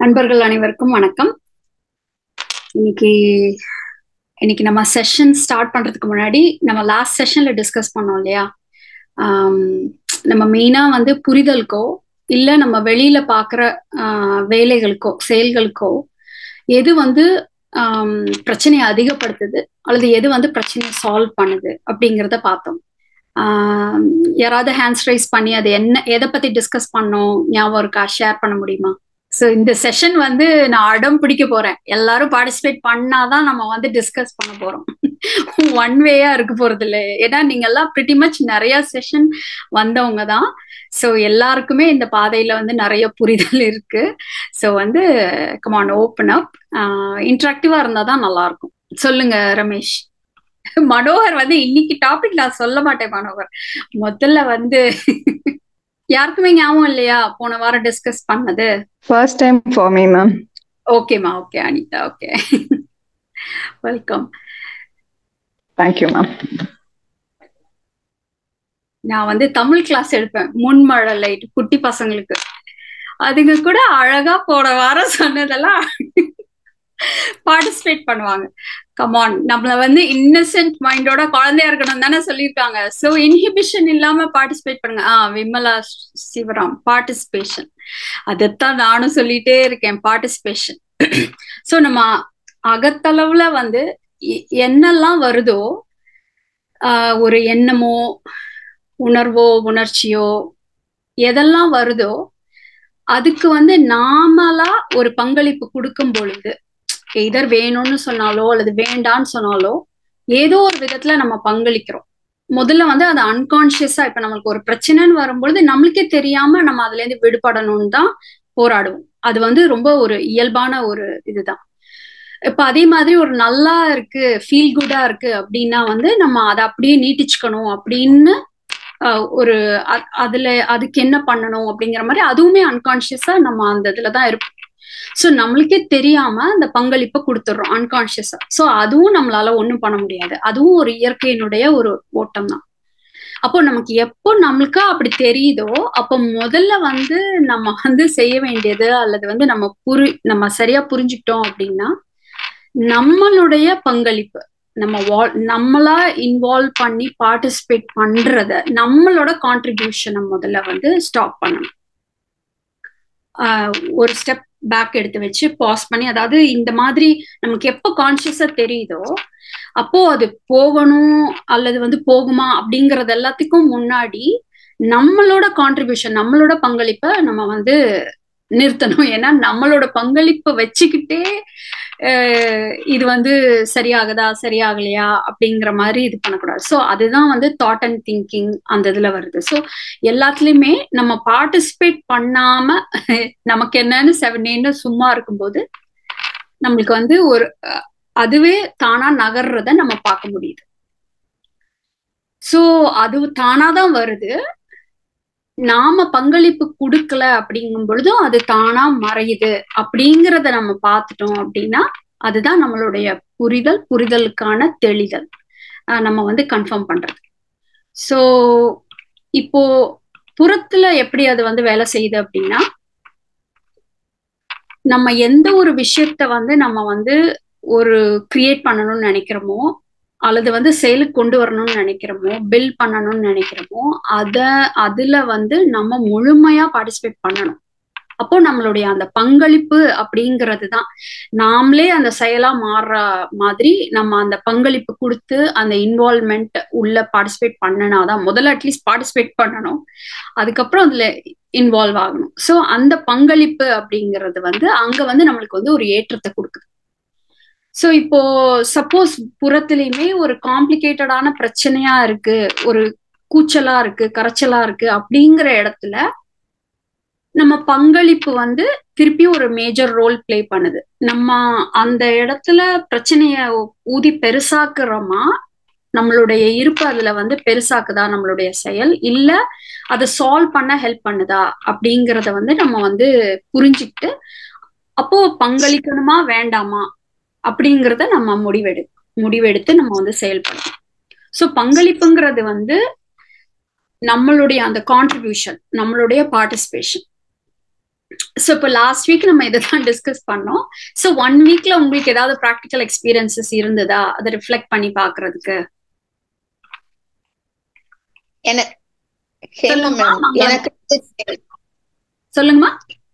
நண்பர்கள் அனைவருக்கும் வணக்கம் இன்னைக்கு இன்னைக்கு நம்ம செஷன் ஸ்டார்ட் பண்றதுக்கு முன்னாடி நம்ம லாஸ்ட் செஷன்ல டிஸ்கஸ் பண்ணோம் இல்லையா ஆம், நம்ம மெயினா வந்து புரிதலுக்கோ இல்ல நம்ம வெளியில பாக்குற ஆஹ், வேலைகளுக்கோ செயல்களுக்கோ எது வந்து ஆம், பிரச்சனையை அதிகப்படுத்துது அல்லது எது வந்து பிரச்சனையை சால்வ் பண்ணுது அப்படிங்கிறத பார்த்தோம் ஆம், யாராவது ஹேண்ட்ஸ் ரைஸ் பண்ணி அது என்ன எதை பத்தி டிஸ்கஸ் பண்ணோம் ஞாபகம் இருக்கா ஷேர் பண்ண முடியுமா ஸோ இந்த செஷன் வந்து நான் அடம் பிடிக்க போறேன் எல்லாரும் பார்ட்டிசிபேட் பண்ணாதான் நம்ம வந்து டிஸ்கஸ் பண்ண போறோம் ஒன் வேயா இருக்க போறது இல்லை ஏன்னா நீங்க எல்லாம் பிரிட்டி மச் நிறைய செஷன் வந்தவங்க தான் ஸோ எல்லாருக்குமே இந்த பாதையில வந்து நிறைய புரிதல் இருக்கு ஸோ வந்து கமான் ஓப்பன் அப் இன்ட்ராக்டிவா இருந்தா தான் நல்லா இருக்கும் சொல்லுங்க ரமேஷ் மனோகர் வந்து இன்னைக்கு டாபிக் நான் சொல்ல மாட்டேன் மனோகர் முதல்ல வந்து யாருக்குமே ஞாபகம் இல்லையா போன வாரம் டிஸ்கஸ் பண்ணது First time for me, ma'am. ஓகேமா okay Anitha okay welcome Thank you, ma'am. நான் வந்து தமிழ் கிளாஸ் எடுப்பேன் முன்மழை லைட் குட்டி பசங்களுக்கு அதுங்க கூட அழகா போன வாரம் சொன்னதெல்லாம் பார்ட்டிசிபேட் பண்ணுவாங்க கமான் நம்மள வந்து இன்னசென்ட் மைண்டோட குழந்தையா இருக்கணும் தானே சொல்லியிருக்காங்க ஸோ இன்ஹிபிஷன் இல்லாம பார்ட்டிசிபேட் பண்ணுங்க ஆ விமலா சிவராம் பார்ட்டிசிபேஷன் அதைத்தான் நானும் சொல்லிட்டே இருக்கேன் பார்ட்டிசிபேஷன் ஸோ நம்ம அகத்தளவுல வந்து எ- என்னெல்லாம் வருதோ ஆஹ் ஒரு எண்ணமோ உணர்வோ உணர்ச்சியோ எதெல்லாம் வருதோ அதுக்கு வந்து நாமளா ஒரு பங்களிப்பு கொடுக்கும் பொழுது எதர் வேணும்னு சொன்னாலோ அல்லது வேண்டான்னு சொன்னாலோ ஏதோ ஒரு விதத்துல நம்ம பங்களிக்கிறோம் முதல்ல வந்து அது அன்கான்சியஸா இப்ப நம்மளுக்கு ஒரு பிரச்சனைன்னு வரும்பொழுது நம்மளுக்கே தெரியாம நம்ம அதுல இருந்து விடுபடணும்னு தான் போராடுவோம் அது வந்து ரொம்ப ஒரு இயல்பான ஒரு இதுதான் இப்ப அதே மாதிரி ஒரு நல்லா இருக்கு ஃபீல் குட்டா இருக்கு அப்படின்னா வந்து நம்ம அதை அப்படியே நீட்டிச்சுக்கணும் அப்படின்னு ஆஹ், ஒரு அ- அதுல அதுக்கு என்ன பண்ணணும் அப்படிங்கிற மாதிரி அதுவுமே அன்கான்சியஸா நம்ம அந்த இதுல தான் இருப்போம் ஸோ நம்மளுக்கே தெரியாம அந்த பங்களிப்பை கொடுத்துடுறோம் அன்கான்சியஸா ஸோ அதுவும் நம்மளால ஒண்ணும் பண்ண முடியாது அதுவும் ஒரு இயற்கையினுடைய ஒரு ஓட்டம் தான் அப்போ நமக்கு எப்போ நம்மளுக்கா அப்படி தெரியுதோ அப்போ முதல்ல வந்து நம்ம வந்து செய்ய வேண்டியது அல்லது வந்து நம்ம புரி நம்ம சரியா புரிஞ்சுக்கிட்டோம் அப்படின்னா நம்மளுடைய பங்களிப்பு நம்ம வா- நம்மளா இன்வால்வ் பண்ணி பார்ட்டிசிபேட் பண்றத நம்மளோட கான்ட்ரிபியூஷனை முதல்ல வந்து ஸ்டாப் பண்ணணும் ஆஹ் ஒரு ஸ்டெப் பேக் எடுத்து வச்சு பாஸ் பண்ணி அதாவது இந்த மாதிரி நமக்கு எப்போ கான்சியஸா தெரியுதோ அப்போ அது போகணும் அல்லது வந்து போகுமா அப்படிங்கறது எல்லாத்துக்கும் முன்னாடி நம்மளோட கான்ட்ரிபியூஷன் நம்மளோட பங்களிப்பை நம்ம வந்து நிறுத்தணும் ஏன்னா நம்மளோட பங்களிப்பை வச்சுக்கிட்டே அஹ், இது வந்து சரியாகுதா சரியாகலையா அப்படிங்கிற மாதிரி இது பண்ணக்கூடாது ஸோ அதுதான் வந்து தாட் அண்ட் திங்கிங் அந்த இதுல வருது ஸோ எல்லாத்துலயுமே நம்ம பார்ட்டிசிபேட் பண்ணாம நமக்கு என்னன்னு செவனேன்னு சும்மா இருக்கும்போது நம்மளுக்கு வந்து ஒரு அஹ், அதுவே தானா நகர்றத நம்ம பார்க்க முடியுது ஸோ அது தானாதான் வருது நாம பங்களிப்பு கொடுக்கல அப்படிங்கும் பொழுதும் அது தானா மறையுது அப்படிங்கிறத நம்ம பார்த்துட்டோம் அப்படின்னா அதுதான் நம்மளுடைய புரிதல் புரிதலுக்கான தெளிதல் ஆஹ் நம்ம வந்து கன்ஃபார்ம் பண்றது ஸோ இப்போ புறத்துல எப்படி அது வந்து வேலை செய்யுது அப்படின்னா நம்ம எந்த ஒரு விஷயத்த வந்து நம்ம வந்து ஒரு கிரியேட் பண்ணணும்னு நினைக்கிறோமோ அல்லது வந்து செயலுக்கு கொண்டு வரணும்னு நினைக்கிறோமோ பில்ட் பண்ணணும்னு நினைக்கிறோமோ அத அதுல வந்து நம்ம முழுமையா பார்ட்டிசிபேட் பண்ணணும் அப்போ நம்மளுடைய அந்த பங்களிப்பு அப்படிங்கிறது தான் நாமளே அந்த செயலா மாறுற மாதிரி நம்ம அந்த பங்களிப்பு கொடுத்து அந்த இன்வால்மெண்ட் உள்ள பார்ட்டிசிபேட் பண்ணனாதான் முதல்ல அட்லீஸ்ட் பார்ட்டிசிபேட் பண்ணணும் அதுக்கப்புறம் அதுல இன்வால்வ் ஆகணும் ஸோ அந்த பங்களிப்பு அப்படிங்கிறது வந்து அங்க வந்து நம்மளுக்கு வந்து ஒரு ஏற்றத்தை கொடுக்குது ஸோ இப்போ சப்போஸ் புறத்துலயுமே ஒரு காம்ப்ளிகேட்டடான பிரச்சனையா இருக்கு ஒரு கூச்சலா இருக்கு கரைச்சலா இருக்கு அப்படிங்கிற இடத்துல நம்ம பங்களிப்பு வந்து திருப்பி ஒரு மேஜர் ரோல் ப்ளே பண்ணுது நம்ம அந்த இடத்துல பிரச்சனைய ஊதி பெருசாக்குறோமா நம்மளுடைய இருப்பு அதுல வந்து பெருசாக்குதா நம்மளுடைய செயல் இல்ல அதை சால்வ் பண்ண ஹெல்ப் பண்ணுதா அப்படிங்கிறத வந்து நம்ம வந்து புரிஞ்சுக்கிட்டு அப்போ பங்களிக்கணுமா வேண்டாமா அப்படிங்கிறத நம்ம முடிவெடு முடிவெடுத்து நம்ம வந்து செயல்படணும் ஸோ பங்களிப்புங்கிறது வந்து நம்மளுடைய அந்த கான்ட்ரிபியூஷன் நம்மளுடைய பார்ட்டிசிபேஷன் ஸோ இப்போ லாஸ்ட் வீக் நம்ம இதை தான் டிஸ்கஸ் பண்ணோம் ஸோ ஒன் வீக்ல உங்களுக்கு ஏதாவது ப்ராக்டிக்கல் எக்ஸ்பீரியன்சஸ் இருந்ததா அதை ரிஃப்ளெக்ட் பண்ணி பாக்குறதுக்கு எனக்கு ஹேமா மேம் எனக்கு சொல்லுங்கம்மா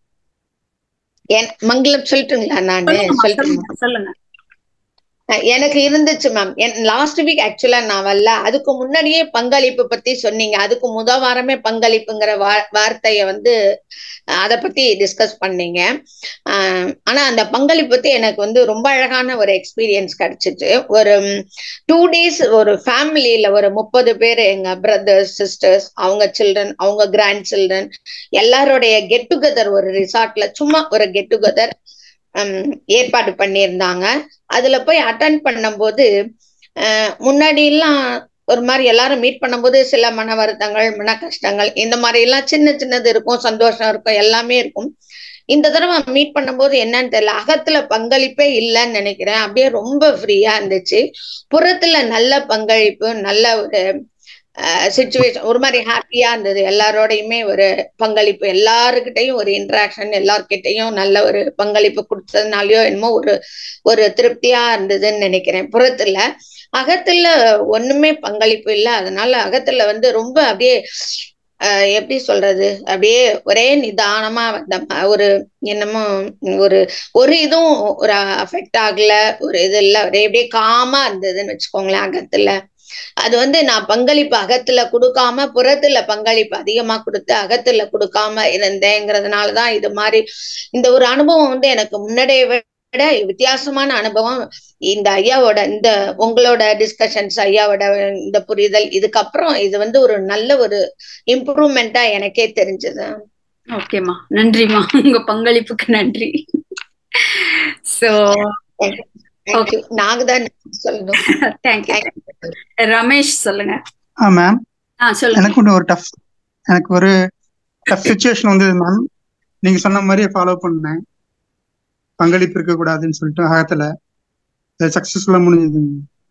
என் மங்களம் சொல்லட்டுங்களா நானு சொல்லுங்கம்மா, சொல்லட்டுமா சொல்லுங்க சொல்லுங்க அஹ் எனக்கு இருந்துச்சு மேம் லாஸ்ட் வீக் ஆக்சுவலா நான் வரல அதுக்கு முன்னாடியே பங்களிப்பு பத்தி சொன்னீங்க அதுக்கு முத வாரமே பங்களிப்புங்கிற வா வார்த்தைய வந்து அஹ் அத பத்தி டிஸ்கஸ் பண்ணீங்க அஹ் ஆனா அந்த பங்களிப்பு பத்தி எனக்கு வந்து ரொம்ப அழகான ஒரு எக்ஸ்பீரியன்ஸ் கிடைச்சிச்சு ஒரு டூ டேஸ் ஒரு ஃபேமிலியில ஒரு முப்பது பேர் எங்க பிரதர்ஸ் சிஸ்டர்ஸ் அவங்க சில்ட்ரன் அவங்க கிராண்ட் சில்ட்ரன் எல்லாருடைய கெட் டுகெதர் ஒரு ரிசார்ட்ல சும்மா ஒரு கெட் டுகெதர் ஏற்பாடு பண்ணியிருந்தாங்க அதுல போய் அட்டன் பண்ணும்போது அஹ் முன்னாடி எல்லாம் ஒரு மாதிரி எல்லாரும் மீட் பண்ணும்போது சில மன வருத்தங்கள் மன கஷ்டங்கள் இந்த மாதிரி எல்லாம் சின்ன சின்னது இருக்கும் சந்தோஷம் இருக்கும் எல்லாமே இருக்கும் இந்த தடவை மீட் பண்ணும்போது என்னன்னு தெரியல அகத்துல பங்களிப்பே இல்லைன்னு நினைக்கிறேன் அப்படியே ரொம்ப ஃப்ரீயா இருந்துச்சு புறத்துல நல்ல பங்களிப்பு நல்ல ஒரு சுச்சுவேஷன் ஒரு மாதிரி ஹாப்பியா இருந்தது எல்லாரோடையுமே ஒரு பங்களிப்பு எல்லாருக்கிட்டையும் ஒரு இன்ட்ராக்ஷன் எல்லார்கிட்டையும் நல்ல ஒரு பங்களிப்பு கொடுத்ததுனாலயோ என்னமோ ஒரு ஒரு திருப்தியா இருந்ததுன்னு நினைக்கிறேன் புறத்துல அகத்துல ஒண்ணுமே பங்களிப்பு இல்லை அதனால அகத்துல வந்து ரொம்ப அப்படியே அஹ் எப்படி சொல்றது அப்படியே ஒரே நிதானமா வந்த ம- ஒரு என்னமோ ஒரு ஒரு இதுவும் ஒரு அஃபெக்ட் ஆகல ஒரு இது இல்ல ஒரே அப்படியே காமா இருந்ததுன்னு வச்சுக்கோங்களேன் அகத்துல அது வந்து நான் பங்களிப்பு அகத்துல கொடுக்காம புறத்துல பங்களிப்பு அதிகமா கொடுத்து அகத்துல கொடுக்காம இருந்தேங்கிறதுனாலதான் இது மாதிரி இந்த ஒரு அனுபவம் வந்து எனக்கு முன்னாடியை விட வித்தியாசமான அனுபவம் இந்த ஐயாவோட இந்த உங்களோட டிஸ்கஷன்ஸ் ஐயாவோட இந்த புரிதல் இதுக்கப்புறம் இது வந்து ஒரு நல்ல ஒரு இம்ப்ரூவ்மெண்டா எனக்கே தெரிஞ்சது ஓகேம்மா நன்றிம்மா உங்க பங்களிப்புக்கு நன்றி சோ தேங்க்யூ நாங்க தான் சொல்லணும் தேங்க்யூ ரமேஷ் சொல்லுங்க ஆ மேம் ஆ சொல்லுங்க எனக்கு ஒன்று ஒரு டஃப் எனக்கு ஒரு டஃப் சுச்சுவேஷன் வந்தது மேம் நீங்க சொன்ன மாதிரியே ஃபாலோ பண்ணேன் பங்களிப்பு இருக்கக்கூடாதுன்னு சொல்லிட்டு அகத்துல சக்சஸ்ஃபுல்லா முடிஞ்சது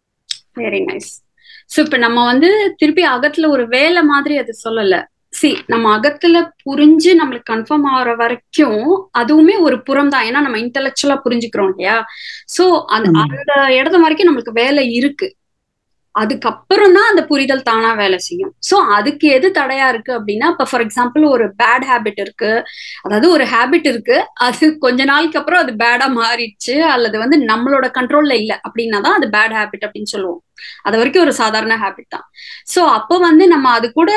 வெரி நைஸ் ஸோ இப்போ நம்ம வந்து திருப்பி அகத்துல ஒரு வேலை மாதிரி அது சொல்லல சி நம்ம அகத்துல புரிஞ்சு நம்மளுக்கு கன்ஃபார்ம் ஆகுற வரைக்கும் அதுவுமே ஒரு புறம் தான் ஏன்னா நம்ம இன்டெலெக்சுவலா புரிஞ்சுக்கிறோம் இல்லையா சோ அந்த ஆமா. அந்த இடத்து வரைக்கும் நம்மளுக்கு வேலை இருக்கு அதுக்கப்புறம் தான் அந்த புரிதல் தானா வேலை செய்யும் சோ அதுக்கு எது தடையா இருக்கு அப்படின்னா இப்ப ஃபார் எக்ஸாம்பிள் ஒரு பேட் ஹேபிட் இருக்கு அதாவது ஒரு ஹேபிட் இருக்கு அது கொஞ்ச நாளுக்கு அப்புறம் அது பேடா மாறிடுச்சு அல்லது வந்து நம்மளோட கண்ட்ரோல்ல இல்ல அப்படின்னா தான் அது பேட் ஹேபிட் அப்படின்னு சொல்லுவோம் அது வரைக்கும் ஒரு சாதாரண ஹேபிட் தான் சோ அப்போ வந்து நம்ம அது கூட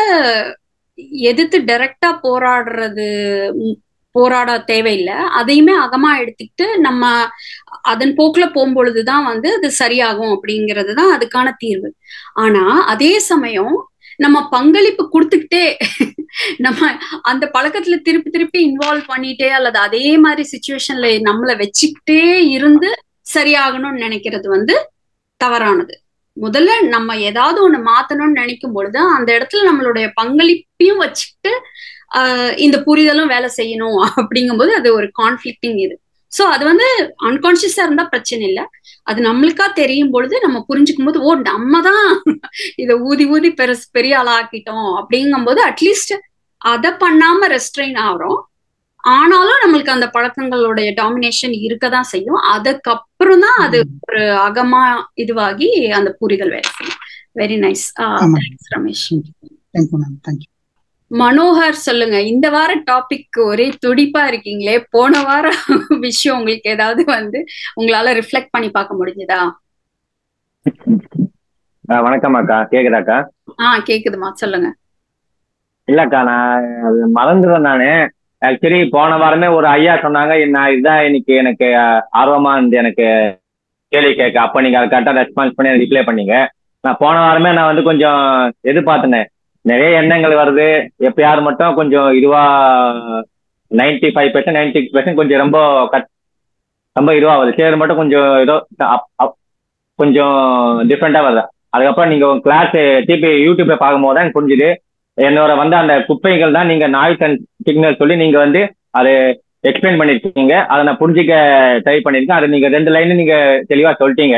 எதிர்த்து டைரக்டா போராடுறது ம், போராட தேவையில்லை அதையுமே அகமா எடுத்துக்கிட்டு நம்ம அதன் போக்குல போகும்பொழுதுதான் வந்து அது சரியாகும் அப்படிங்கிறது தான் அதுக்கான தீர்வு ஆனா அதே சமயம் நம்ம பங்களிப்பு கொடுத்துக்கிட்டே நம்ம அந்த பழக்கத்துல திருப்பி திருப்பி இன்வால்வ் பண்ணிட்டே அல்லது அதே மாதிரி சுச்சுவேஷன்ல நம்மள வச்சுக்கிட்டே இருந்து சரியாகணும்னு நினைக்கிறது வந்து தவறானது முதல்ல நம்ம ஏதாவது ஒண்ணு மாத்தணும்னு நினைக்கும் பொழுது அந்த இடத்துல நம்மளுடைய பங்களிப்பையும் வச்சுக்கிட்டு ஆஹ் இந்த புரிதலும் வேலை செய்யணும் அப்படிங்கும்போது அது ஒரு கான்ஃபிளிக்டிங் இது சோ அது வந்து அன்கான்சியஸா இருந்தா பிரச்சனை இல்லை அது நம்மளுக்கா தெரியும் பொழுது நம்ம புரிஞ்சுக்கும் போது ஓ நம்ம தான் இதை ஊதி ஊதி பெருசு பெரிய ஆளாக்கிட்டோம் அப்படிங்கும்போது அட்லீஸ்ட் அதை பண்ணாம ரெஸ்ட்ரெயின் ஆகிறோம் ஆனாலும் நம்மளுக்கு அந்த பழக்கங்களுடைய டாமினேஷன் இருக்கதான் செய்யும் அதுக்கப்புறம் தான் அது ஒரு அகமா இதுவாகி அந்த புரிதல் வேலை செய்யும் வெரி நைஸ் ஆமா. Ramesh thank you ma'am thank you Manohar சொல்லுங்க இந்த வார டாபிக் ஒரே துடிப்பா இருக்கீங்களே போன வாரம் விஷயம் உங்களுக்கு ஏதாவது வந்து உங்களால ரிஃப்ளெக்ட் பண்ணி பார்க்க முடிஞ்சதா ஆ, வணக்கம் அக்கா கேக்குதாக்கா ஆ கேக்குதுமா சொல்லுங்க இல்லக்கா நான் அது மறந்துடுறேன் நானு ஆக்சுவலி போன வாரமே ஒரு ஐயா சொன்னாங்க நான் இதுதான் இன்னைக்கு எனக்கு ஆ, ஆர்வமா இருந்து எனக்கு கேள்வி கேட்க அப்ப நீங்க அதை கரெக்டா ரெஸ்பான்ஸ் பண்ணி ரிப்ளை பண்ணீங்க நான் போன வாரமே நான் வந்து கொஞ்சம் எதிர்பார்த்தேன் நிறைய எண்ணங்கள் வருது எப்பயாவது மட்டும் கொஞ்சம் இதுவா ninety five percent ninety six percent கொஞ்சம் ரொம்ப கட் ரொம்ப இதுவா வருது சரி மட்டும் கொஞ்சம் ஏதோ அப்- அப்- கொஞ்சம் டிஃப்ரெண்டா வருது அதுக்கப்புறம் நீங்க உங்க கிளாஸ் டிபி யூடியூப்ல பார்க்கும்போது தான் எனக்கு புரிஞ்சுது என்னோட வந்து அந்த குப்பைகள் தான் நீங்க நாய்ஸ் அண்ட் சிக்னல் சொல்லி நீங்க வந்து அதை எக்ஸ்பிளைன் பண்ணிருக்கீங்க அதை நான் புரிஞ்சுக்க ட்ரை பண்ணிருக்கேன் அதை நீங்க ரெண்டு லைன் நீங்க தெளிவா சொல்லிட்டீங்க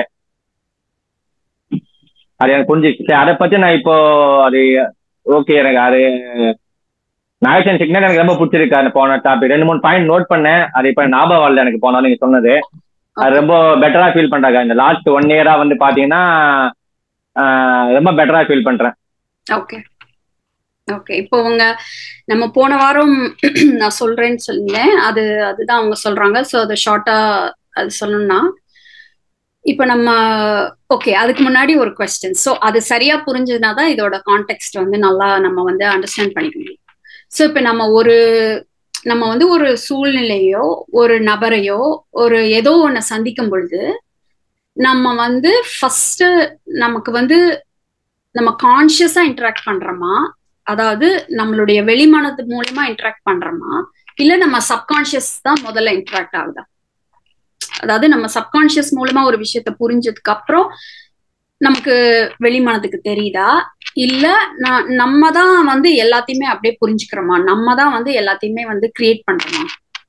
அது எனக்கு புரிஞ்சிச்சு சரி, அதை பத்தி நான் இப்போ அது ஓகே எனக்கு அது நாகேஷன் சிக்னல் எனக்கு ரொம்ப பிடிச்சிருக்கு அந்த போன டாபிக் ரெண்டு மூணு பாயிண்ட் நோட் பண்ணேன் அது இப்ப ஞாபகம் வரல எனக்கு போனா நீங்க சொன்னது அது ரொம்ப பெட்டரா ஃபீல் பண்றாங்க இந்த லாஸ்ட் ஒன் இயரா வந்து பாத்தீங்கன்னா ஆஹ் ரொம்ப பெட்டரா ஃபீல் பண்றேன் ஓகே ஓகே இப்போ அவங்க நம்ம போன வாரம் நான் சொல்றேன்னு சொன்னேன் அது அதுதான் அவங்க சொல்றாங்க ஸோ அதை ஷார்ட்டா அது சொல்லணும்னா இப்போ நம்ம ஓகே அதுக்கு முன்னாடி ஒரு கொஸ்டின் ஸோ அது சரியா புரிஞ்சதுனா தான் இதோட கான்டெக்ட் வந்து நல்லா நம்ம வந்து அண்டர்ஸ்டாண்ட் பண்ணிக்க முடியும் ஸோ இப்போ நம்ம ஒரு நம்ம வந்து ஒரு சூழ்நிலையோ ஒரு நபரையோ ஒரு ஏதோ ஒன்று சந்திக்கும் பொழுது நம்ம வந்து ஃபர்ஸ்ட் நமக்கு வந்து நம்ம கான்சியஸா இன்டராக்ட் பண்றோமா அதாவது நம்மளுடைய வெளிமனது மூலமா இன்டராக்ட் பண்றோமா இல்ல நம்ம சப்கான்சியஸ் தான் முதல்ல இன்டராக்ட் ஆகுதா அதாவது நம்ம சப்கான்சியஸ் மூலமா ஒரு விஷயத்த புரிஞ்சதுக்கு அப்புறம் நமக்கு வெளிமனதுக்கு தெரியுதா இல்ல நான் நம்ம தான் வந்து எல்லாத்தையுமே அப்படியே புரிஞ்சுக்கிறோமா நம்ம தான் வந்து எல்லாத்தையுமே வந்து கிரியேட் பண்றோமா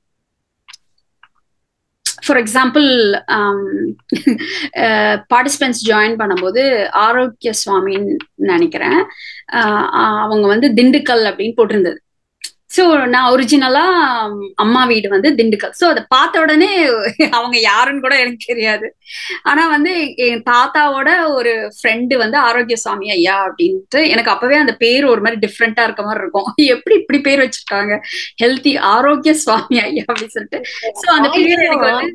ஃபார் எக்ஸாம்பிள் பார்ட்டிசிபென்ட்ஸ் ஜாயின் பண்ணும்போது ஆரோக்கிய சுவாமின்னு நினைக்கிறேன் அவங்க வந்து திண்டுக்கல் அப்படின்னு போட்டிருந்தது ஸோ நான் ஒரிஜினலா அம்மா வீடு வந்து திண்டுக்கல் ஸோ அதை பார்த்த உடனே அவங்க யாருன்னு கூட எனக்கு தெரியாது ஆனா வந்து என் தாத்தாவோட ஒரு ஃப்ரெண்டு வந்து ஆரோக்கிய சுவாமி ஐயா அப்படின்ட்டு எனக்கு அப்பவே அந்த பேர் ஒரு மாதிரி டிஃப்ரெண்டா இருக்க மாதிரி இருக்கும் எப்படி இப்படி பேர் வச்சிருக்காங்க ஹெல்த்தி ஆரோக்கிய சுவாமி ஐயா அப்படின்னு சொல்லிட்டு ஸோ அந்த பேர் எனக்கு வந்து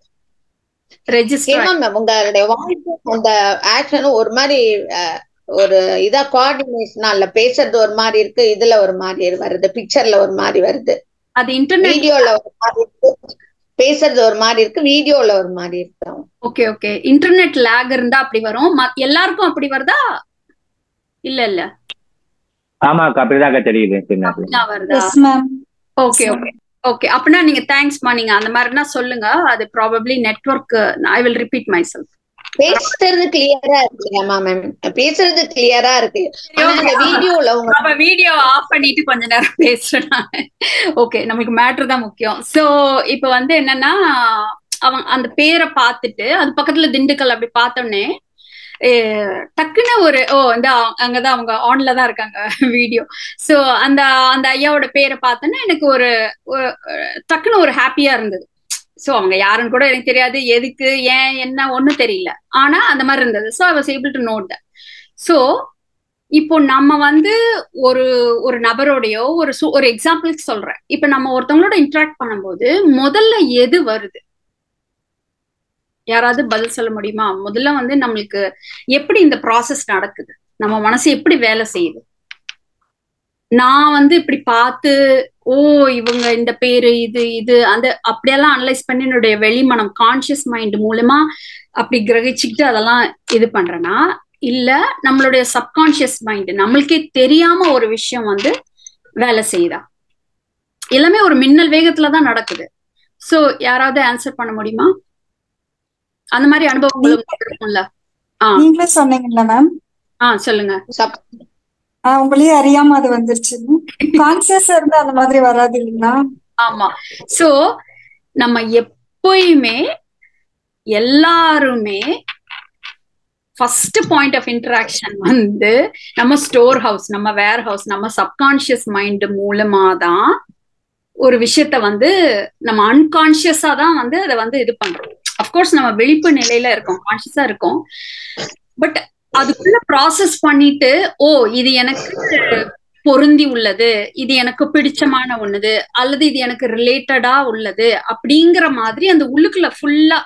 ரெஜிஸ்டர் உங்களுடைய வாய்ஸ் அந்த ஆக்ஷனும் ஒரு மாதிரி ஒரு இதா கோஆர்டினேஷனா இல்ல பேசுறது ஒரு மாதிரி இருக்கு இதுல ஒரு மாதிரி வருது பிக்சர்ல ஒரு மாதிரி வருது அது இன்டர்நெட் வீடியோல ஒரு மாதிரி இருக்கு பேசுறது ஒரு மாதிரி இருக்கு வீடியோல ஒரு மாதிரி இருக்கு ஓகே ஓகே இன்டர்நெட் லேக் இருந்தா அப்படி வரும் எல்லாருக்கும் அப்படி வருதா இல்ல இல்ல ஆமாக்கா அப்படிதாக்கா தெரியுது வருதா ஓகே ஓகே ஓகே அப்படின்னா நீங்க தேங்க்ஸ்மா நீங்க அந்த மாதிரினா சொல்லுங்க அது probably network I will repeat myself பேசுறது கிளியரா இருக்குமா மேம் பேசுறது கிளியரா இருக்கு வீடியோல நம்ம வீடியோ ஆஃப் பண்ணிட்டு கொஞ்ச நேரம் பேசுறேன் ஓகே நமக்கு மேட்ரு தான் முக்கியம் சோ இப்போ வந்து என்னன்னா அவன் அந்த பேரை பார்த்துட்டு அது பக்கத்துல திண்டுக்கல் அப்படி பார்த்தோன்னே டக்குன்னு ஒரு ஓ இந்த அங்கதான் அவங்க ஆன்ல தான் இருக்காங்க வீடியோ சோ அந்த அந்த ஐயாவோட பேரை பார்த்தோன்னா எனக்கு ஒரு டக்குன்னு ஒரு ஹாப்பியா இருந்தது ஸோ அவங்க யாருன்னு கூட எனக்கு தெரியாது எதுக்கு ஏன் என்ன ஒன்றும் தெரியல ஆனா அந்த மாதிரி இருந்தது so I was able to note the so இப்போ நம்ம வந்து ஒரு ஒரு நபரோடையோ ஒரு ஒரு எக்ஸாம்பிளுக்கு சொல்றேன் இப்போ நம்ம ஒருத்தவங்களோட இன்ட்ராக்ட் பண்ணும்போது முதல்ல எது வருது யாராவது பதில் சொல்ல முடியுமா முதல்ல வந்து நம்மளுக்கு எப்படி இந்த ப்ராசஸ் நடக்குது நம்ம மனசு எப்படி வேலை செய்யுது நான் வந்து இப்படி பார்த்து ஓ இவங்க இந்த பேரு இது இது அந்த அப்படியெல்லாம் அனலைஸ் பண்ணி என்னுடைய வெளிமனம் கான்சியஸ் மைண்ட் மூலமா அப்படி கிரகிச்சுக்கிட்டு அதெல்லாம் இது பண்றேன்னா இல்ல நம்மளுடைய சப்கான்சியஸ் மைண்ட் நம்மளுக்கே தெரியாம ஒரு விஷயம் வந்து வேலை செய்யுதா எல்லாமே ஒரு மின்னல் வேகத்துல தான் நடக்குது சோ யாராவது ஆன்சர் பண்ண முடியுமா அந்த மாதிரி அனுபவங்களும் இருக்கும்ல நீங்களே சொன்னீங்கல்ல மேம் ஆ சொல்லுங்க உங்களையே அறியாம அது வந்துருச்சு கான்சியஸ் இருந்தா அந்த மாதிரி வராது இல்லைங்களா ஆமா சோ நம்ம எப்பயுமே எல்லாருமே ஃபர்ஸ்ட் பாயிண்ட் ஆஃப் இன்டராக்ஷன் வந்து நம்ம ஸ்டோர் ஹவுஸ் நம்ம வேர் ஹவுஸ் நம்ம சப்கான்சியஸ் மைண்ட் மூலமா தான் ஒரு விஷயத்த வந்து நம்ம அன்கான்சியஸா தான் வந்து அதை வந்து இது பண்றோம் அப்கோர்ஸ் நம்ம விழிப்பு நிலையில இருக்கோம் கான்சியஸா இருக்கோம் பட் அதுக்குள்ள ப்ராசஸ் பண்ணிட்டு ஓ இது எனக்கு பொருந்தி உள்ளது இது எனக்கு பிடிச்சமான ஒண்ணுது அல்லது இது எனக்கு ரிலேட்டடா உள்ளது அப்படிங்கிற மாதிரி அந்த உள்ளுக்குள்ள ஃபுல்லா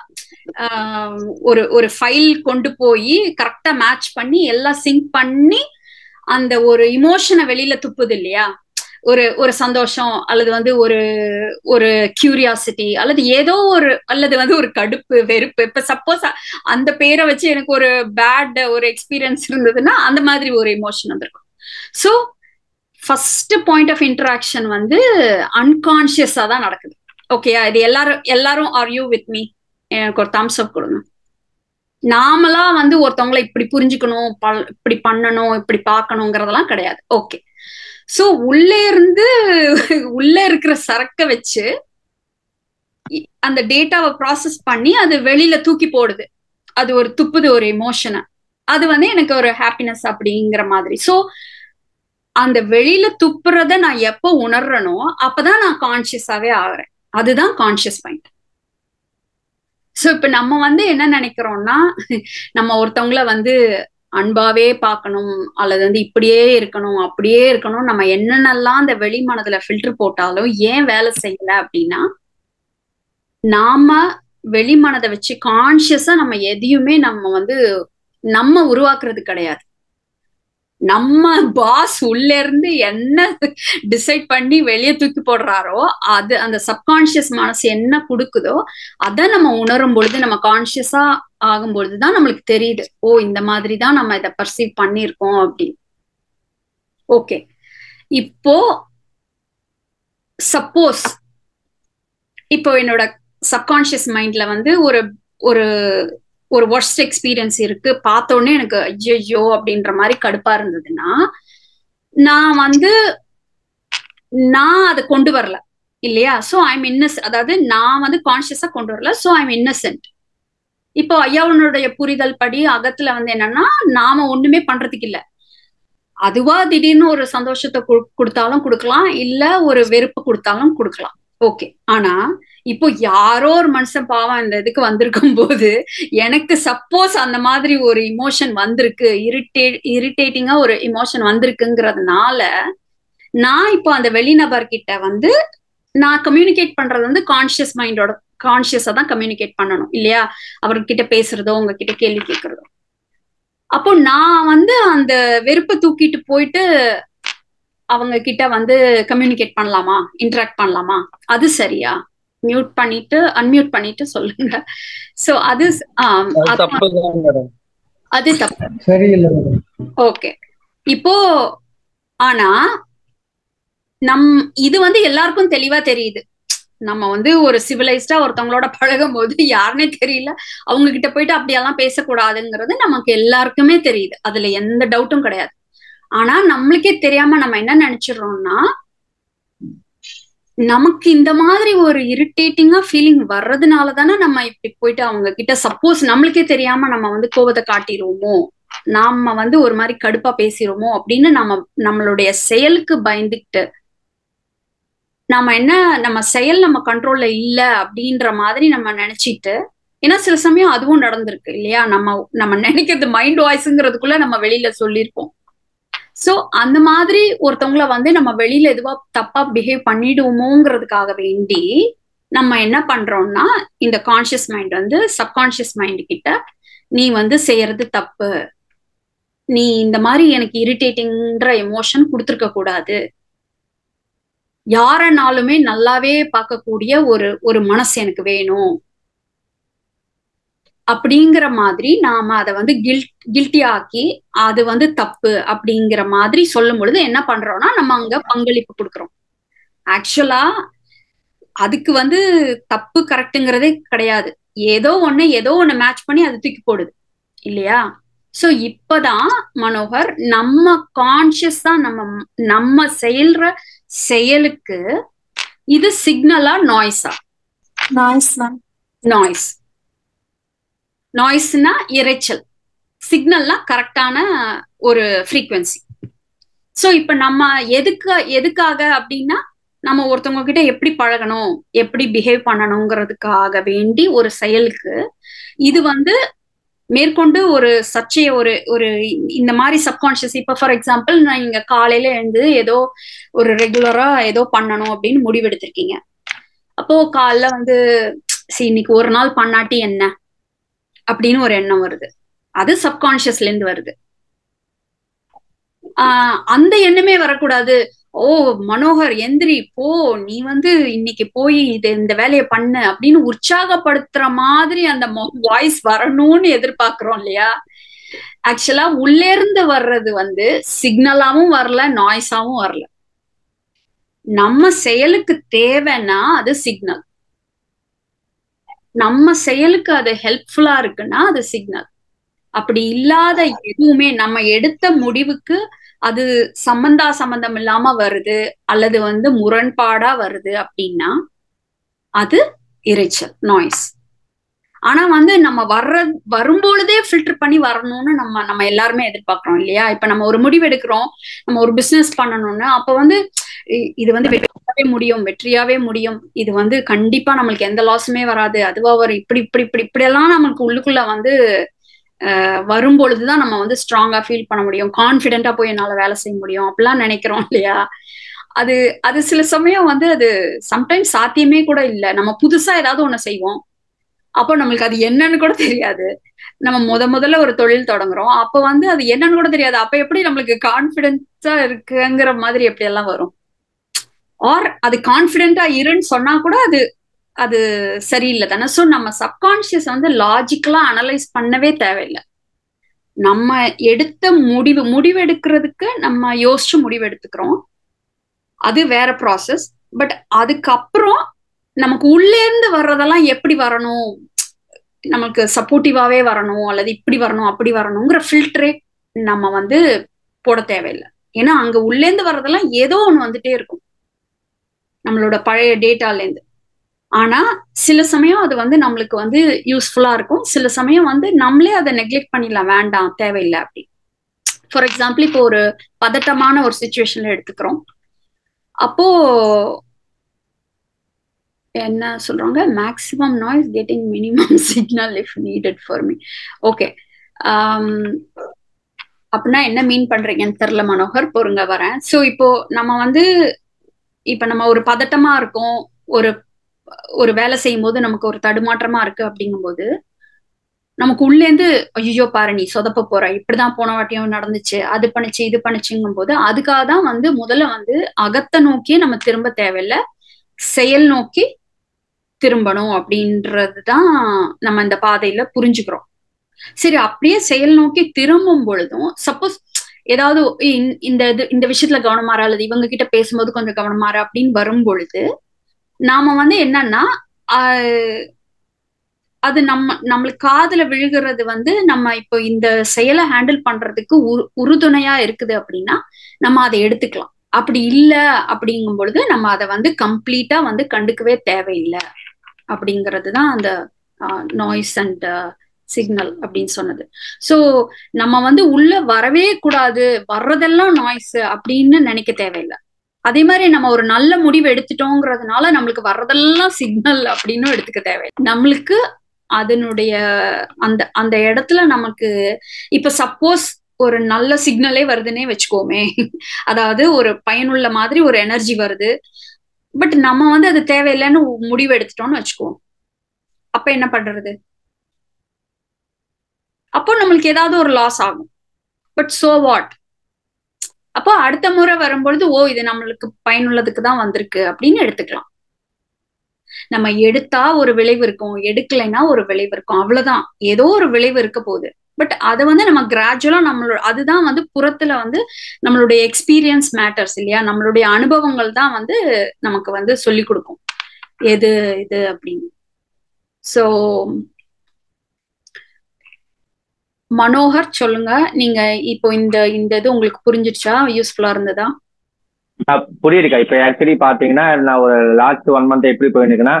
ஒரு ஒரு ஃபைல் கொண்டு போய் கரெக்டா மேட்ச் பண்ணி எல்லாம் சிங்க் பண்ணி அந்த ஒரு இமோஷனை வெளியில துப்புது இல்லையா ஒரு ஒரு சந்தோஷம் அல்லது வந்து ஒரு ஒரு கியூரியாசிட்டி அல்லது ஏதோ ஒரு அல்லது வந்து ஒரு கடுப்பு வெறுப்பு இப்ப சப்போஸ் அந்த பேரை வச்சு எனக்கு ஒரு பேட் ஒரு எக்ஸ்பீரியன்ஸ் இருந்ததுன்னா அந்த மாதிரி ஒரு இமோஷன் வந்திருக்கும் so first point of interaction வந்து அன்கான்சியஸா தான் நடக்குது ஓகேயா இது எல்லாரும் எல்லாரும் ஆர் யூ வித் மீ எனக்கு ஒரு தம்ஸ் அப் கொடுங்க நாமளா வந்து ஒருத்தவங்களை இப்படி புரிஞ்சுக்கணும் இப்படி பண்ணணும் இப்படி பார்க்கணுங்கிறதெல்லாம் கிடையாது ஓகே சோ உள்ளே இருந்து உள்ள இருக்கிற சரக்க வச்சு அந்த டேட்டாவை ப்ராசஸ் பண்ணி அது வெளியில தூக்கி போடுது அது ஒரு துப்புது ஒரு எமோஷனை அது வந்து எனக்கு ஒரு ஹாப்பினஸ் அப்படிங்கிற மாதிரி ஸோ அந்த வெளியில துப்புறத நான் எப்போ உணர்றனோ அப்பதான் நான் கான்சியஸாவே ஆகுறேன் அதுதான் கான்சியஸ் மைண்ட் சோ இப்ப நம்ம வந்து என்ன நினைக்கிறோம்னா நம்ம ஒருத்தவங்கள வந்து அன்பாவே பார்க்கணும் அல்லது வந்து இப்படியே இருக்கணும் அப்படியே இருக்கணும் நம்ம என்னென்னலாம் அந்த வெளி மனதுல ஃபில்டர் போட்டாலும் ஏன் வேலை செய்யல அப்படின்னா நாம வெளி மனதை வச்சு கான்சியஸா நம்ம எதையுமே நம்ம வந்து நம்ம உருவாக்குறது கிடையாது நம்ம பாஸ் உள்ள இருந்து என்ன டிசைட் பண்ணி வெளியே தூக்கி போடுறாரோ அது அந்த சப்கான்சியஸ் மனசு என்ன கொடுக்குதோ அதை நம்ம உணரும் பொழுது நம்ம கான்சியஸா ஆகும் பொழுதுதான் நம்மளுக்கு தெரியுது ஓ இந்த மாதிரி தான் நம்ம இதை பர்சீவ் பண்ணியிருக்கோம் அப்படின்னு ஓகே இப்போ சப்போஸ் இப்போ என்னோட சப்கான்சியஸ் மைண்ட்ல வந்து ஒரு ஒரு ஒரு ஒர்ஸ்ட் எக்ஸ்பீரியன்ஸ் இருக்கு பார்த்த உடனே எனக்கு ஐயோ அப்படின்ற மாதிரி கடுப்பா இருந்ததுன்னா நான் வந்து நான் அதை கொண்டு வரல இல்லையா சோ ஐம் இன்னஸ் அதாவது நான் வந்து கான்சியஸா கொண்டு வரல சோ ஐம் இன்னசென்ட் இப்போ ஐயாவுனுடைய புரிதல் படி அகத்துல வந்து என்னன்னா நாம ஒண்ணுமே பண்றதுக்கு இல்ல அதுவா திடீர்னு ஒரு சந்தோஷத்தை கொடுத்தாலும் கொடுக்கலாம் இல்ல ஒரு வெறுப்பு கொடுத்தாலும் கொடுக்கலாம் ஓகே ஆனா இப்போ யாரோ ஒரு மனுஷன் பாவம் இந்த இதுக்கு வந்திருக்கும் போது எனக்கு சப்போஸ் அந்த மாதிரி ஒரு இமோஷன் வந்திருக்கு இரிட்டே இரிட்டேட்டிங்கா ஒரு இமோஷன் வந்திருக்குங்கிறதுனால நான் இப்போ அந்த வெளிநபர் கிட்ட வந்து நான் கம்யூனிகேட் பண்றது வந்து கான்சியஸ் மைண்டோட கான்சியஸா தான் கம்யூனிகேட் பண்ணணும் இல்லையா அவர்கிட்ட பேசுறதோ உங்ககிட்ட கேள்வி கேட்கறதோ அப்போ நான் வந்து அந்த வெறுப்பை தூக்கிட்டு போயிட்டு அவங்க கிட்ட வந்து கம்யூனிகேட் பண்ணலாமா இன்டராக்ட் பண்ணலாமா அது சரியா மியூட் பண்ணிட்டு அன்மியூட் பண்ணிட்டு சொல்லுங்க சோ அது அது தப்பு சரியில்லை ஓகே இப்போ ஆனா நம் இது வந்து எல்லாருக்கும் தெளிவா தெரியுது நம்ம வந்து ஒரு சிவிலைஸ்டா ஒருத்தவங்களோட பழகும் போது யாருன்னே தெரியல அவங்க கிட்ட போயிட்டு அப்படியெல்லாம் பேசக்கூடாதுங்கிறது நமக்கு எல்லாருக்குமே தெரியுது அதுல எந்த டவுட்டும் கிடையாது ஆனா நம்மளுக்கே தெரியாம நம்ம என்ன நினைச்சிடறோம்னா நமக்கு இந்த மாதிரி ஒரு இரிட்டேட்டிங்கா ஃபீலிங் வர்றதுனால தானே நம்ம இப்படி போயிட்டு அவங்க கிட்ட சப்போஸ் நம்மளுக்கே தெரியாம நம்ம வந்து கோபத்தை காட்டிடுவோமோ நாம வந்து ஒரு மாதிரி கடுப்பா பேசிடுவோமோ அப்படின்னு நம்ம நம்மளுடைய செயலுக்கு பயந்துக்கிட்டு நாம என்ன நம்ம செயல் நம்ம கண்ட்ரோல்ல இல்ல அப்படின்ற மாதிரி நம்ம நினைச்சிட்டு ஏன்னா சில சமயம் அதுவும் நடந்திருக்கு இல்லையா நம்ம நம்ம நினைக்கிறது மைண்ட் வாய்ஸ்ங்கிறதுக்குள்ள நம்ம வெளியில சொல்லியிருப்போம் சோ அந்த மாதிரி ஒருத்தவங்கள வந்து நம்ம வெளியில எதுவா தப்பா பிஹேவ் பண்ணிடுவோமோங்கிறதுக்காக வேண்டி நம்ம என்ன பண்றோம்னா இந்த கான்சியஸ் மைண்ட் வந்து சப்கான்சியஸ் மைண்ட் கிட்ட நீ வந்து செய்யறது தப்பு நீ இந்த மாதிரி எனக்கு இரிட்டேட்டிங்ன்ற எமோஷன் கொடுத்துருக்க கூடாது யாரனாலுமே நல்லாவே பார்க்கக்கூடிய ஒரு ஒரு மனசு எனக்கு வேணும் அப்படிங்கிற மாதிரி நாம அதை வந்து கில் கில்ட்டி ஆக்கி அது வந்து தப்பு அப்படிங்கிற மாதிரி சொல்லும் பொழுது என்ன பண்றோம்னா நம்ம அங்க பங்களிப்பு கொடுக்குறோம் ஆக்சுவலா அதுக்கு வந்து தப்பு கரெக்டுங்கிறதே கிடையாது ஏதோ ஒண்ணு ஏதோ ஒண்ணு மேட்ச் பண்ணி அது தூக்கி போடுது இல்லையா சோ இப்பதான் மனோகர் நம்ம கான்சியஸா நம்ம நம்ம செயல்ற செயலுக்கு இது சிக்னலா நாய்ஸா நாய்ஸ் மேம் நாய்ஸ் நாய்ஸ்னா இரைச்சல் சிக்னல்னா கரெக்டான ஒரு ஃப்ரீக்வன்சி ஸோ இப்போ நம்ம எதுக்கு எதுக்காக அப்படின்னா நம்ம ஒருத்தவங்க கிட்ட எப்படி பழகணும் எப்படி பிஹேவ் பண்ணணுங்கிறதுக்காக வேண்டி ஒரு செயலுக்கு இது வந்து மேற்கொண்டு ஒரு சர்ச்சைய ஒரு ஒரு இந்த மாதிரி சப்கான்ஷியஸ் இப்போ ஃபார் எக்ஸாம்பிள் நான் இங்க காலையில எழுந்து ஏதோ ஒரு ரெகுலரா ஏதோ பண்ணணும் அப்படின்னு முடிவெடுத்திருக்கீங்க அப்போ காலைல வந்து சரி இன்னைக்கு ஒரு நாள் பண்ணாட்டி என்ன அப்படின்னு ஒரு எண்ணம் வருது அது சப்கான்ஷியஸ்ல இருந்து வருது ஆஹ் அந்த எண்ணமே வரக்கூடாது ஓ மனோகர் எந்திரி போ நீ வந்து இன்னைக்கு போய் இது இந்த வேலையை பண்ணு அப்படின்னு உற்சாகப்படுத்துற மாதிரி அந்த வாய்ஸ் வரணும்னு எதிர்பார்க்கிறோம் இல்லையா ஆக்சுவலா உள்ளே இருந்து வர்றது வந்து சிக்னலாவும் வரல நாய்ஸாவும் வரல நம்ம செயலுக்கு தேவைன்னா அது சிக்னல் நம்ம செயலுக்கு அது ஹெல்ப்ஃபுல்லா இருக்குன்னா அது சிக்னல் அப்படி இல்லாத எதுவுமே நம்ம எடுத்த முடிவுக்கு அது சம்பந்தா சம்பந்தம் இல்லாம வருது அல்லது வந்து முரண்பாடா வருது அப்படின்னா அது இறைச்சல் நாய்ஸ் ஆனா வந்து நம்ம வர்ற வரும்பொழுதே ஃபில்டர் பண்ணி வரணும்னு நம்ம நம்ம எல்லாருமே எதிர்பார்க்கிறோம் இல்லையா இப்ப நம்ம ஒரு முடிவு எடுக்கிறோம் நம்ம ஒரு பிசினஸ் பண்ணணும்னு அப்ப வந்து இ- இது வந்து வெற்றியாவே முடியும் வெற்றியாவே முடியும் இது வந்து கண்டிப்பா நம்மளுக்கு எந்த லாஸுமே வராது அதுவா வரும் இப்படி இப்படி இப்படி இப்படி எல்லாம் நமக்கு உள்ளுக்குள்ள வந்து அஹ், வரும்பொழுதுதான் நம்ம வந்து ஸ்ட்ராங்கா ஃபீல் பண்ண முடியும் கான்பிடென்ட்டா போய் என்னால வேலை செய்ய முடியும் அப்படிலாம் நினைக்கிறோம் இல்லையா அது அது சில சமயம் வந்து அது சம்டைம்ஸ் சாத்தியமே கூட இல்லை நம்ம புதுசா ஏதாவது ஒண்ணு செய்வோம் அப்போ நம்மளுக்கு அது என்னன்னு கூட தெரியாது நம்ம முத முதல்ல ஒரு தொழில் தொடங்குறோம் அப்ப வந்து அது என்னன்னு கூட தெரியாது அப்ப எப்படி நம்மளுக்கு கான்பிடென்ஸா இருக்குங்கிற மாதிரி எப்படி எல்லாம் வரும் ஆர் அது கான்பிடென்ட்டா இருன்னு சொன்னா கூட அது அது சரியில்லை தானே ஸோ நம்ம சப்கான்ஷியஸ் வந்து லாஜிக்கலா அனலைஸ் பண்ணவே தேவையில்லை நம்ம எடுத்த முடிவு முடிவு எடுக்கிறதுக்கு நம்ம யோசிச்சு முடிவு எடுத்துக்கிறோம் அது வேற ப்ராசஸ் பட் அதுக்கப்புறம் நமக்கு உள்ளே இருந்து வர்றதெல்லாம் எப்படி வரணும் நமக்கு சப்போர்ட்டிவாவே வரணும் அல்லது இப்படி வரணும் அப்படி வரணுங்கிற ஃபில்டரே நம்ம வந்து போட தேவையில்லை ஏன்னா அங்க உள்ளேந்து வர்றதெல்லாம் ஏதோ ஒண்ணு வந்துட்டே இருக்கும் நம்மளோட பழைய டேட்டால இருந்து ஆனா சில சமயம் அது வந்து நம்மளுக்கு வந்து யூஸ்ஃபுல்லா இருக்கும் சில சமயம் வந்து நம்மளே அதை நெக்லெக்ட் பண்ணிடலாம் வேண்டாம் தேவையில்லை அப்படி ஃபார் எக்ஸாம்பிள் இப்போ ஒரு பதட்டமான ஒரு சுச்சுவேஷன்ல எடுத்துக்கிறோம் அப்போ என்ன சொல்றாங்க maximum noise getting minimum signal if needed for me okay அப்படின்னா என்ன மீன் பண்றீங்கன்னு தெரியல மனோகர் பொறுங்க வரேன் ஸோ இப்போ நம்ம வந்து இப்ப நம்ம ஒரு பதட்டமா இருக்கோம் ஒரு ஒரு வேலை செய்யும் போது நமக்கு ஒரு தடுமாற்றமா இருக்கு அப்படிங்கும்போது நமக்கு உள்ளேந்து ஐயோ பாரு நீ சொதப்ப போற இப்படிதான் போன வாட்டியும் நடந்துச்சு அது பண்ணுச்சு இது பண்ணுச்சுங்கும் போது அதுக்காக தான் வந்து முதல்ல வந்து அகத்தை நோக்கியே நம்ம திரும்ப தேவையில்ல செயல் நோக்கி திரும்பணும் அப்படின்றது தான் நம்ம இந்த பாதையில புரிஞ்சுக்கிறோம் சரி அப்படியே செயல் நோக்கி திரும்பும் பொழுதும் சப்போஸ் ஏதாவது இந்- இந்த இது இந்த விஷயத்துல கவனமாற அல்லது இவங்க கிட்ட பேசும்போது கொஞ்சம் கவனமாற அப்படின்னு வரும் பொழுது நாம வந்து என்னன்னா ஆஹ், அது நம்ம நம்மளுக்கு காதுல விழுகிறது வந்து நம்ம இப்போ இந்த செயலை ஹேண்டில் பண்றதுக்கு உரு உறுதுணையா இருக்குது அப்படின்னா நம்ம அதை எடுத்துக்கலாம் அப்படி இல்ல அப்படிங்கும் பொழுது நம்ம அதை வந்து கம்ப்ளீட்டா வந்து கண்டுக்கவே தேவையில்லை அப்படிங்கிறது தான் அந்த நாய்ஸ் அண்ட் சிக்னல் அப்படின்னு சொன்னது சோ நம்ம வந்து உள்ள வரவே கூடாது வர்றதெல்லாம் நாய்ஸ் அப்படின்னு நினைக்க தேவையில்லை அதே மாதிரி நம்ம ஒரு நல்ல முடிவு எடுத்துட்டோங்கிறதுனால நம்மளுக்கு வர்றதெல்லாம் சிக்னல் அப்படின்னு எடுத்துக்க தேவையில்லை நம்மளுக்கு அதனுடைய அந்த அந்த இடத்துல நமக்கு இப்ப சப்போஸ் ஒரு நல்ல சிக்னலே வருதுன்னே வச்சுக்கோமே அதாவது ஒரு பயனுள்ள மாதிரி ஒரு எனர்ஜி வருது பட் நம்ம வந்து அது தேவையில்லைன்னு முடிவு எடுத்துட்டோம்னு வச்சுக்குவோம் அப்ப என்ன பண்றது அப்போ நம்மளுக்கு ஏதாவது ஒரு லாஸ் ஆகும் பட் சோ வாட் அப்போ அடுத்த முறை வரும்பொழுது ஓ இது நம்மளுக்கு பயனுள்ளதுக்கு தான் வந்திருக்கு அப்படின்னு எடுத்துக்கலாம் நம்ம எடுத்தா ஒரு விளைவு இருக்கும் எடுக்கலைன்னா ஒரு விளைவு இருக்கும் அவ்வளவுதான் ஏதோ ஒரு விளைவு இருக்க போகுது பட் அதை வந்து நம்ம கிராஜுவலா நம்மளோட அதுதான் வந்து புறத்துல வந்து நம்மளுடைய எக்ஸ்பீரியன்ஸ் மேட்டர்ஸ் இல்லையா நம்மளுடைய அனுபவங்கள் தான் வந்து நமக்கு வந்து சொல்லி கொடுக்கும் எது இது அப்படின்னு சோ மனோகர் சொல்லுங்க நீங்க இப்போ இந்த இந்த இது உங்களுக்கு புரிஞ்சிடுச்சா யூஸ்ஃபுல்லா இருந்ததா ஆஹ் புரியுதுக்கா இப்ப ஆக்சுவலி பாத்தீங்கன்னா நான் ஒரு லாஸ்ட் ஒன் மந்த் எப்படி போயிருக்குன்னா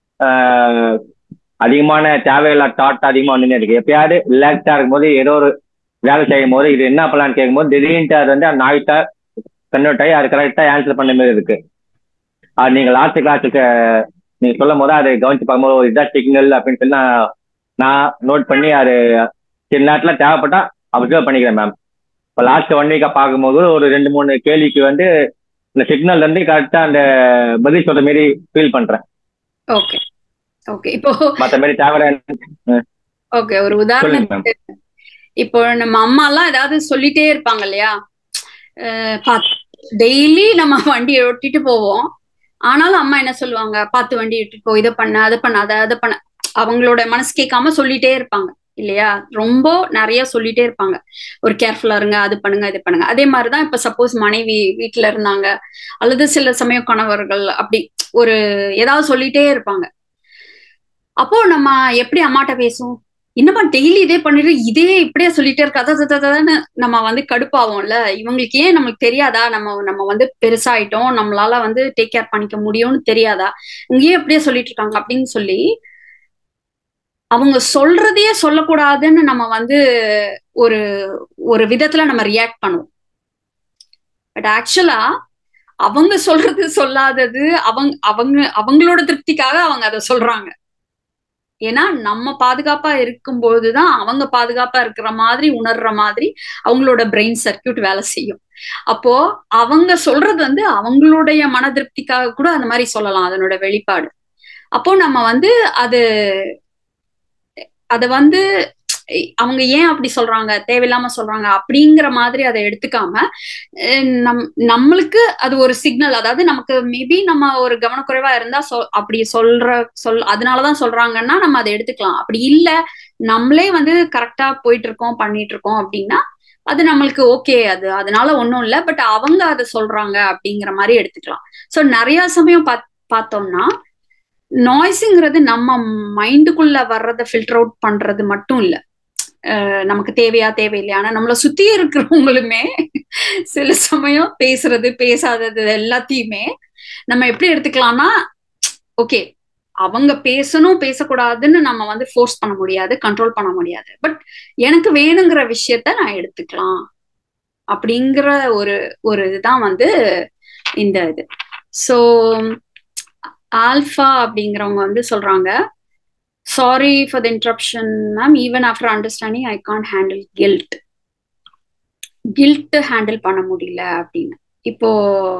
அதிகமான தேவையில்லா தாட் அதிகமா வந்துனே இருக்கு எப்பயாவது ரிலாக்ஸா இருக்கும்போது ஏதோ ஒரு வேலை செய்யும் போது இது என்ன பண்ணலான்னு கேட்கும்போது திடீர்னு அது வந்து நாய்ட்டா கன்வெர்ட் ஆகி அது கரெக்டா ஆன்சர் பண்ண மாதிரி இருக்கு அது நீங்க லாஸ்ட் கிளாஸுக்கு நீங்க சொல்லும் போது அதை கவனிச்சு பார்க்கும்போது ஒரு இதான் சிக்னல் அப்படின்னு சொல்லி நான் நான் நோட் பண்ணி அது சில நேரத்துல தேவைப்பட்டா அப்சர்வ் பண்ணிக்கிறேன் மேம் இப்போ லாஸ்ட் ஒன் வீக்கா பார்க்கும்போது ஒரு ரெண்டு மூணு கேள்விக்கு வந்து இந்த சிக்னல் இருந்து கரெக்டா அந்த பதில் சொல்ற மாதிரி ஃபீல் பண்றேன் ஓகே ஓகே இப்போ மத்த மாதிரி தேவை ஓகே ஒரு சொல்லுங்க மேம் உதாரணத்துக்கு இப்போ நம்ம அம்மா எல்லாம் ஏதாவது சொல்லிட்டே இருப்பாங்க இல்லையா டெய்லி நம்ம வண்டியை ஓட்டிட்டு போவோம் ஆனாலும் அம்மா என்ன சொல்லுவாங்க பார்த்து வண்டி எடுத்துட்டு போ இதை பண்ண அதை பண்ண அதை அதை பண்ண அவங்களோட மனசு கேட்காம சொல்லிட்டே இருப்பாங்க இல்லையா ரொம்ப நிறைய சொல்லிட்டே இருப்பாங்க ஒரு கேர்ஃபுல்லா இருங்க அது பண்ணுங்க இது பண்ணுங்க அதே மாதிரிதான் இப்ப சப்போஸ் மனைவி வீட்டுல இருந்தாங்க அல்லது சில சமயம் கணவர்கள் அப்படி ஒரு ஏதாவது சொல்லிட்டே இருப்பாங்க அப்போ நம்ம எப்படி அம்மாட்ட பேசுவோம் என்னப்பா டெய்லி இதே பண்ணிட்டு இதே இப்படியே சொல்லிட்டே இருக்க அதான் நம்ம வந்து கடுப்பாவோம்ல இவங்களுக்கு ஏன் நமக்கு தெரியாதா நம்ம நம்ம வந்து பெருசாயிட்டோம் நம்மளால வந்து டேக் கேர் பண்ணிக்க முடியும்னு தெரியாதா இங்கேயே இப்படியே சொல்லிட்டு இருக்காங்க அப்படின்னு சொல்லி அவங்க சொல்றதையே சொல்லக்கூடாதுன்னு நம்ம வந்து ஒரு ஒரு விதத்துல நம்ம ரியாக்ட் பண்ணுவோம் பட் ஆக்சுவலா அவங்க சொல்றது சொல்லாதது அவங்க அவங்க அவங்களோட திருப்திக்காக அவங்க அதை சொல்றாங்க ஏன்னா நம்ம பாதுகாப்பா இருக்கும்போதுதான் அவங்க பாதுகாப்பா இருக்கிற மாதிரி உணர்ற மாதிரி அவங்களோட பிரெயின் சர்க்கியூட் வேலை செய்யும் அப்போ அவங்க சொல்றது வந்து அவங்களுடைய மன திருப்திக்காக கூட அந்த மாதிரி சொல்லலாம் அதனோட வெளிப்பாடு அப்போ நம்ம வந்து அது அத வந்து அவங்க ஏன் அப்படி சொல்றாங்க தேவையில்லாம சொல்றாங்க அப்படிங்கிற மாதிரி அதை எடுத்துக்காம நம் நம்மளுக்கு அது ஒரு சிக்னல் அதாவது நமக்கு மேபி நம்ம ஒரு கவனக்குறைவா இருந்தா சொ அப்படி சொல்ற சொல் அதனாலதான் சொல்றாங்கன்னா நம்ம அதை எடுத்துக்கலாம் அப்படி இல்ல நம்மளே வந்து கரெக்டா போயிட்டு இருக்கோம் பண்ணிட்டு இருக்கோம் அப்படின்னா அது நம்மளுக்கு ஓகே அது அதனால ஒன்றும் இல்லை பட் அவங்க அதை சொல்றாங்க அப்படிங்கிற மாதிரி எடுத்துக்கலாம் ஸோ நிறைய சமயம் பாத் பார்த்தோம்னா நாய்ஸுங்கிறது நம்ம மைண்டுக்குள்ள வர்றதை ஃபில்டர் அவுட் பண்றது மட்டும் இல்லை நமக்கு தேவையா தேவையில்லையா ஆனா நம்மளை சுத்தி இருக்கிறவங்களுமே சில சமயம் பேசுறது பேசாதது எல்லாத்தையுமே நம்ம எப்படி எடுத்துக்கலாம்னா ஓகே அவங்க பேசணும் பேசக்கூடாதுன்னு நம்ம வந்து ஃபோர்ஸ் பண்ண முடியாது கண்ட்ரோல் பண்ண முடியாது பட் எனக்கு வேணுங்கிற விஷயத்த நான் எடுத்துக்கலாம் அப்படிங்கிற ஒரு ஒரு இதுதான் வந்து இந்த இது ஸோ ஆல்ஃபா அப்படிங்கிறவங்க வந்து சொல்றாங்க sorry for the interruption ma'am even after understanding I can't handle guilt guilt handle பண்ண முடியல அப்படின்னு இப்போ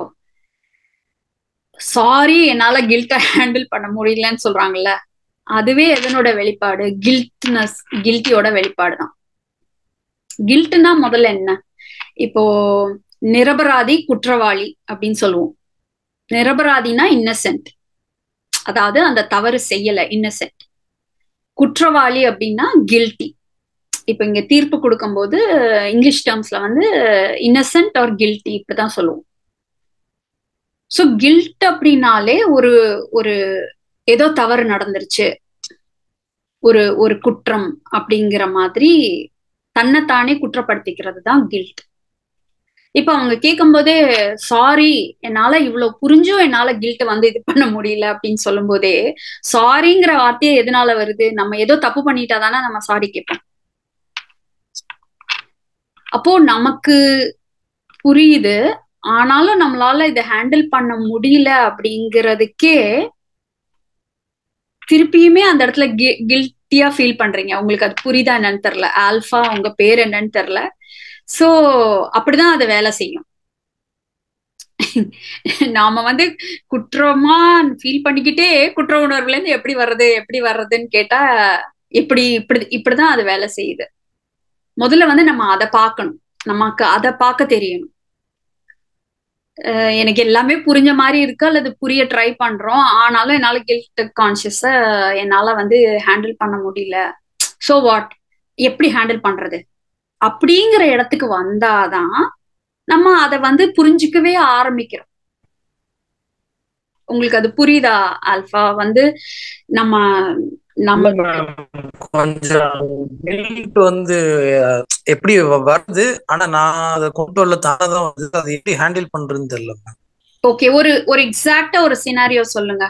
சாரி என்னால கில்ட்டை ஹேண்டில் பண்ண முடியலன்னு சொல்றாங்கல்ல அதுவே எதனோட வெளிப்பாடு கில்ட்னஸ் கில்ட்டியோட வெளிப்பாடு தான் கில்ட்னா முதல்ல என்ன இப்போ நிரபராதி குற்றவாளி அப்படின்னு சொல்லுவோம் நிரபராதினா இன்னசென்ட் அதாவது அந்த தவறு செய்யல இன்னசென்ட் குற்றவாளி அப்படின்னா கில்ட்டி இப்ப இங்க தீர்ப்பு கொடுக்கும்போது இங்கிலீஷ் டேர்ம்ஸ்ல வந்து இன்னசென்ட் ஆர் கில்ட்டி இப்படிதான் சொல்லுவோம் ஸோ கில்ட் அப்படின்னாலே ஒரு ஒரு ஏதோ தவறு நடந்துருச்சு ஒரு ஒரு குற்றம் அப்படிங்கிற மாதிரி தன்னைத்தானே குற்றப்படுத்திக்கிறது தான் கில்ட் இப்ப அவங்க கேட்கும் போதே சாரி என்னால இவ்வளவு புரிஞ்சும் என்னால கில்ட் வந்து இது பண்ண முடியல அப்படின்னு சொல்லும் போதே சாரிங்கிற வார்த்தையே எதனால வருது நம்ம ஏதோ தப்பு பண்ணிட்டா தானே நம்ம சாரி கேட்போம் அப்போ நமக்கு புரியுது ஆனாலும் நம்மளால இதை ஹேண்டில் பண்ண முடியல அப்படிங்கிறதுக்கே திருப்பியுமே அந்த இடத்துல கில்ட்டியா ஃபீல் பண்றீங்க உங்களுக்கு அது புரியுதா என்னன்னு தெரியல ஆல்ஃபா உங்க பேர் என்னன்னு தெரியல சோ அப்படிதான் அது வேலை செய்யும் நாம வந்து குற்றமா ஃபீல் பண்ணிக்கிட்டே குற்ற உணர்வுல இருந்து எப்படி வர்றது எப்படி வர்றதுன்னு கேட்டா இப்படி இப்படி இப்படிதான் அது வேலை செய்யுது முதல்ல வந்து நம்ம அதை பார்க்கணும் நமக்கு அதை பார்க்க தெரியணும் எனக்கு எல்லாமே புரிஞ்ச மாதிரி இருக்கு அல்லது புரிய ட்ரை பண்றோம் ஆனாலும் என்னால கில்ட் கான்சியஸ என்னால வந்து ஹேண்டில் பண்ண முடியல ஸோ வாட் எப்படி ஹேண்டில் பண்றது அப்படிங்கிற இடத்துக்கு வந்தாதான் நம்ம அதை வந்து புரிஞ்சுக்கவே ஆரம்பிக்கிறோம் உங்களுக்கு அது புரியுதா ஆல்பா வந்து நம்ம நம்ம கொஞ்சம் கில்ட் வந்து எப்படி வருது ஆனா நான் அதை கொண்டு வரல தானதான் வந்து அதை எப்படி ஹேண்டில் பண்றதுன்னு தெரியல ஓகே ஒரு ஒரு எக்ஸாக்டா ஒரு சினாரியோ சொல்லுங்க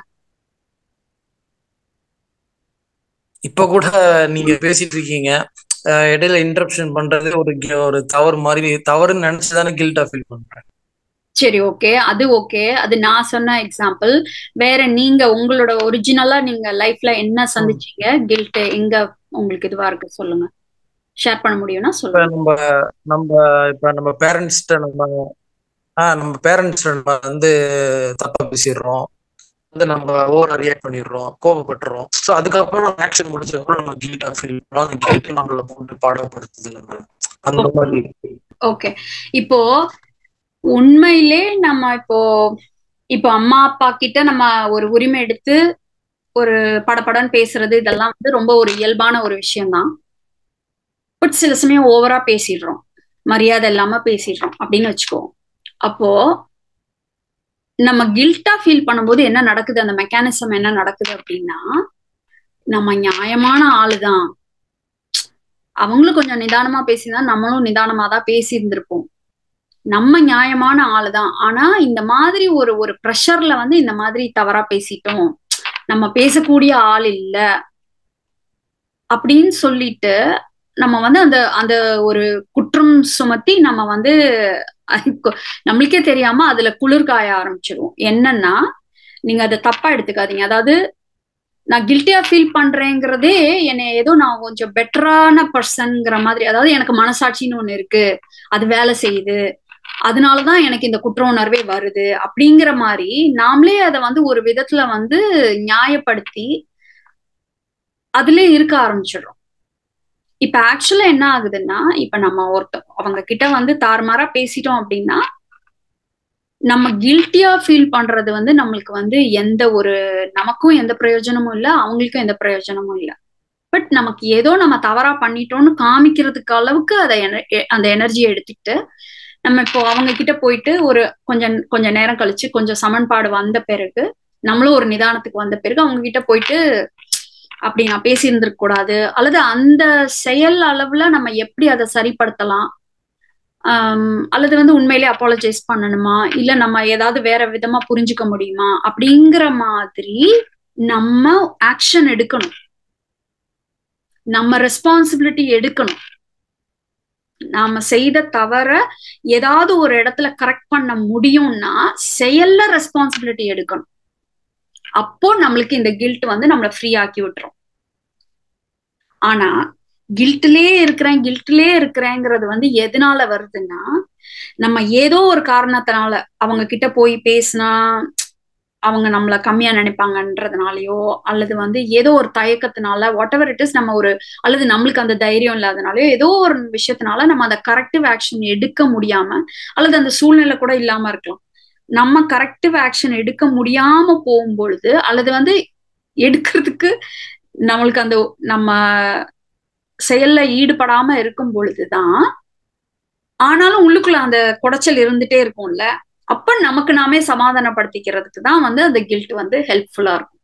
இப்ப கூட நீங்க பேசிட்டு இருக்கீங்க இடையில இன்டரப்ஷன் பண்றது ஒரு ஒரு தவறு மாதிரி தவறுன்னு நினைச்சுதானே கில்ட்டா ஃபீல் பண்றேன் சரி ஓகே அது ஓகே அது நான் சொன்ன எக்ஸாம்பிள் வேற நீங்க உங்களோட ஒரிஜினலா நீங்க லைஃப்ல என்ன சந்திச்சீங்க கில்ட் எங்க உங்களுக்கு இதுவா இருக்கு சொல்லுங்க ஷேர் பண்ண முடியும்னா சொல்லுங்க நம்ம நம்ம இப்ப நம்ம பேரண்ட்ஸ்ட நம்ம ஆஹ் நம்ம பேரண்ட்ஸ் நம்ம வந்து தப்பா பேசிடுறோம் வந்து நம்ம ஓவர் ரியாக்ட் பண்ணிடுறோம் கோபப்படுறோம் ஸோ அதுக்கப்புறம் ஆக்ஷன் முடிச்சதுக்கப்புறம் நம்ம கில்ட்டா ஃபீல் பண்றோம் அந்த கில்ட் நம்மள போட்டு பாடப்படுத்துது நம்ம அந்த மாதிரி ஓகே இப்போ உண்மையிலே நம்ம இப்போ இப்போ அம்மா அப்பா கிட்ட நம்ம ஒரு உரிமை எடுத்து ஒரு படப்படன்னு பேசுறது இதெல்லாம் வந்து ரொம்ப ஒரு இயல்பான ஒரு விஷயம்தான் பட் சில சமயம் ஓவரா பேசிடுறோம் மரியாதை இல்லாம பேசிடுறோம் அப்படின்னு வச்சுக்கோம் அப்போ நம்ம கில்ட்டா ஃபீல் பண்ணும்போது என்ன நடக்குது அந்த மெக்கானிசம் என்ன நடக்குது அப்படின்னா நம்ம நியாயமான ஆளுதான் அவங்களும் கொஞ்சம் நிதானமா பேசிதான் நம்மளும் நிதானமா தான் பேசி இருந்திருப்போம் நம்ம நியாயமான ஆளு தான் ஆனா இந்த மாதிரி ஒரு ஒரு ப்ரெஷர்ல வந்து இந்த மாதிரி தவறா பேசிட்டோம் நம்ம பேசக்கூடிய ஆள் இல்ல அப்படின்னு சொல்லிட்டு நம்ம வந்து அந்த அந்த ஒரு குற்றம் சுமத்தி நம்ம வந்து நம்மளுக்கே தெரியாம அதுல குளிர்காய ஆரம்பிச்சிருவோம் என்னன்னா நீங்க அதை தப்பா எடுத்துக்காதீங்க அதாவது நான் கில்ட்டியா ஃபீல் பண்றேங்கிறதே என்னை ஏதோ நான் கொஞ்சம் பெட்டரான பர்சன்ங்கிற மாதிரி அதாவது எனக்கு மனசாட்சின்னு ஒண்ணு இருக்கு அது வேலை செய்யுது அதனாலதான் எனக்கு இந்த குற்ற உணர்வே வருது அப்படிங்கிற மாதிரி நாமளே அதை வந்து ஒரு விதத்துல வந்து நியாயப்படுத்தி அதுலயே இருக்க ஆரம்பிச்சிடுறோம் இப்ப ஆக்சுவலா என்ன ஆகுதுன்னா இப்ப நம்ம ஒருத்த அவங்க கிட்ட வந்து தாறுமாறா பேசிட்டோம் அப்படின்னா நம்ம கில்ட்டியா ஃபீல் பண்றது வந்து நம்மளுக்கு வந்து எந்த ஒரு நமக்கும் எந்த பிரயோஜனமும் இல்லை அவங்களுக்கும் எந்த பிரயோஜனமும் இல்லை பட் நமக்கு ஏதோ நம்ம தவறா பண்ணிட்டோம்னு காமிக்கிறதுக்கு அளவுக்கு அதை அந்த எனர்ஜியை எடுத்துக்கிட்டு நம்ம இப்போ அவங்க கிட்ட போயிட்டு ஒரு கொஞ்சம் கொஞ்சம் நேரம் கழிச்சு கொஞ்சம் சமன்பாடு வந்த பிறகு நம்மளும் ஒரு நிதானத்துக்கு வந்த பிறகு அவங்க கிட்ட போயிட்டு அப்படி நான் பேசியிருந்திருக்க கூடாது அல்லது அந்த செயல் அளவுல நம்ம எப்படி அதை சரிப்படுத்தலாம் அல்லது வந்து உண்மையிலே அப்பாலஜைஸ் பண்ணணுமா இல்ல நம்ம ஏதாவது வேற விதமா புரிஞ்சுக்க முடியுமா அப்படிங்கிற மாதிரி நம்ம ஆக்ஷன் எடுக்கணும் நம்ம ரெஸ்பான்சிபிலிட்டி எடுக்கணும் நாம செய்த தவற ஏதாவது ஒரு இடத்துல கரெக்ட் பண்ண முடியும்னா செயல்ல ரெஸ்பான்சிபிலிட்டி எடுக்கணும் அப்போ நம்மளுக்கு இந்த கில்ட் வந்து நம்மளை ஃப்ரீ ஆக்கி விட்டுரும் ஆனா கில்ட்லயே இருக்கிறேன் கில்ட்லயே இருக்கிறேங்கிறது வந்து எதனால வருதுன்னா நம்ம ஏதோ ஒரு காரணத்தினால அவங்க கிட்ட போய் பேசினா அவங்க நம்மள கம்மியா நினைப்பாங்கன்றதுனாலயோ அல்லது வந்து ஏதோ ஒரு தயக்கத்தினால வாட் எவர் இட் இஸ் நம்ம ஒரு அல்லது நம்மளுக்கு அந்த தைரியம் இல்லாதனாலயோ ஏதோ ஒரு விஷயத்தினால நம்ம அந்த கரெக்டிவ் ஆக்ஷன் எடுக்க முடியாம அல்லது அந்த சூழ்நிலை கூட இல்லாம இருக்கலாம் நம்ம கரெக்டிவ் ஆக்ஷன் எடுக்க முடியாம போகும்பொழுது அல்லது வந்து எடுக்கிறதுக்கு நம்மளுக்கு அந்த நம்ம செயல்ல ஈடுபடாம இருக்கும் பொழுதுதான் ஆனாலும் உள்ளுக்குள்ள அந்த குடைச்சல் இருந்துட்டே இருக்கும்ல அப்ப நமக்கு நாமே சமாதானப்படுத்திக்கிறதுக்கு தான் வந்து அந்த கில்ட் வந்து ஹெல்ப்ஃபுல்லா இருக்கும்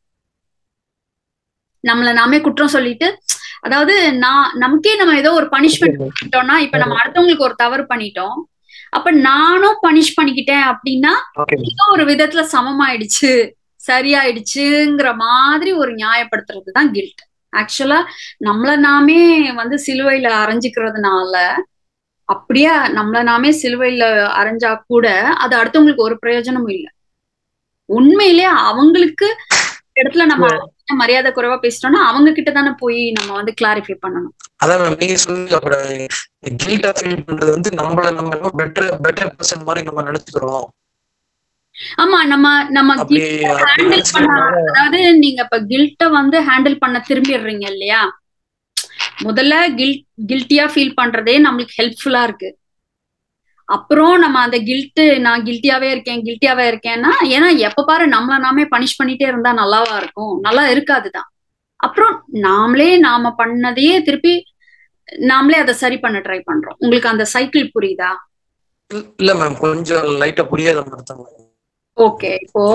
நம்மள நாமே குற்றம் சொல்லிட்டு அதாவது நான் நமக்கே நம்ம ஏதோ ஒரு பனிஷ்மெண்ட் பண்ணிட்டோம்னா இப்ப நம்ம அடுத்தவங்களுக்கு ஒரு தவறு பண்ணிட்டோம் அப்ப நானும் பனிஷ் பண்ணிக்கிட்டேன் அப்படின்னா ஏதோ ஒரு விதத்துல சமமாயிடுச்சு சரியாயிடுச்சுங்கிற மாதிரி ஒரு நியாயப்படுத்துறது தான் கில்ட் ஆக்சுவலா நம்மள நாமே வந்து சிலுவையில அரைஞ்சுக்கிறதுனால அப்படியே நம்மள நாமே சிலுவையில அரைஞ்சா கூட அது அடுத்தவங்களுக்கு ஒரு பிரயோஜனமும் இல்லை உண்மையிலே அவங்களுக்கு இடத்துல நம்ம மரியாதை குறைவா பேசிட்டோம்னா அவங்க கிட்ட தானே போய் நம்ம வந்து கிளாரிஃபை பண்ணணும் அதான் மேம் நீங்க சொன்னீங்க கில்ட்டா ஃபீல் பண்றது வந்து நம்மள நம்ம பெட்டர் பெட்டர் பர்சன் மாதிரி நம்ம நினைச்சுக்கிறோம் ஆமா நம்ம நம்ம ஹேண்டில் பண்ண அதாவது நீங்க இப்ப கில்ட்ட வந்து ஹேண்டில் பண்ண திரும்பிடுறீங்க இல்லையா முதல்ல கில் கில்ட்டியா ஃபீல் பண்றதே நம்மளுக்கு ஹெல்ப்ஃபுல்லா இருக்கு அப்புறம் நம்ம அந்த கில்ட்டு நான் கில்ட்டியாவே இருக்கேன் கில்ட்டியாவே இருக்கேன்னா ஏன்னா எப்ப பாரு நம்மள நாமே பனிஷ் பண்ணிட்டே இருந்தா நல்லாவா இருக்கும் நல்லா இருக்காதுதான் அப்புறம் நாமளே நாம பண்ணதையே திருப்பி நாமளே அதை சரி பண்ண ட்ரை பண்றோம் உங்களுக்கு அந்த சைக்கிள் புரியுதா இல்ல மேம் கொஞ்சம் லைட்டா புரியாத மாதிரி ஓகே இப்போ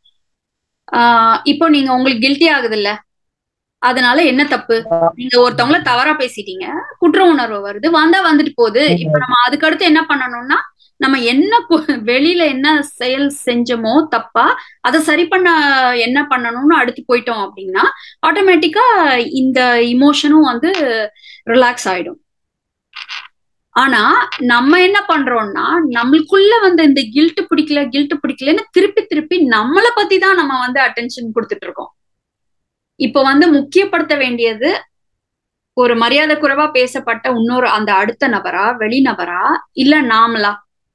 இப்போ நீங்க உங்களுக்கு கில்ட்டி ஆகுது இல்ல அதனால என்ன தப்பு நீங்க ஒருத்தவங்கள தவறா பேசிட்டீங்க குற்ற உணர்வு வருது வந்தா வந்துட்டு போகுது இப்ப நம்ம அதுக்கடுத்து என்ன பண்ணணும்னா நம்ம என்ன வெளியில என்ன செயல் செஞ்சோமோ தப்பா அதை சரி பண்ண என்ன பண்ணணும்னு அடுத்து போயிட்டோம் அப்படின்னா ஆட்டோமேட்டிக்கா இந்த இமோஷனும் வந்து ரிலாக்ஸ் ஆயிடும் ஆனா நம்ம என்ன பண்றோம்னா நம்மளுக்குள்ள வந்து இந்த கில்ட் பிடிக்கல கில்ட் பிடிக்கலன்னு திருப்பி திருப்பி நம்மளை பத்தி தான் நம்ம வந்து அட்டென்ஷன் கொடுத்துட்டு இருக்கோம் இப்ப வந்து முக்கியப்படுத்த வேண்டியது ஒரு மரியாதை குறைவா பேசப்பட்ட இன்னொரு அந்த அடுத்த நபரா வெளிநபரா இல்ல நாமளா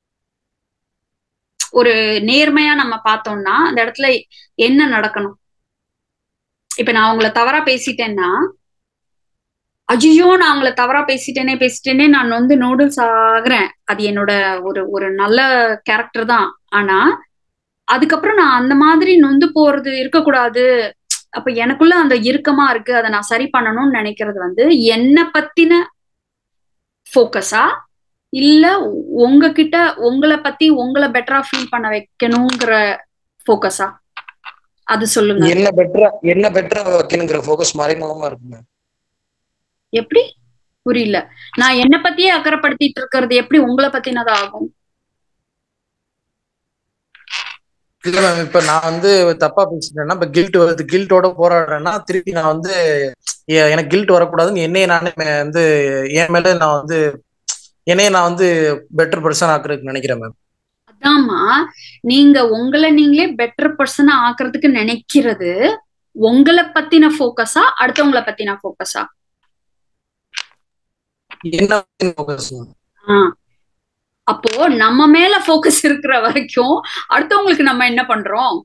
ஒரு நேர்மையா நம்ம பார்த்தோம்னா அந்த இடத்துல என்ன நடக்கணும் இப்ப நான் அவங்கள தவறா பேசிட்டேன்னா அஜியோ நான் அவங்கள தவறா பேசிட்டேனே பேசிட்டேனே நான் வந்து நூடுல்ஸ் ஆகுறேன் அது என்னோட ஒரு ஒரு நல்ல கேரக்டர் தான் ஆனா அதுக்கப்புறம் நான் அந்த மாதிரி நொந்து போறது இருக்கக்கூடாது அப்ப எனக்குள்ள அந்த இறுக்கமா இருக்கு அதை நான் சரி பண்ணணும்னு நினைக்கிறது வந்து என்ன பத்தின ஃபோக்கஸா இல்ல உங்ககிட்ட உங்களை பத்தி உங்களை பெட்டரா ஃபீல் பண்ண வைக்கணுங்கிற ஃபோக்கஸா அது சொல்லுங்க என்ன பெட்டரா என்ன பெட்டரா வைக்கணுங்கிற ஃபோக்கஸ் மறைமுகமா இருக்குங்க எப்படி புரியல நான் என்ன பத்தியே அக்கறைப்படுத்திட்டு இருக்கிறது எப்படி உங்களை பத்தினதா ஆகும் இல்ல மேம் இப்ப நான் வந்து தப்பா பேசிட்டேன்னா இப்ப கில்ட் வருது கில்ட்டோட போராடுறேன்னா திருப்பி நான் வந்து எ- எனக்கு கில்ட் வரக்கூடாதுன்னு என்னைய நானே மே- வந்து என் மேல நான் வந்து என்னைய நான் வந்து பெட்டர் பர்சன் ஆக்குறதுக்கு நினைக்கிறேன் மேம் அதாம்மா நீங்க உங்களை நீங்களே பெட்டர் பர்சனா ஆக்குறதுக்கு நினைக்கிறது உங்களை பத்தின ஃபோக்கஸா அடுத்தவங்கள பத்தின ஃபோக்கஸா என்ன focus ma'am? ஆ அப்போ நம்ம மேல ஃபோக்கஸ் இருக்கிற வரைக்கும் அடுத்தவங்களுக்கு நம்ம என்ன பண்றோம்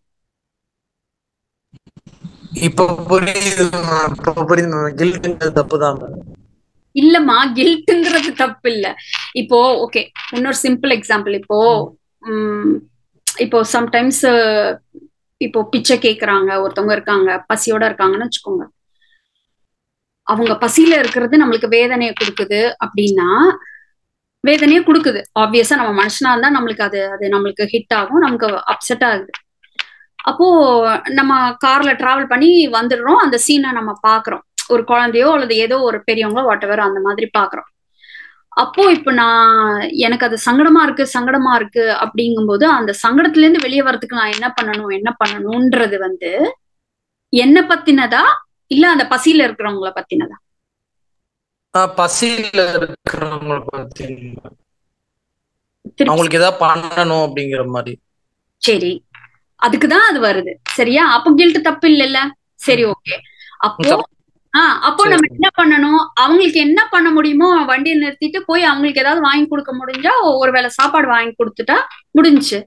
இப்ப புரியுது ma'am. இப்ப புரியுது மேம் கில்ட்ங்கிறது தப்பு தான் மேம் இல்லம்மா கில்ட்டுங்கிறது தப்பு இல்ல இப்போ ஓகே இன்னொரு சிம்பிள் எக்ஸாம்பிள் இப்போ உம், இப்போ சம்டைம்ஸ் இப்போ பிச்சை கேக்குறாங்க ஒருத்தவங்க இருக்காங்க பசியோட இருக்காங்கன்னு வச்சுக்கோங்க அவங்க பசியில இருக்கிறது நம்மளுக்கு வேதனையை கொடுக்குது அப்படின்னா வேதனையை கொடுக்குது ஆப்வியஸா நம்ம மனுஷனா இருந்தா நம்மளுக்கு அது அது நம்மளுக்கு ஹிட் ஆகும் நமக்கு அப்செட் ஆகுது அப்போ நம்ம கார்ல டிராவல் பண்ணி வந்துடுறோம் அந்த சீனை நம்ம பாக்குறோம் ஒரு குழந்தையோ அல்லது ஏதோ ஒரு பெரியவங்களோ வாட் எவர் அந்த மாதிரி பாக்குறோம் அப்போ இப்ப நான் எனக்கு அது சங்கடமா இருக்கு சங்கடமா இருக்கு அப்படிங்கும்போது அந்த சங்கடத்துல இருந்து வெளியே வர்றதுக்கு நான் என்ன பண்ணணும் என்ன பண்ணணும்ன்றது வந்து என்ன பத்தினதா இல்ல அந்த பசியில இருக்கிறவங்கள பத்தினதா ஆஹ் பசியில இருக்கிறவங்கள பத்தி திருப்பி அவங்களுக்கு ஏதாவது பண்ணணும் அப்படிங்கிற மாதிரி சரி அதுக்குதான் அது வருது சரியா அப்போ கில்ட் தப்பு இல்லைல்ல சரி ஓகே அப்போ தப்பு. ஆஹ் அப்போ சரி. நம்ம என்ன பண்ணணும் அவங்களுக்கு என்ன பண்ண முடியுமோ வண்டியை நிறுத்திட்டு போய் அவங்களுக்கு ஏதாவது வாங்கி கொடுக்க முடிஞ்சா ஒருவேளை சாப்பாடு வாங்கி கொடுத்துட்டா முடிஞ்சுச்சு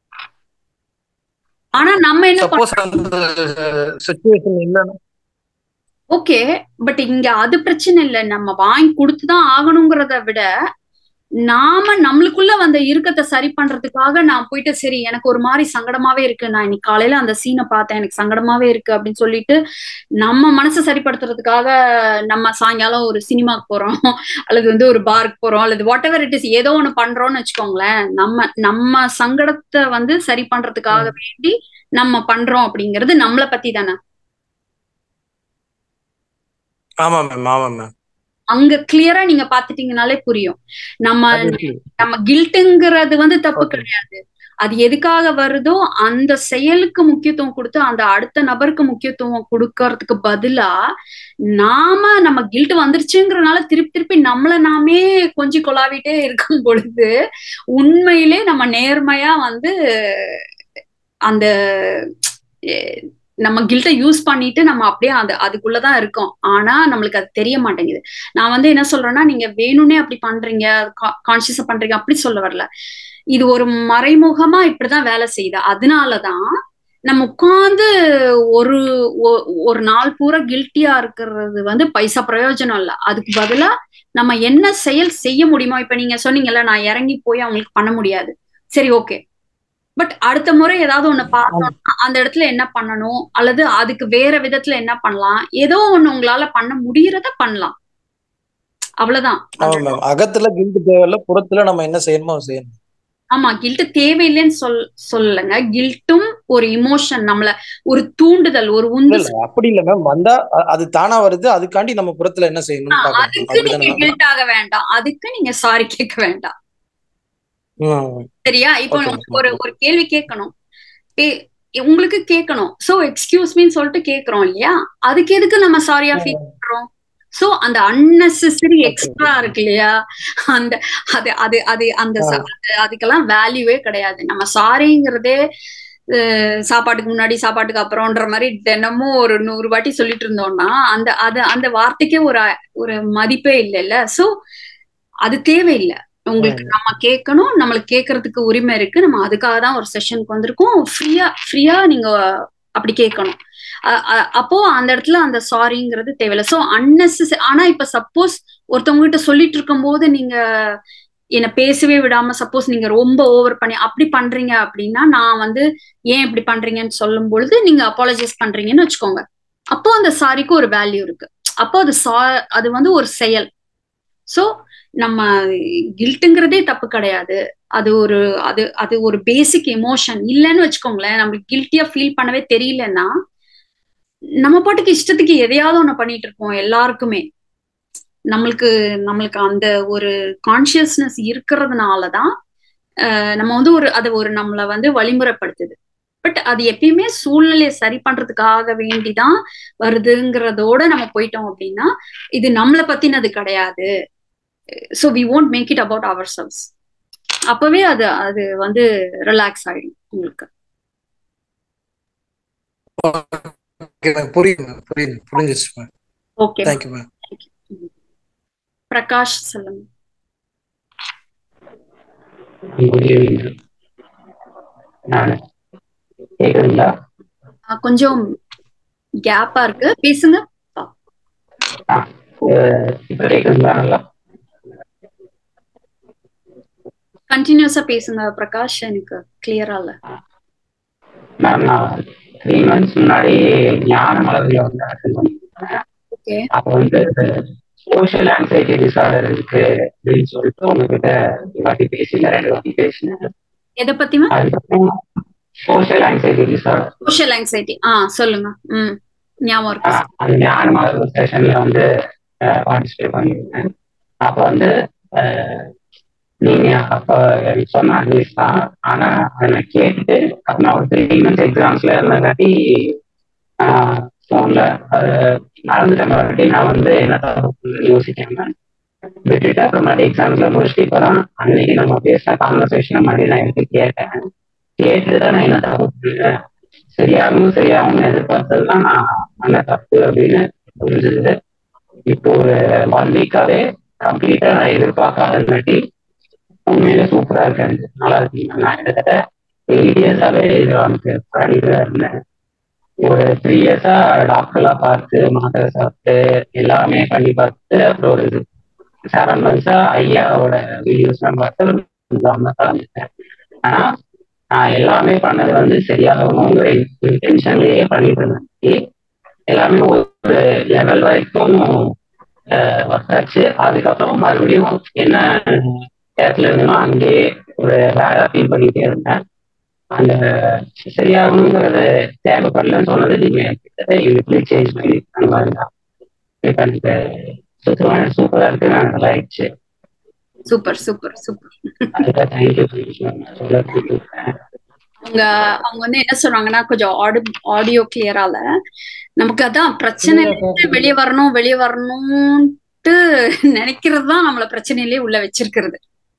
ஆனா நம்ம என்ன சப்போஸ் அந்த சுச்சுவேஷன் இல்லைன்னா ஓகே பட் இங்க அது பிரச்சனை இல்லை நம்ம வாங்கி கொடுத்துதான் ஆகணுங்கிறத விட நாம நம்மளுக்குள்ள வந்த இறுக்கத்தை சரி பண்றதுக்காக நான் போயிட்டு சரி எனக்கு ஒரு மாதிரி சங்கடமாவே இருக்கு நான் இன்னைக்கு காலையில அந்த சீனை பார்த்தேன் எனக்கு சங்கடமாவே இருக்கு அப்படின்னு சொல்லிட்டு நம்ம மனசை சரிப்படுத்துறதுக்காக நம்ம சாயங்காலம் ஒரு சினிமாக்கு போறோம் அல்லது வந்து ஒரு பார்க்கு போறோம் அல்லது வாட் எவர் இட் இஸ் ஏதோ ஒண்ணு பண்றோம்னு வச்சுக்கோங்களேன் நம்ம நம்ம சங்கடத்தை வந்து சரி பண்றதுக்காக வேண்டி நம்ம பண்றோம் அப்படிங்கிறது நம்மளை பத்தி தானே ஆமா மேம் ஆமா மேம் அங்க கிளியரா நீங்க பாத்துட்டீங்கனாலே புரியும் நம்ம நம்ம கில்ட்டுங்கிறது வந்து தப்பு Okay. கிடையாது அது எதுக்காக வருதோ அந்த செயலுக்கு முக்கியத்துவம் கொடுத்து அந்த அடுத்த நபருக்கு முக்கியத்துவம் கொடுக்கறதுக்கு பதிலா நாம நம்ம கில்ட் வந்துருச்சுங்கிறனால திருப்பி திருப்பி நம்மள நாமே கொஞ்சி கொலாவிட்டே இருக்கும் பொழுது உண்மையிலே நம்ம நேர்மையா வந்து அந்த எ- நம்ம கில்ட்டை யூஸ் பண்ணிட்டு நம்ம அப்படியே அந்த அதுக்குள்ளதான் இருக்கோம் ஆனா நம்மளுக்கு அது தெரிய மாட்டேங்குது நான் வந்து என்ன சொல்றேன்னா நீங்க வேணும்னே அப்படி பண்றீங்க கான்சியஸா பண்றீங்க அப்படி சொல்ல வரல இது ஒரு மறைமுகமா இப்படிதான் வேலை செய்யுது அதனாலதான் நம்ம உட்கார்ந்து ஒரு ஒ- ஒரு நாள் பூரா கில்ட்டியா இருக்கிறது வந்து பைசா பிரயோஜனம் இல்ல அதுக்கு பதிலா நம்ம என்ன செயல் செய்ய முடியுமோ இப்ப நீங்க சொன்னீங்கல்ல நான் இறங்கி போய் அவங்களுக்கு பண்ண முடியாது சரி ஓகே பட் அடுத்த முறை ஏதாவது ஒண்ணு பார்த்தோம்னா அந்த இடத்துல என்ன பண்ணணும் அல்லது அதுக்கு வேற விதத்துல என்ன பண்ணலாம் ஏதோ ஒண்ணு உங்களால பண்ண முடியறத பண்ணலாம் அவ்வளவுதான் ஆமா மேம் அகத்துல கில்ட் தேவையில்ல புறத்துல நம்ம என்ன செய்யணுமோ அதை செய்யணும் ஆமா கில்ட் தேவையில்லைன்னு சொல் சொல்லலைங்க கில்ட்டும் ஒரு இமோஷன் நம்மள ஒரு தூண்டுதல் ஒரு இல்ல உந்து இல்ல அப்படி இல்ல மேம் வந்தா அ- அது தானா வருது அதுக்காண்டி நம்ம புறத்துல என்ன செய்யணும்னு ஆ, பாக்கணும் அதுக்கு அப்படிதானே நீங்க மேம் கில்ட் ஆக வேண்டாம் அதுக்கு நீங்க சாரி கேட்க வேண்டாம் ம். சரியா இப்போ Okay, உங்களுக்கு ஒரு ஒரு கேள்வி கேட்கணும் பே- உங்களுக்கு கேட்கணும் சோ எக்ஸ்கியூஸ் மீன்னு சொல்லிட்டு கேக்குறோம் இல்லையா அதுக்கு எதுக்கு நம்ம சாரியா ஃபீல் பண்றோம் சோ அந்த அன்னெசரி எக்ஸ்ட்ரா இருக்கு இல்லையா அந்த அது அது அது அந்த ச- அது- அதுக்கெல்லாம் வேல்யூவே கிடையாது நம்ம சாரிங்கிறதே அஹ், சாப்பாட்டுக்கு முன்னாடி சாப்பாட்டுக்கு அப்புறம்ன்ற மாதிரி தினமும் ஒரு நூறு வாட்டி சொல்லிட்டு இருந்தோம்னா அந்த அது அந்த வார்த்தைக்கே ஒரு ஒரு மதிப்பே இல்லைல்ல சோ அது தேவையில்லை உங்களுக்கு நம்ம கேட்கணும் நம்மளுக்கு கேட்கறதுக்கு உரிமை இருக்கு நம்ம அதுக்காக தான் ஒரு செஷனுக்கு வந்திருக்கோம் ஃப்ரீயா ஃப்ரீயா நீங்க அப்படி கேட்கணும் அ- அ- அப்போ அந்த இடத்துல அந்த சாரிங்கிறது தேவையில்லை சோ unnecessary ஆனா இப்ப சப்போஸ் ஒருத்தவங்க கிட்ட சொல்லிட்டு இருக்கும் போது நீங்க என்ன பேசவே விடாம சப்போஸ் நீங்க ரொம்ப ஓவர் பண்ணி அப்படி பண்றீங்க அப்படின்னா நான் வந்து ஏன் இப்படி பண்றீங்கன்னு சொல்லும் பொழுது நீங்க அப்பாலஜைஸ் பண்றீங்கன்னு வச்சுக்கோங்க அப்போ அந்த சாரிக்கு ஒரு வேல்யூ இருக்கு அப்போ அது சா அது வந்து ஒரு செயல் சோ நம்ம கில்ட்டுங்கிறதே தப்பு கிடையாது அது ஒரு அது அது ஒரு பேசிக் எமோஷன் இல்லைன்னு வச்சுக்கோங்களேன் நம்மளுக்கு கில்ட்டியா ஃபீல் பண்ணவே தெரியலன்னா நம்ம பாட்டுக்கு இஷ்டத்துக்கு எதையாவது ஒண்ணு பண்ணிட்டு இருப்போம் எல்லாருக்குமே நம்மளுக்கு நம்மளுக்கு அந்த ஒரு கான்சியஸ்னஸ் இருக்கிறதுனாலதான் அஹ் நம்ம வந்து ஒரு அது ஒரு நம்மளை வந்து வழிமுறைப்படுத்துது பட் அது எப்பயுமே சூழ்நிலையை சரி பண்றதுக்காக வேண்டிதான் வருதுங்கிறதோட நம்ம போயிட்டோம் அப்படின்னா இது நம்மளை பத்தினது கிடையாது so we won't make it about ourselves அப்பவே அது அது வந்து ரிலாக்ஸ் ஆயிடும் உங்களுக்கு ஓகே மேம் புரியுது மேம் புரியுது புரிஞ்சிச்சு ma'am okay thank you ma'am Prakash சொல்லுங்க குட் ஈவினிங் நான் கேக்குதுங்களா ஆ, கொஞ்சம் கேப்பா இருக்கு பேசுங்க அஹ் இப்ப கேக்குதுங்களா நல்லா கண்டினியூஸா பேசுங்க பிரகாஷ் எனக்கு கிளியரா இல்ல மேம் நான் த்ரீ மந்த்ஸ் முன்னாடி ஞான மலர்ல வந்து அட்டன் பண்ணிருந்தேன் ஓகே அப்போ வந்து சோஷியல் ஆங்ஸைட்டி டிசார்டர் இருக்கு அப்படின்னு சொல்லிட்டு உங்ககிட்ட ஒரு வாட்டி பேசினேன் ரெண்டு வாட்டி பேசினேன் எதை பத்திமா அதுக்கப்புறம் social anxiety disorder social anxiety ஆ சொல்லுங்க ம் ஞாபகம் இருக்கு அந்த ஞான மலர் செஷன்ல வந்து பார்ட்டிசிபேட் பண்ணியிருந்தேன் அப்போ வந்து அஹ், நீங்க அப்ப எனக்கு சொன்ன அட்வைஸ் தான் ஆனா அதை நான் கேட்டுட்டு அப்ப நான் ஒரு த்ரீ மந்த்ஸ் எக்ஸாம்ஸ்ல இருந்தங்காட்டி ஃபோன்ல நடந்துட்ட மாதிரி நான் வந்து என்ன தப்பு யோசிக்காம விட்டுட்டு அப்புறமேட்டு எக்ஸாம்ஸ்ல முடிச்சுட்டு இப்பதான் அன்னைக்கு நம்ம பேசின கான்வர்சேஷன் மாதிரி நான் எடுத்து கேட்டேன் கேட்டுட்டு தான் நான் என்ன தப்பு பண்ணேன் சரியாகும் சரியாகும் எதிர்பார்த்ததுதான் நான் அந்த தப்பு அப்படின்னு புரிஞ்சது இப்போ ஒரு ஒன் வீக்காவே கம்ப்ளீட்டா நான் எதிர்பார்க்காதங்காட்டி உண்மையில சூப்பரா இருக்கேன் நல்லா இருக்கீங்க நான் கிட்டத்தட்ட எயிட் இயர்ஸாவே இது வந்து பண்ணிட்டு இருந்தேன் ஒரு த்ரீ இயர்ஸா டாக்டர்லாம் பார்த்து மாத்திரை சாப்பிட்டு எல்லாமே பண்ணி பார்த்து அப்புறம் ஒரு செவன் மந்த்ஸா ஐயாவோட வீடியோஸ்லாம் பார்த்து கவர்மெண்ட் கலந்துட்டேன் ஆனா நான் எல்லாமே பண்ணது வந்து சரியாகணுங்கிற இன்டென்ஷன்லயே பண்ணிட்டு இருந்தேன் எல்லாமே ஒரு லெவல் வரைக்கும் ஒர்க் ஆச்சு அதுக்கப்புறம் மறுபடியும் என்ன இடத்துல இருந்தோ அங்கேயே ஒரு வேலை ஃபீல் பண்ணிட்டே இருந்தேன் அந்த சரியாகணுங்கிறது தேவைப்படலன்னு சொன்னது நீங்க கிட்டத்தட்ட இவங்களுக்கு சேஞ்ச் பண்ணி அந்த மாதிரி தான் இப்ப எனக்கு சுத்தமான சூப்பரா இருக்கு நான் நல்லா ஆயிடுச்சு சூப்பர் சூப்பர் சூப்பர் அதுக்காக தேங்க்யூ சொல்ல அவங்க அவங்க வந்து என்ன சொன்னாங்கன்னா கொஞ்சம் ஆடி ஆடியோ கிளியரால நமக்கு அதான் பிரச்சனை வெளியே வரணும் வெளியே வரணும்ட்டு நினைக்கிறது தான் நம்மள பிரச்சனையிலேயே உள்ள வச்சிருக்கிறது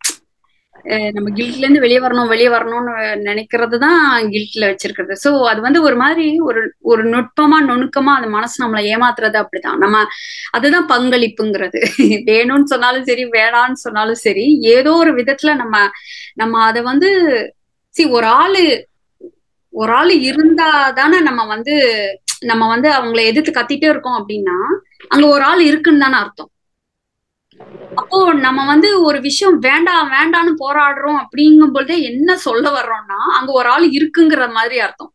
அஹ் நம்ம கில்ட்ல இருந்து வெளியே வரணும் வெளியே வரணும்னு நினைக்கிறது தான் கில்ட்ல வச்சிருக்கிறது சோ அது வந்து ஒரு மாதிரி ஒரு ஒரு நுட்பமா நுணுக்கமா அந்த மனசு நம்மளை ஏமாத்துறது அப்படிதான் நம்ம அதுதான் பங்களிப்புங்கிறது வேணும்னு சொன்னாலும் சரி வேணான்னு சொன்னாலும் சரி ஏதோ ஒரு விதத்துல நம்ம நம்ம அதை வந்து சி ஒரு ஆளு ஒரு ஆளு இருந்தா தானே நம்ம வந்து நம்ம வந்து அவங்கள எதிர்த்து கத்திட்டே இருக்கோம் அப்படின்னா அங்க ஒரு ஆள் இருக்குன்னு தானே அர்த்தம் அப்போ நம்ம வந்து ஒரு விஷயம் வேண்டாம் வேண்டாம்னு போராடுறோம் அப்படிங்கும் பொழுதே என்ன சொல்ல வர்றோம்னா அங்க ஒரு ஆள் இருக்குங்கிற மாதிரி அர்த்தம்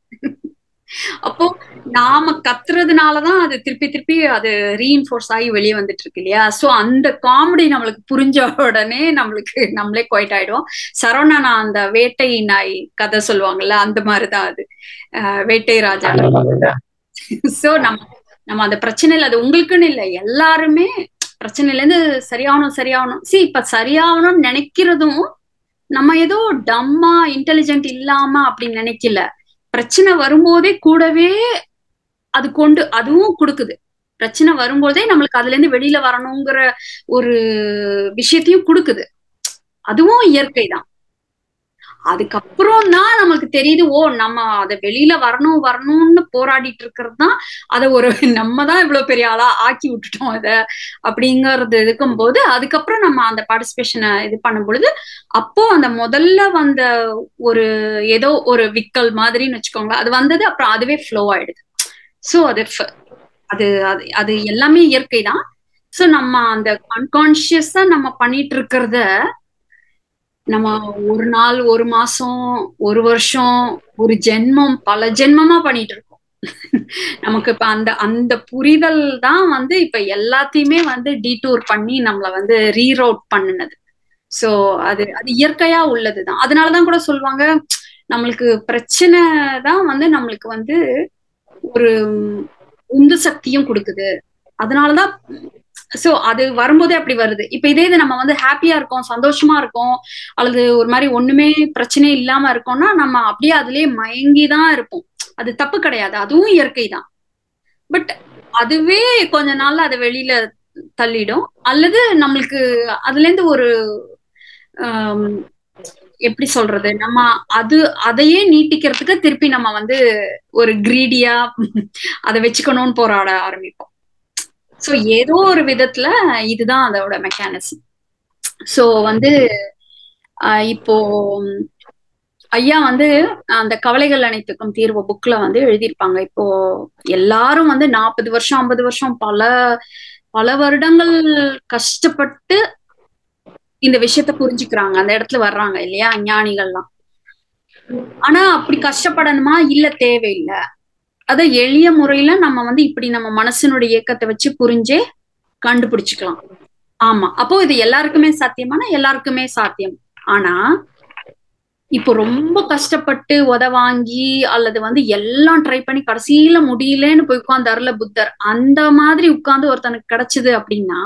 அப்போ நாம கத்துறதுனாலதான் அது திருப்பி திருப்பி அது ரீஇன்ஃபோர்ஸ் ஆகி வெளியே வந்துட்டு இருக்கு இல்லையா சோ அந்த காமெடி நம்மளுக்கு புரிஞ்ச உடனே நம்மளுக்கு நம்மளே குவைட் ஆயிடும் சரவணா அந்த வேட்டை நாய் கதை சொல்லுவாங்கல்ல அந்த மாதிரிதான் அது அஹ் வேட்டை ராஜா சோ நம்ம நம்ம அந்த பிரச்சனையில அது உங்களுக்குன்னு இல்லை எல்லாருமே பிரச்சனையில இருந்து சரியாகணும் சரியாகணும் சி இப்ப சரியாகணும்னு நினைக்கிறதும் நம்ம ஏதோ டம்மா இன்டெலிஜென்ட் இல்லாம அப்படின்னு நினைக்கல பிரச்சனை வரும்போதே கூடவே அது கொண்டு அதுவும் கொடுக்குது பிரச்சனை வரும்போதே நம்மளுக்கு அதுல இருந்து வெளியில வரணுங்கிற ஒரு விஷயத்தையும் கொடுக்குது அதுவும் இயற்கை தான் அதுக்கப்புறம் தான் நமக்கு தெரியுது ஓ நம்ம அதை வெளியில வரணும் வரணும்னு போராடிட்டு இருக்கிறது தான் அதை ஒரு நம்ம தான் இவ்வளவு பெரிய ஆளா ஆக்கி விட்டுட்டோம் இத அப்படிங்கறது இருக்கும் போது அதுக்கப்புறம் நம்ம அந்த பார்ட்டிசிபேஷனை இது பண்ணும் பொழுது அப்போ அந்த முதல்ல வந்த ஒரு ஏதோ ஒரு விக்கல் மாதிரின்னு வச்சுக்கோங்களேன் அது வந்தது அப்புறம் அதுவே ஃப்ளோ ஆயிடுது ஸோ அது அது அது அது எல்லாமே இயற்கை தான் ஸோ நம்ம அந்த அன்கான்சியஸா நம்ம பண்ணிட்டு இருக்கிறத நம்ம ஒரு நாள் ஒரு மாசம் ஒரு வருஷம் ஒரு ஜென்மம் பல ஜென்மமா பண்ணிட்டு இருக்கோம் நமக்கு இப்ப அந்த அந்த புரிதல் தான் வந்து இப்ப எல்லாத்தையுமே வந்து டீடூர் பண்ணி நம்மள வந்து ரீரவுட் பண்ணுனது சோ அது அது இயற்கையா உள்ளதுதான் அதனாலதான் கூட சொல்லுவாங்க நம்மளுக்கு பிரச்சனை தான் வந்து நம்மளுக்கு வந்து ஒரு உந்து சக்தியும் கொடுக்குது அதனாலதான் சோ அது வரும்போதே அப்படி வருது இப்ப இதே இது நம்ம வந்து ஹாப்பியா இருக்கோம் சந்தோஷமா இருக்கோம் அல்லது ஒரு மாதிரி ஒண்ணுமே பிரச்சனை இல்லாம இருக்கோம்னா நம்ம அப்படியே அதுலயே மயங்கி தான் இருப்போம் அது தப்பு கிடையாது அதுவும் இயற்கை தான் பட் அதுவே கொஞ்ச நாள்ல அதை வெளியில தள்ளிடும் அல்லது நம்மளுக்கு அதுல இருந்து ஒரு ஆம், எப்படி சொல்றது நம்ம அது அதையே நீட்டிக்கிறதுக்கு திருப்பி நம்ம வந்து ஒரு கிரீடியா அதை வச்சுக்கணும்னு போராட ஆரம்பிப்போம் சோ ஏதோ ஒரு விதத்துல இதுதான் அதோட மெக்கானிசம் சோ வந்து ஆஹ் இப்போ ம், ஐயா வந்து அந்த கவலைகள் அனைத்துக்கும் தீர்வு புக்ல வந்து எழுதியிருப்பாங்க இப்போ எல்லாரும் வந்து நாற்பது வருஷம் ஐம்பது வருஷம் பல பல வருடங்கள் கஷ்டப்பட்டு இந்த விஷயத்த புரிஞ்சுக்கிறாங்க அந்த இடத்துல வர்றாங்க இல்லையா ஞானிகள்லாம் ஆனா அப்படி கஷ்டப்படணுமா இல்ல தேவையில்லை அத எளிய முறையில நம்ம வந்து இப்படி நம்ம மனசனுடைய இயக்கத்தை வச்சு புரிஞ்சே கண்டுபிடிச்சுக்கலாம் ஆமா அப்போ இது எல்லாருக்குமே சாத்தியமானா எல்லாருக்குமே சாத்தியம் ஆனா இப்போ ரொம்ப கஷ்டப்பட்டு உத வாங்கி அல்லது வந்து எல்லாம் ட்ரை பண்ணி கடைசியில முடியலன்னு போய் உட்கார்ந்தாருல புத்தர் அந்த மாதிரி உட்கார்ந்து ஒருத்தனுக்கு கிடைச்சது அப்படின்னா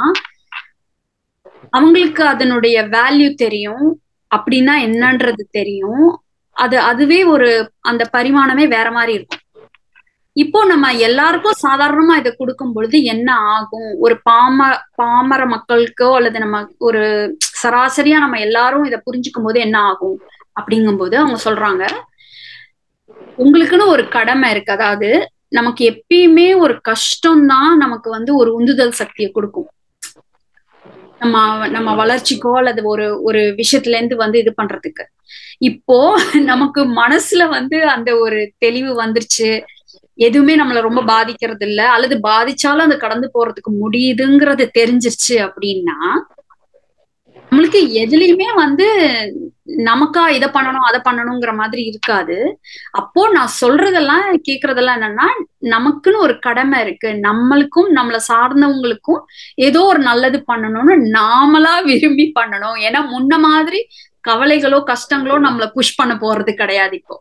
அவங்களுக்கு அதனுடைய வேல்யூ தெரியும் அப்படின்னா என்னன்றது தெரியும் அது அதுவே ஒரு அந்த பரிமாணமே வேற மாதிரி இருக்கும் இப்போ நம்ம எல்லாருக்கும் சாதாரணமா இதை கொடுக்கும் பொழுது என்ன ஆகும் ஒரு பாம பாமர மக்களுக்கோ அல்லது நம்ம ஒரு சராசரியா நம்ம எல்லாரும் இதை புரிஞ்சுக்கும் போது என்ன ஆகும் அப்படிங்கும்போது அவங்க சொல்றாங்க உங்களுக்குன்னு ஒரு கடமை இருக்கு அதாவது நமக்கு எப்பயுமே ஒரு கஷ்டம் தான் நமக்கு வந்து ஒரு உந்துதல் சக்தியை கொடுக்கும் நம்ம நம்ம வளர்ச்சிக்கோ அல்லது ஒரு ஒரு விஷயத்துல இருந்து வந்து இது பண்றதுக்கு இப்போ நமக்கு மனசுல வந்து அந்த ஒரு தெளிவு வந்துருச்சு எதுவுமே நம்மள ரொம்ப பாதிக்கிறது இல்ல அல்லது பாதிச்சாலும் அது கடந்து போறதுக்கு முடியுதுங்கிறது தெரிஞ்சிருச்சு அப்படின்னா நம்மளுக்கு எதுலயுமே வந்து நமக்கா இதை பண்ணணும் அதை பண்ணணுங்கிற மாதிரி இருக்காது அப்போ நான் சொல்றதெல்லாம் கேக்குறதெல்லாம் என்னன்னா நமக்குன்னு ஒரு கடமை இருக்கு நம்மளுக்கும் நம்மளை சார்ந்தவங்களுக்கும் ஏதோ ஒரு நல்லது பண்ணணும்னு நாமளா விரும்பி பண்ணணும் ஏன்னா முன்ன மாதிரி கவலைகளோ கஷ்டங்களோ நம்மள புஷ் பண்ண போறது கிடையாது இப்போ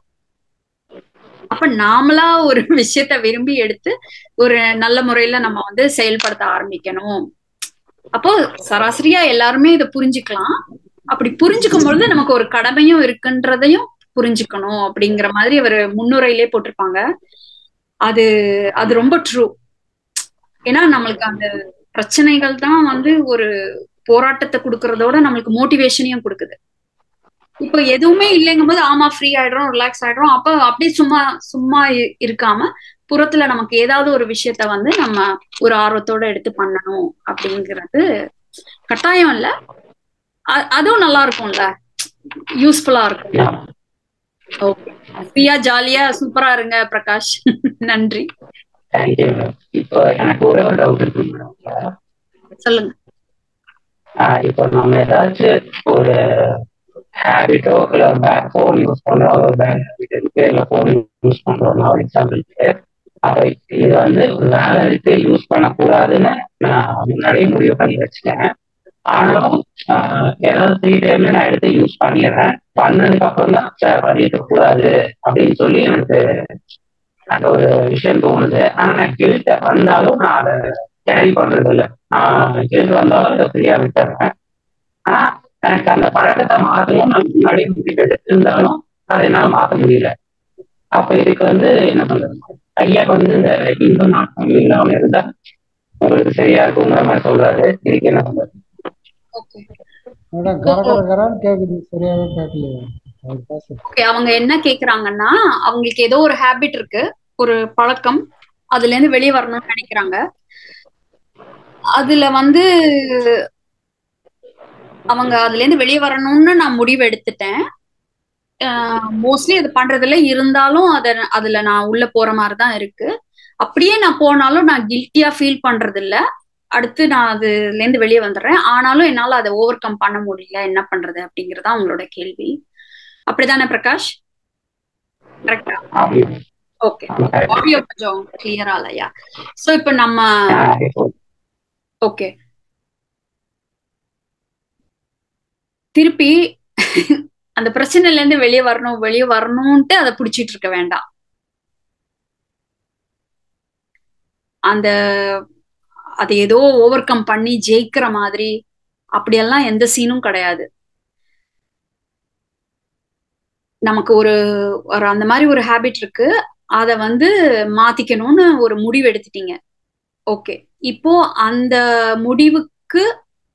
அப்ப நாமளா ஒரு விஷயத்த விரும்பி எடுத்து ஒரு நல்ல முறையில நம்ம வந்து செயல்படுத்த ஆரம்பிக்கணும் அப்போ சராசரியா எல்லாருமே இதை புரிஞ்சுக்கலாம் அப்படி புரிஞ்சுக்கும் பொழுது நமக்கு ஒரு கடமையும் இருக்குன்றதையும் புரிஞ்சுக்கணும் அப்படிங்கிற மாதிரி அவர் முன்னுரையிலே போட்டிருப்பாங்க அது அது ரொம்ப ட்ரூ ஏன்னா நம்மளுக்கு அந்த பிரச்சனைகள் தான் வந்து ஒரு போராட்டத்தை கொடுக்கறதோட நம்மளுக்கு மோட்டிவேஷனையும் கொடுக்குது இப்போ எதுவுமே இல்லைங்கும் போது ஆமா ஃப்ரீ ஆயிடுறோம் ரிலாக்ஸ் ஆயிடுறோம் அப்ப அப்படியே சும்மா சும்மா இ- இருக்காம புறத்துல நமக்கு ஏதாவது ஒரு விஷயத்த வந்து நம்ம ஒரு ஆர்வத்தோட எடுத்து பண்ணணும் அப்படிங்கிறது கட்டாயம் இல்ல அ- அதுவும் நல்லா இருக்கும்ல யூஸ்ஃபுல்லா இருக்கும் ஓகே ஃப்ரீயா ஜாலியா சூப்பரா இருங்க பிரகாஷ் நன்றி தேங்க்யூ இப்போ எனக்கு ஒரே ஒரு டவுட் இருக்கு மேடம் சொல்லுங்க இப்போ நம்ம ஏதாச்சும் ஒரு ஹேபிட்டோ இல்ல ஃபோன் யூஸ் பண்றோம் ஒரு பேட் ஹேபிட் இருக்கு இல்ல ஃபோன் யூஸ் பண்றோம்னா ஒரு எக்ஸாம்பிளுக்கு அதை இது வந்து ஒரு வேலை இருக்கு யூஸ் பண்ணக்கூடாதுன்னு நான் முன்னாடியே முடிவு பண்ணி வச்சுட்டேன் ஆனாலும் ஆஹ், ஏதாவது ஃப்ரீ டைம்ல நான் எடுத்து யூஸ் பண்ணிடுறேன் பண்ணதுக்கு அப்புறம் தான் சே, பண்ணிட்டு கூடாது அப்படின்னு சொல்லி எனக்கு அந்த ஒரு விஷயம் தோணுது ஆனா நான் கில்ட்ட வந்தாலும் நான் அதை கேரி பண்றது இல்லை நான் கில்ட் வந்தாலும் அதை ஃப்ரீயா விட்டுறேன் ஆனா எனக்கு அந்த பழக்கத்தை மாற்றணும் நான் முன்னாடி முடிவு எடுத்திருந்தாலும் அதை என்னால் மாற்ற முடியல அப்ப இதுக்கு வந்து என்ன பண்றது ஐயா வந்து இந்த இந்து நாட்டம் இல்லாம இருந்தா உங்களுக்கு சரியா இருக்குங்கிற மாதிரி சொல்றாரு இதுக்கு என்ன பண்றது ஓகே மேடம் கர கர கரான்னு கேக்குது சரியாவே கேட்கலையே அவர் பேச ஓகே அவங்க என்ன கேக்குறாங்கன்னா அவங்களுக்கு ஏதோ ஒரு ஹேபிட் இருக்கு ஒரு பழக்கம் அதுல இருந்து வெளியே வரணும்னு நினைக்கிறாங்க அதுல வந்து அவங்க அதுல இருந்து வெளியே வரணும்னு நான் முடிவு எடுத்துட்டேன் மோஸ்ட்லி அது பண்றதுல இருந்தாலும் அத அதுல நான் உள்ள போற மாதிரி தான் இருக்கு அப்படியே நான் போனாலும் நான் கில்ட்டியா ஃபீல் பண்றது இல்ல அடுத்து நான் அதுல இருந்து வெளியே வந்துடுறேன் ஆனாலும் என்னால அதை ஓவர் கம் பண்ண முடியல என்ன பண்றது அப்படிங்கறதா அவங்களோட கேள்வி அப்படிதானே பிரகாஷ் கரெக்டா ஓகே ஆடியோ கொஞ்சம் கிளியரா இல்லையா சோ இப்ப நம்ம ஓகே திருப்பி அந்த பிரச்சனையில இருந்து வெளியே வரணும் வெளியே வரணும்ட்டு அதை புடிச்சிட்டு இருக்க வேண்டாம் அந்த அதை ஏதோ ஓவர் கம் பண்ணி ஜெயிக்கிற மாதிரி அப்படியெல்லாம் எந்த சீனும் கிடையாது நமக்கு ஒரு ஒரு அந்த மாதிரி ஒரு ஹேபிட் இருக்கு அதை வந்து மாத்திக்கணும்னு ஒரு முடிவு எடுத்துட்டீங்க ஓகே இப்போ அந்த முடிவுக்கு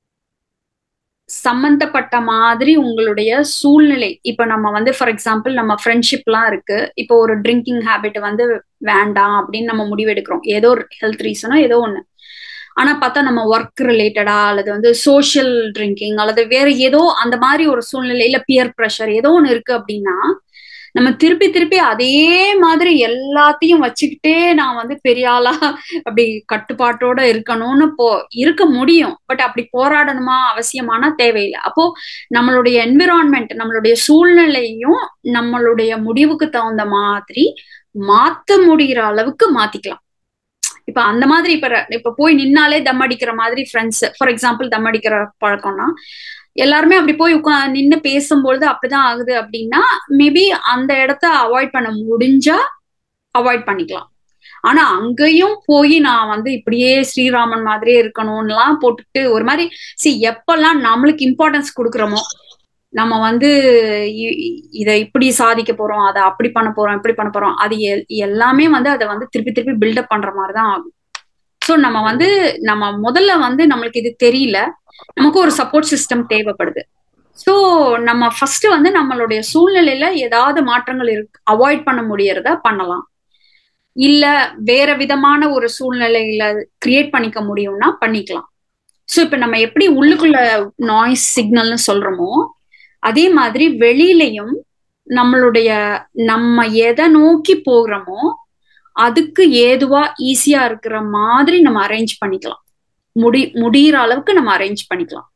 சம்பந்தப்பட்ட மாதிரி உங்களுடைய சூழ்நிலை இப்ப நம்ம வந்து ஃபார் எக்ஸாம்பிள் நம்ம ஃப்ரெண்ட்ஷிப்லாம் இருக்கு இப்போ ஒரு ட்ரிங்கிங் ஹேபிட் வந்து வேண்டாம் அப்படின்னு நம்ம முடிவு எடுக்கிறோம் ஏதோ ஒரு ஹெல்த் ரீசனோ ஏதோ ஒண்ணு ஆனா பார்த்தா நம்ம ஒர்க் ரிலேட்டடா அல்லது வந்து சோஷியல் ட்ரிங்கிங் அல்லது வேற ஏதோ அந்த மாதிரி ஒரு சூழ்நிலையில பியர் ப்ரெஷர் ஏதோ ஒண்ணு இருக்கு அப்படின்னா நம்ம திருப்பி திருப்பி அதே மாதிரி எல்லாத்தையும் வச்சுக்கிட்டே நான் வந்து பெரிய ஆளா அப்படி கட்டுப்பாட்டோட இருக்கணும்னு போ இருக்க முடியும் பட் அப்படி போராடணுமா அவசியமான தேவையில்லை அப்போ நம்மளுடைய என்விரான்மெண்ட் நம்மளுடைய சூழ்நிலையும் நம்மளுடைய முடிவுக்கு தகுந்த மாதிரி மாத்த முடிகிற அளவுக்கு மாத்திக்கலாம் இப்ப அந்த மாதிரி இப்ப இப்ப போய் நின்னாலே தம் அடிக்கிற மாதிரி ஃப்ரெண்ட்ஸ் ஃபார் எக்ஸாம்பிள் தம் அடிக்கிற பழக்கம்னா எல்லாருமே அப்படி போய் உட்கா நின்று பேசும்பொழுது அப்படிதான் ஆகுது அப்படின்னா மேபி அந்த இடத்த அவாய்ட் பண்ண முடிஞ்சா அவாய்ட் பண்ணிக்கலாம் ஆனா அங்கேயும் போய் நான் வந்து இப்படியே ஸ்ரீராமன் மாதிரியே இருக்கணும்லாம் போட்டுட்டு ஒரு மாதிரி சி எப்பெல்லாம் நம்மளுக்கு இம்பார்ட்டன்ஸ் கொடுக்குறோமோ நம்ம வந்து இதை இப்படி சாதிக்க போறோம் அதை அப்படி பண்ண போறோம் இப்படி பண்ண போறோம் அது எல்லாமே வந்து அதை வந்து திருப்பி திருப்பி பில்டப் பண்ற மாதிரிதான் ஆகும் ஸோ நம்ம வந்து நம்ம முதல்ல வந்து நம்மளுக்கு இது தெரியல நமக்கு ஒரு சப்போர்ட் சிஸ்டம் தேவைப்படுது ஸோ நம்ம ஃபர்ஸ்ட் வந்து நம்மளுடைய சூழ்நிலையில ஏதாவது மாற்றங்கள் இருக்கு அவாய்ட் பண்ண முடியறத பண்ணலாம் இல்ல வேற விதமான ஒரு சூழ்நிலையில கிரியேட் பண்ணிக்க முடியும்னா பண்ணிக்கலாம் ஸோ இப்ப நம்ம எப்படி உள்ளுக்குள்ள நாய்ஸ் சிக்னல்னு சொல்றோமோ அதே மாதிரி வெளியிலையும் நம்மளுடைய நம்ம எதை நோக்கி போகிறோமோ அதுக்கு ஏதுவா ஈஸியா இருக்கிற மாதிரி நம்ம அரேஞ்ச் பண்ணிக்கலாம் முடி முடிகிற அளவுக்கு நம்ம அரேஞ்ச் பண்ணிக்கலாம்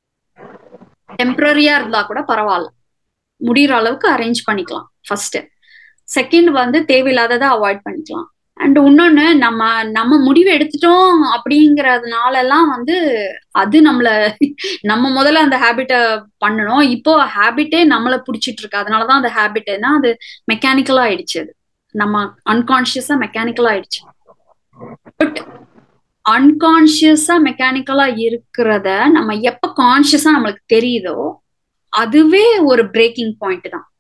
டெம்பரரியா இருந்தா கூட பரவாயில்ல முடிகிற அளவுக்கு அரேஞ்ச் பண்ணிக்கலாம் ஃபர்ஸ்ட் செகண்ட் வந்து தேவையில்லாததை அவாய்ட் பண்ணிக்கலாம் அண்ட் இன்னொன்னு நம்ம நம்ம முடிவு எடுத்துட்டோம் அப்படிங்கறதுனால எல்லாம் வந்து அது நம்மள நம்ம முதல்ல அந்த ஹேபிட்டை பண்ணணும் இப்போ ஹேபிட்டே நம்மளை பிடிச்சிட்டு இருக்கு அதனாலதான் அந்த ஹேபிட்னா அது மெக்கானிக்கலா ஆயிடுச்சு அது நம்ம அன்கான்சியஸா மெக்கானிக்கலா ஆயிடுச்சு பட் அன்கான்சியஸா மெக்கானிக்கலா இருக்கிறத நம்ம எப்ப கான்சியஸா நம்மளுக்கு தெரியுதோ அதுவே ஒரு பிரேக்கிங் பாயிண்ட் தான்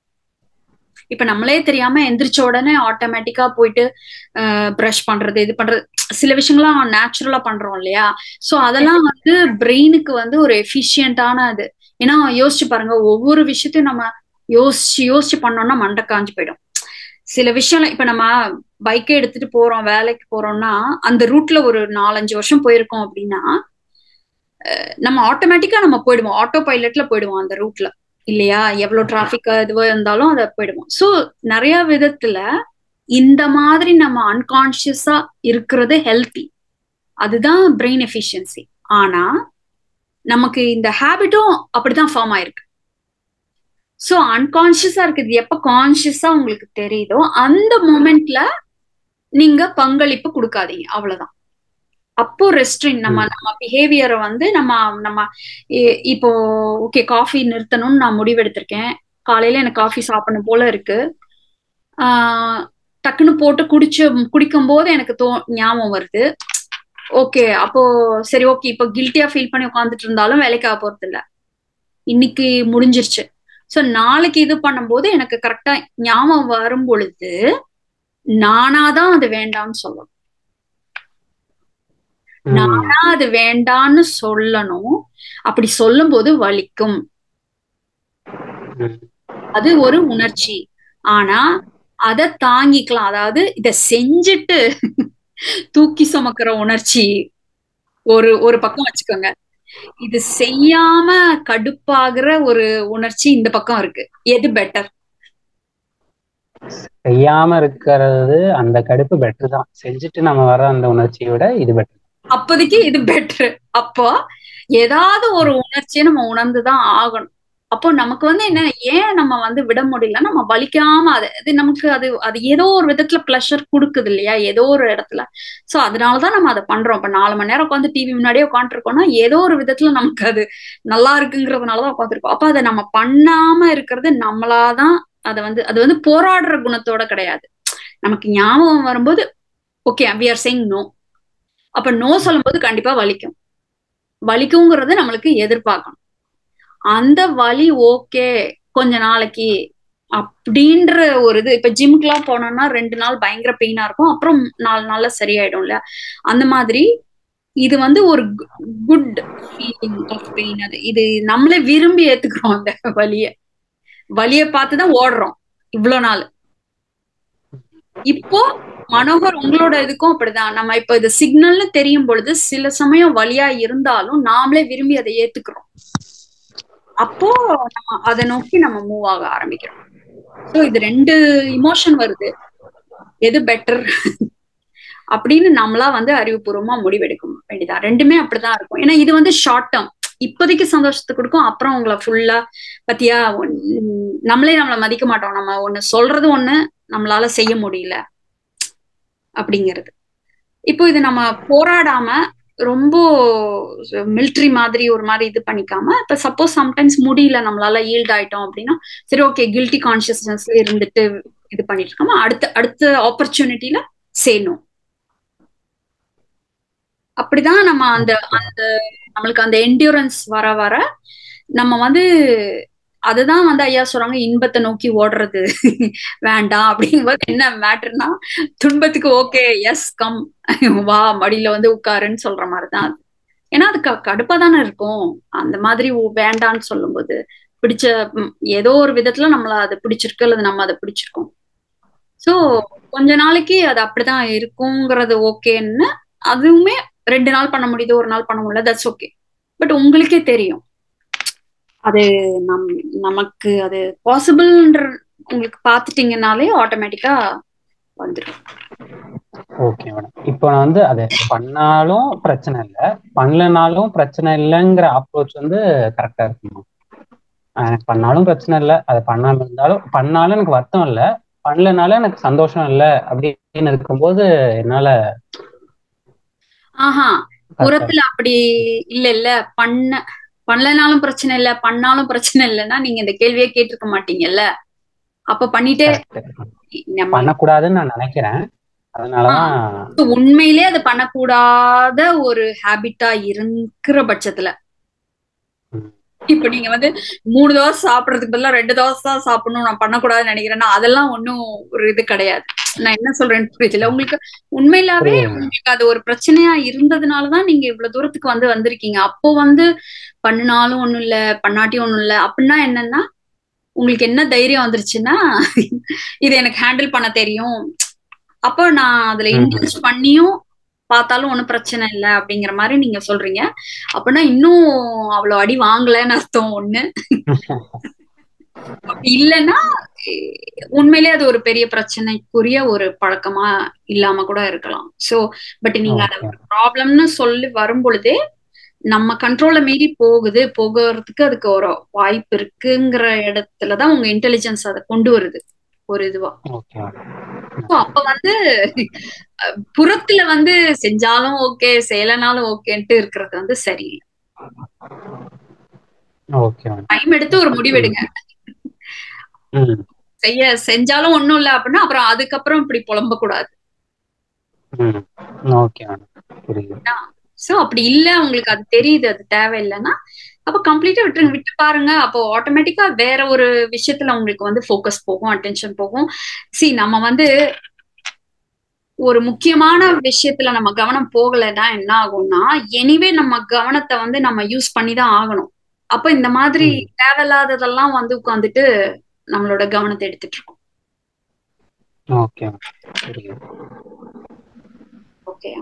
இப்ப நம்மளே தெரியாம எந்திரிச்ச உடனே ஆட்டோமேட்டிக்கா போயிட்டு ப்ரஷ் பண்றது இது பண்றது சில விஷயங்கள்லாம் நேச்சுரலா பண்றோம் இல்லையா சோ அதெல்லாம் வந்து பிரெயினுக்கு வந்து ஒரு எஃபிஷியன்டான அது ஏன்னா யோசிச்சு பாருங்க ஒவ்வொரு விஷயத்தையும் நம்ம யோசிச்சு யோசிச்சு பண்ணோம்னா மண்டை காஞ்சு போயிடும் சில விஷயம் இப்ப நம்ம பைக்கை எடுத்துட்டு போறோம் வேலைக்கு போறோம்னா அந்த ரூட்ல ஒரு நாலஞ்சு வருஷம் போயிருக்கோம் அப்படின்னா நம்ம ஆட்டோமேட்டிக்கா நம்ம போயிடுவோம் ஆட்டோ பைலட்ல போயிடுவோம் அந்த ரூட்ல இல்லையா எவ்வளவு டிராபிக் இதுவா இருந்தாலும் அதை போயிடுவோம் ஸோ நிறைய விதத்துல இந்த மாதிரி நம்ம அன்கான்சியஸா இருக்கிறது ஹெல்த்தி அதுதான் பிரெயின் எஃபிஷியன்சி ஆனா நமக்கு இந்த ஹேபிட்டும் அப்படிதான் ஃபார்ம் ஆயிருக்கு ஸோ அன்கான்சியஸா இருக்குது எப்ப கான்சியஸா உங்களுக்கு தெரியுதோ அந்த மூமெண்ட்ல நீங்க பங்களிப்பு கொடுக்காதீங்க அவ்வளவுதான் அப்போ ரெஸ்ட்ரின் நம்ம நம்ம பிஹேவியரை வந்து நம்ம நம்ம இப்போ ஓகே காஃபி நிறுத்தணும்னு நான் முடிவெடுத்திருக்கேன் காலையில எனக்கு காஃபி சாப்பிடணும் போல இருக்கு ஆஹ் டக்குன்னு போட்டு குடிச்சு குடிக்கும் போது எனக்கு தோ ஞாபகம் வருது ஓகே அப்போ சரி ஓகே இப்போ கில்ட்டியா ஃபீல் பண்ணி உட்காந்துட்டு இருந்தாலும் வேலைக்காக போறது இல்ல இன்னைக்கு முடிஞ்சிருச்சு ஸோ நாளைக்கு இது பண்ணும்போது எனக்கு கரெக்டா ஞாபகம் வரும் பொழுது நானாதான் அது வேண்டாம்னு சொல்லணும் நானா அது வேண்டான்னு சொல்லணும் அப்படி சொல்லும் போது வலிக்கும் அது ஒரு உணர்ச்சி ஆனா அத தாங்கிக்கலாம் அதாவது இத செஞ்சுட்டு தூக்கி சுமக்கிற உணர்ச்சி ஒரு ஒரு பக்கம் வச்சுக்கோங்க இது செய்யாம கடுப்பாகிற ஒரு உணர்ச்சி இந்த பக்கம் இருக்கு எது பெட்டர் செய்யாம இருக்கிறது அந்த கடுப்பு பெட்டர் தான் செஞ்சுட்டு நம்ம வர அந்த உணர்ச்சியை விட இது பெட்டர் அப்போதைக்கு இது பெட்ரு அப்போ ஏதாவது ஒரு உணர்ச்சியை நம்ம உணர்ந்துதான் ஆகணும் அப்போ நமக்கு வந்து என்ன ஏன் நம்ம வந்து விட முடியல நம்ம வலிக்காம அது அது நமக்கு அது அது ஏதோ ஒரு விதத்துல ப்ளஷர் கொடுக்குது இல்லையா ஏதோ ஒரு இடத்துல சோ அதனாலதான் நம்ம அதை பண்றோம் இப்ப நாலு மணி நேரம் உட்காந்து டிவி முன்னாடியே உட்காந்துருக்கோம்னா ஏதோ ஒரு விதத்துல நமக்கு அது நல்லா இருக்குங்கிறதுனாலதான் உட்காந்துருக்கோம் அப்ப அதை நம்ம பண்ணாம இருக்கிறது நம்மளாதான் அதை வந்து அது வந்து போராடுற குணத்தோட கிடையாது நமக்கு ஞாபகம் வரும்போது okay we are saying no அப்ப நோ சொல்லும்போது கண்டிப்பா வலிக்கும் வலிக்குங்கிறத நம்மளுக்கு எதிர்பார்க்கணும் அந்த வலி ஓகே கொஞ்ச நாளைக்கு அப்படின்ற ஒரு இது இப்ப ஜிம்க்குலாம் போனோம்னா ரெண்டு நாள் பயங்கர பெயினா இருக்கும் அப்புறம் நாலு நாள்ல சரியாயிடும்ல அந்த மாதிரி இது வந்து ஒரு குட் ஃபீலிங் ஆஃப் பெயின் அது இது நம்மளே விரும்பி ஏத்துக்கிறோம் அந்த வலிய வலிய பார்த்துதான் ஓடுறோம் இவ்வளவு நாள் இப்போ மனோகர் உங்களோட இதுக்கும் அப்படிதான் நம்ம இப்ப இது சிக்னல்னு தெரியும் பொழுது சில சமயம் வலியா இருந்தாலும் நாமளே விரும்பி அதை ஏத்துக்கிறோம் அப்போ நம்ம அதை நோக்கி நம்ம மூவ் ஆக ஆரம்பிக்கிறோம் ஸோ இது ரெண்டு இமோஷன் வருது எது பெட்டர் அப்படின்னு நம்மளா வந்து அறிவுபூர்வமா முடிவெடுக்க வேண்டியதா ரெண்டுமே அப்படிதான் இருக்கும் ஏன்னா இது வந்து ஷார்ட் டேர்ம் இப்போதைக்கு சந்தோஷத்தை கொடுக்கும் அப்புறம் உங்களை ஃபுல்லா பத்தியா நம்மளே நம்மளை மதிக்க மாட்டோம் நம்ம ஒண்ணு சொல்றது ஒண்ணு நம்மளால செய்ய முடியல அப்படிங்கிறது இப்போ இது நம்ம போராடாம ரொம்ப மிலிட்ரி மாதிரி ஒரு மாதிரி இது பண்ணிக்காம இப்ப சப்போஸ் சம்டைம்ஸ் முடியல நம்மளால ஈல்ட் ஆயிட்டோம் அப்படின்னா சரி ஓகே கில்ட்டி கான்சியஸ்னஸ்ல இருந்துட்டு இது பண்ணிட்டு இருக்காம அடுத்த அடுத்த ஆப்பர்ச்சுனிட்டில செய்யணும் அப்படிதான் நம்ம அந்த அந்த நம்மளுக்கு அந்த என்டியூரன்ஸ் வர வர நம்ம வந்து அதுதான் வந்து ஐயா சொல்றாங்க இன்பத்தை நோக்கி ஓடுறது வேண்டாம் அப்படிங்கும்போது என்ன மேட்டர்னா துன்பத்துக்கு ஓகே எஸ் கம் வா மடியில வந்து உட்காருன்னு சொல்ற மாதிரிதான் அது ஏன்னா அது கடுப்பா தானே இருக்கும் அந்த மாதிரி வேண்டான்னு சொல்லும்போது பிடிச்ச ஏதோ ஒரு விதத்துல நம்மள அதை பிடிச்சிருக்கு அல்லது நம்ம அதை பிடிச்சிருக்கோம் சோ கொஞ்ச நாளைக்கு அது அப்படிதான் இருக்குங்கிறது ஓகேன்னு அதுவுமே ரெண்டு நாள் பண்ண முடியுது ஒரு நாள் பண்ண முடியல தட்ஸ் ஓகே பட் உங்களுக்கே தெரியும் அது நம் நமக்கு அது பாசிபிள்ன்ற உங்களுக்கு பார்த்துட்டீங்கனாலே ஆட்டோமேட்டிக்கா வந்துடும் ஓகே மேடம் இப்போ நான் வந்து அதை பண்ணாலும் பிரச்சனை இல்லை பண்ணலனாலும் பிரச்சனை இல்லைங்கிற அப்ரோச் வந்து கரெக்டா இருக்குமா எனக்கு பண்ணாலும் பிரச்சனை இல்லை அதை பண்ணாம இருந்தாலும் பண்ணாலும் எனக்கு வருத்தம் இல்லை பண்ணலனாலும் எனக்கு சந்தோஷம் இல்லை அப்படின்னு இருக்கும்போது என்னால ஆஹா புறத்துல அப்படி இல்ல இல்ல பண்ண பண்ணலனாலும் பிரச்சனை இல்ல பண்ணாலும் பிரச்சனை இல்லைன்னா நீங்க இந்த கேள்வியே கேட்டிருக்க மாட்டீங்கல்ல அப்ப பண்ணிட்டே பண்ணக்கூடாதுன்னு நான் நினைக்கிறேன் அதனாலதான் உண்மையிலே அது பண்ணக்கூடாத ஒரு ஹேபிட்டா இருக்கிற பட்சத்துல இப்ப நீங்க வந்து மூணு தோசை சாப்பிடறதுக்கு பதிலா ரெண்டு தோசை தான் சாப்பிடணும் நான் பண்ணக்கூடாதுன்னு நினைக்கிறேன்னா அதெல்லாம் ஒன்னும் ஒரு இது கிடையாது நான் என்ன சொல்றேன்னு புரியல உங்களுக்கு உண்மையிலாவே உங்களுக்கு அது ஒரு பிரச்சனையா இருந்ததுனாலதான் நீங்க இவ்வளவு தூரத்துக்கு வந்து வந்திருக்கீங்க அப்போ வந்து பண்ணினாலும் ஒண்ணும் இல்ல பண்ணாட்டியும் ஒண்ணும் இல்ல அப்படின்னா என்னன்னா உங்களுக்கு என்ன தைரியம் வந்துருச்சுன்னா இது எனக்கு ஹேண்டில் பண்ண தெரியும் அப்போ நான் அதுல இன்வெஸ்ட் பண்ணியும் பார்த்தாலும் ஒன்றும் பிரச்சனை இல்லை அப்படிங்கிற மாதிரி நீங்க சொல்றீங்க அப்படின்னா இன்னும் அவ்வளோ அடி வாங்கலன்னு அர்த்தம் ஒண்ணு அப்படி இல்லைன்னா உண்மையிலே அது ஒரு பெரிய பிரச்சனைக்குரிய ஒரு பழக்கமா இல்லாம கூட இருக்கலாம் சோ பட் நீங்க அதை ஒரு ப்ராப்ளம்னு சொல்லி வரும் பொழுதே நம்ம கண்ட்ரோல மீறி போகுது போகிறதுக்கு அதுக்கு ஒரு வாய்ப்பு இருக்குங்கிற இடத்துலதான் உங்க இன்டெலிஜென்ஸ் அதை கொண்டு வருது ஒரு இதுவா அப்ப வந்து புறத்துல வந்து செஞ்சாலும் ஓகே செய்யலனாலும் ஓகேன்ட்டு இருக்கிறது வந்து சரியில்லை டைம் எடுத்து ஒரு முடிவெடுங்க செய்ய செஞ்சாலும் ஒண்ணும் இல்ல அப்படின்னா அப்புறம் அதுக்கப்புறம் இப்படி புலம்ப கூடாது சோ அப்படி இல்ல உங்களுக்கு அது தெரியுது அது தேவையில்லைன்னா அப்ப கம்ப்ளீட்டா விட்டுருங்க விட்டு பாருங்க அப்போ ஆட்டோமேட்டிக்கா வேற ஒரு விஷயத்துல உங்களுக்கு வந்து ஃபோக்கஸ் போகும் அட்டென்ஷன் போகும் சி நம்ம வந்து ஒரு முக்கியமான விஷயத்துல நம்ம கவனம் போகலைன்னா என்ன ஆகும்னா எனிவே நம்ம கவனத்தை வந்து நம்ம யூஸ் பண்ணி தான் ஆகணும் அப்ப இந்த மாதிரி தேவையில்லாததெல்லாம் வந்து உட்காந்துட்டு நம்மளோட கவனத்தை எடுத்துட்டு இருக்கோம் okay okay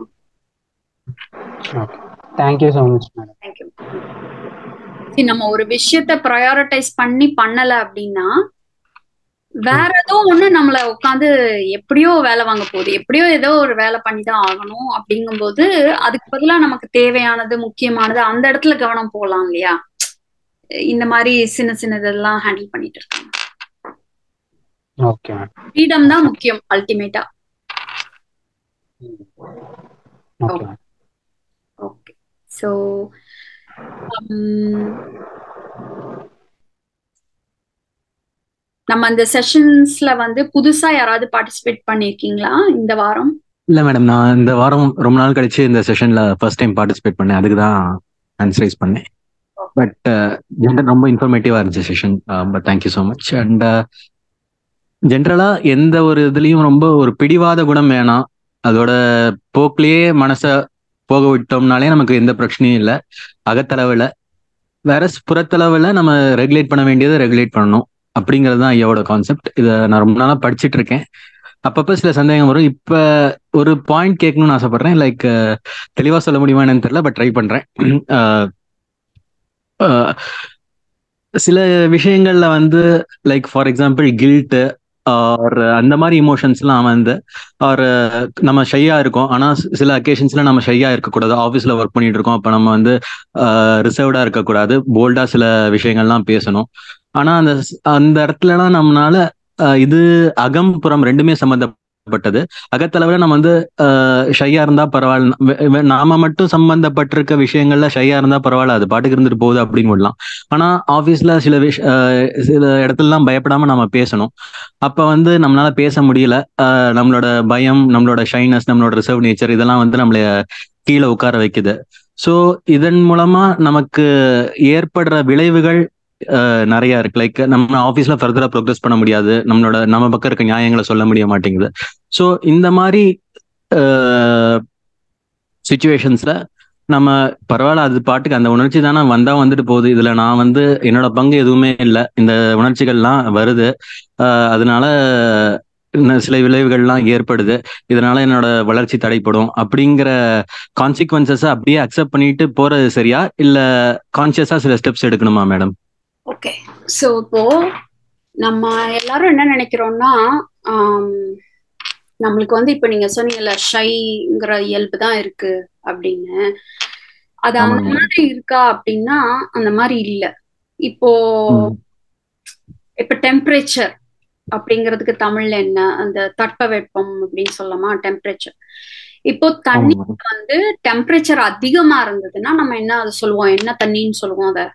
thank you so much madam thank you நம்ம ஒரு விஷயத்த ப்ரையாரிட்டைஸ் பண்ணி பண்ணல அப்படின்னா வேற ஏதோ ஒண்ணு நம்மள உட்காந்து எப்படியோ வேலை வாங்க போகுது எப்படியோ ஏதோ ஒரு வேலை பண்ணி தான் ஆகணும் அப்படிங்கும்போது அதுக்கு பதிலா நமக்கு தேவையானது முக்கியமானது அந்த இடத்துல கவனம் போகலாம் இல்லையா இந்த மாதிரி சின்ன சின்னதெல்லாம் ஹேண்டில் பண்ணிட்டு இருக்காங்க ஓகே ஃப்ரீடம் தான் முக்கியம் அல்டிமேட்டா ஓகே ஓகே ஸோ நம்ம அந்த செஷன்ஸ்ல வந்து புதுசா யாராவது பார்ட்டிசிபேட் பண்ணிருக்கீங்களா இந்த வாரம் இல்ல மேடம் நான் இந்த வாரம் ரொம்ப நாள் கழிச்சு இந்த செஷன்ல ஃபர்ஸ்ட் டைம் பார்ட்டிசிபேட் பண்ணேன் அதுக்கு தான் ஆன்சரைஸ் பண்ணேன் பட் ஜென்ரல் ரொம்ப இன்ஃபர்மேட்டிவா இருந்துச்சு session but thank you so much and ஜென்ரலா எந்த ஒரு இதுலயும் ரொம்ப ஒரு பிடிவாத குணம் வேணாம் அதோட போக்கிலேயே மனசை போக விட்டோம்னாலே நமக்கு எந்த பிரச்சனையும் இல்லை அகத்தளவில் வேற புறத்தளவில் நம்ம ரெகுலேட் பண்ண வேண்டியதை ரெகுலேட் பண்ணணும் அப்படிங்கிறது தான் ஐயாவோட கான்செப்ட் இதை நான் ரொம்ப நாளாக படிச்சுட்டு இருக்கேன் அப்பப்போ சில சந்தேகம் வரும் இப்போ ஒரு பாயிண்ட் கேட்கணும்னு ஆசைப்படுறேன் லைக் தெளிவாக சொல்ல முடியுமா என்னன்னு தெரியல பட் ட்ரை பண்ணுறேன் சில விஷயங்கள்ல வந்து like for example guilt or அந்த மாதிரி இமோஷன்ஸ்லாம் வந்து ஆர் நம்ம ஷையா இருக்கோம் ஆனா சில அக்கேஷன்ஸ்ல நம்ம ஷையா இருக்கக்கூடாது ஆஃபீஸ்ல ஒர்க் பண்ணிட்டு இருக்கோம் அப்ப நம்ம வந்து ரிசர்வ்டா இருக்கக்கூடாது போல்டா சில விஷயங்கள்லாம் பேசணும் ஆனா அந்த அந்த இடத்துலலாம் நம்மளால இது அகம் புறம் ரெண்டுமே சம்பந்தப்பட்டது அகத்தளவுல நம்ம வந்து ஷையா இருந்தா பரவாயில்ல நாம மட்டும் சம்பந்தப்பட்டிருக்க விஷயங்கள்ல ஷையா இருந்தா பரவாயில்ல அது பாட்டுக்கு இருந்துட்டு போகுது அப்படின்னு விடலாம் ஆனா ஆபீஸ்ல சில விஷ சில இடத்துலலாம் பயப்படாம நம்ம பேசணும் அப்ப வந்து நம்மளால பேச முடியல நம்மளோட பயம் நம்மளோட ஷைனஸ் நம்மளோட ரிசர்வ் நேச்சர் இதெல்லாம் வந்து நம்மள கீழே உட்கார வைக்குது ஸோ இதன் மூலமா நமக்கு ஏற்படுற விளைவுகள் நிறைய இருக்கு லைக் நம்ம ஆஃபீஸ்ல ஃபர்தரா ப்ரோக்ரஸ் பண்ண முடியாது நம்மளோட நம்ம பக்கம் இருக்க நியாயங்களை சொல்ல முடிய மாட்டேங்குது ஸோ இந்த மாதிரி சுச்சுவேஷன்ஸ்ல நம்ம பரவாயில்ல அது பாட்டுக்கு அந்த உணர்ச்சி தானே வந்தா வந்துட்டு போகுது இதுல நான் வந்து என்னோட பங்கு எதுவுமே இல்லை இந்த உணர்ச்சிகள்லாம் வருது அதனால சில விளைவுகள்லாம் ஏற்படுது இதனால என்னோட வளர்ச்சி தடைப்படும் அப்படிங்கிற கான்சிக்வன்சஸ அப்படியே அக்செப்ட் பண்ணிட்டு போறது சரியா இல்ல கான்சியஸா சில ஸ்டெப்ஸ் எடுக்கணுமா மேடம் ஓகே ஸோ இப்போ நம்ம எல்லாரும் என்ன நினைக்கிறோம்னா நம்மளுக்கு வந்து இப்ப நீங்க சொன்னீங்கல்ல ஷைங்கிற இயல்பு தான் இருக்கு அப்படின்னு அது அந்த மாதிரி இருக்கா அப்படின்னா அந்த மாதிரி இல்ல இப்போ இப்ப டெம்பரேச்சர் அப்படிங்கிறதுக்கு தமிழ்ல என்ன அந்த தட்பவெப்பம் அப்படின்னு சொல்லலாமா டெம்பரேச்சர் இப்போ தண்ணி வந்து டெம்பரேச்சர் அதிகமா இருந்ததுன்னா நம்ம என்ன அதை சொல்லுவோம் என்ன தண்ணின்னு சொல்லுவோம் அத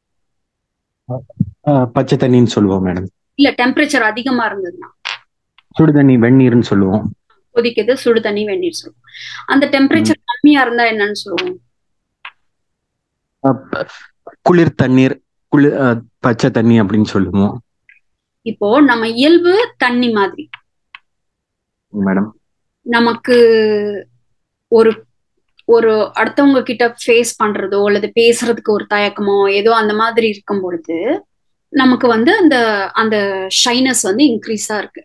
பச்சை தண்ணின்னு சொல்லுவோம் மேடம் இல்ல டெம்பரேச்சர் அதிகமா இருந்ததுன்னா சுடு தண்ணி வெந்நீர்னு சொல்லுவோம் கொதிக்குது சுடு தண்ணி வெந்நீர் சொல்லுவோம் அந்த டெம்பரேச்சர் கம்மியா இருந்தா என்னன்னு சொல்லுவோம் குளிர் தண்ணீர் குளிர் பச்சை தண்ணி அப்படின்னு சொல்லுவோம் இப்போ நம்ம இயல்பு தண்ணி மாதிரி மேடம் நமக்கு ஒரு ஒரு அடுத்தவங்க கிட்ட ஃபேஸ் பண்றதோ அல்லது பேசுறதுக்கு ஒரு தயக்கமோ ஏதோ அந்த மாதிரி இருக்கும் பொழுது நமக்கு வந்து அந்த அந்த ஷைனஸ் வந்து இன்க்ரீஸா இருக்கு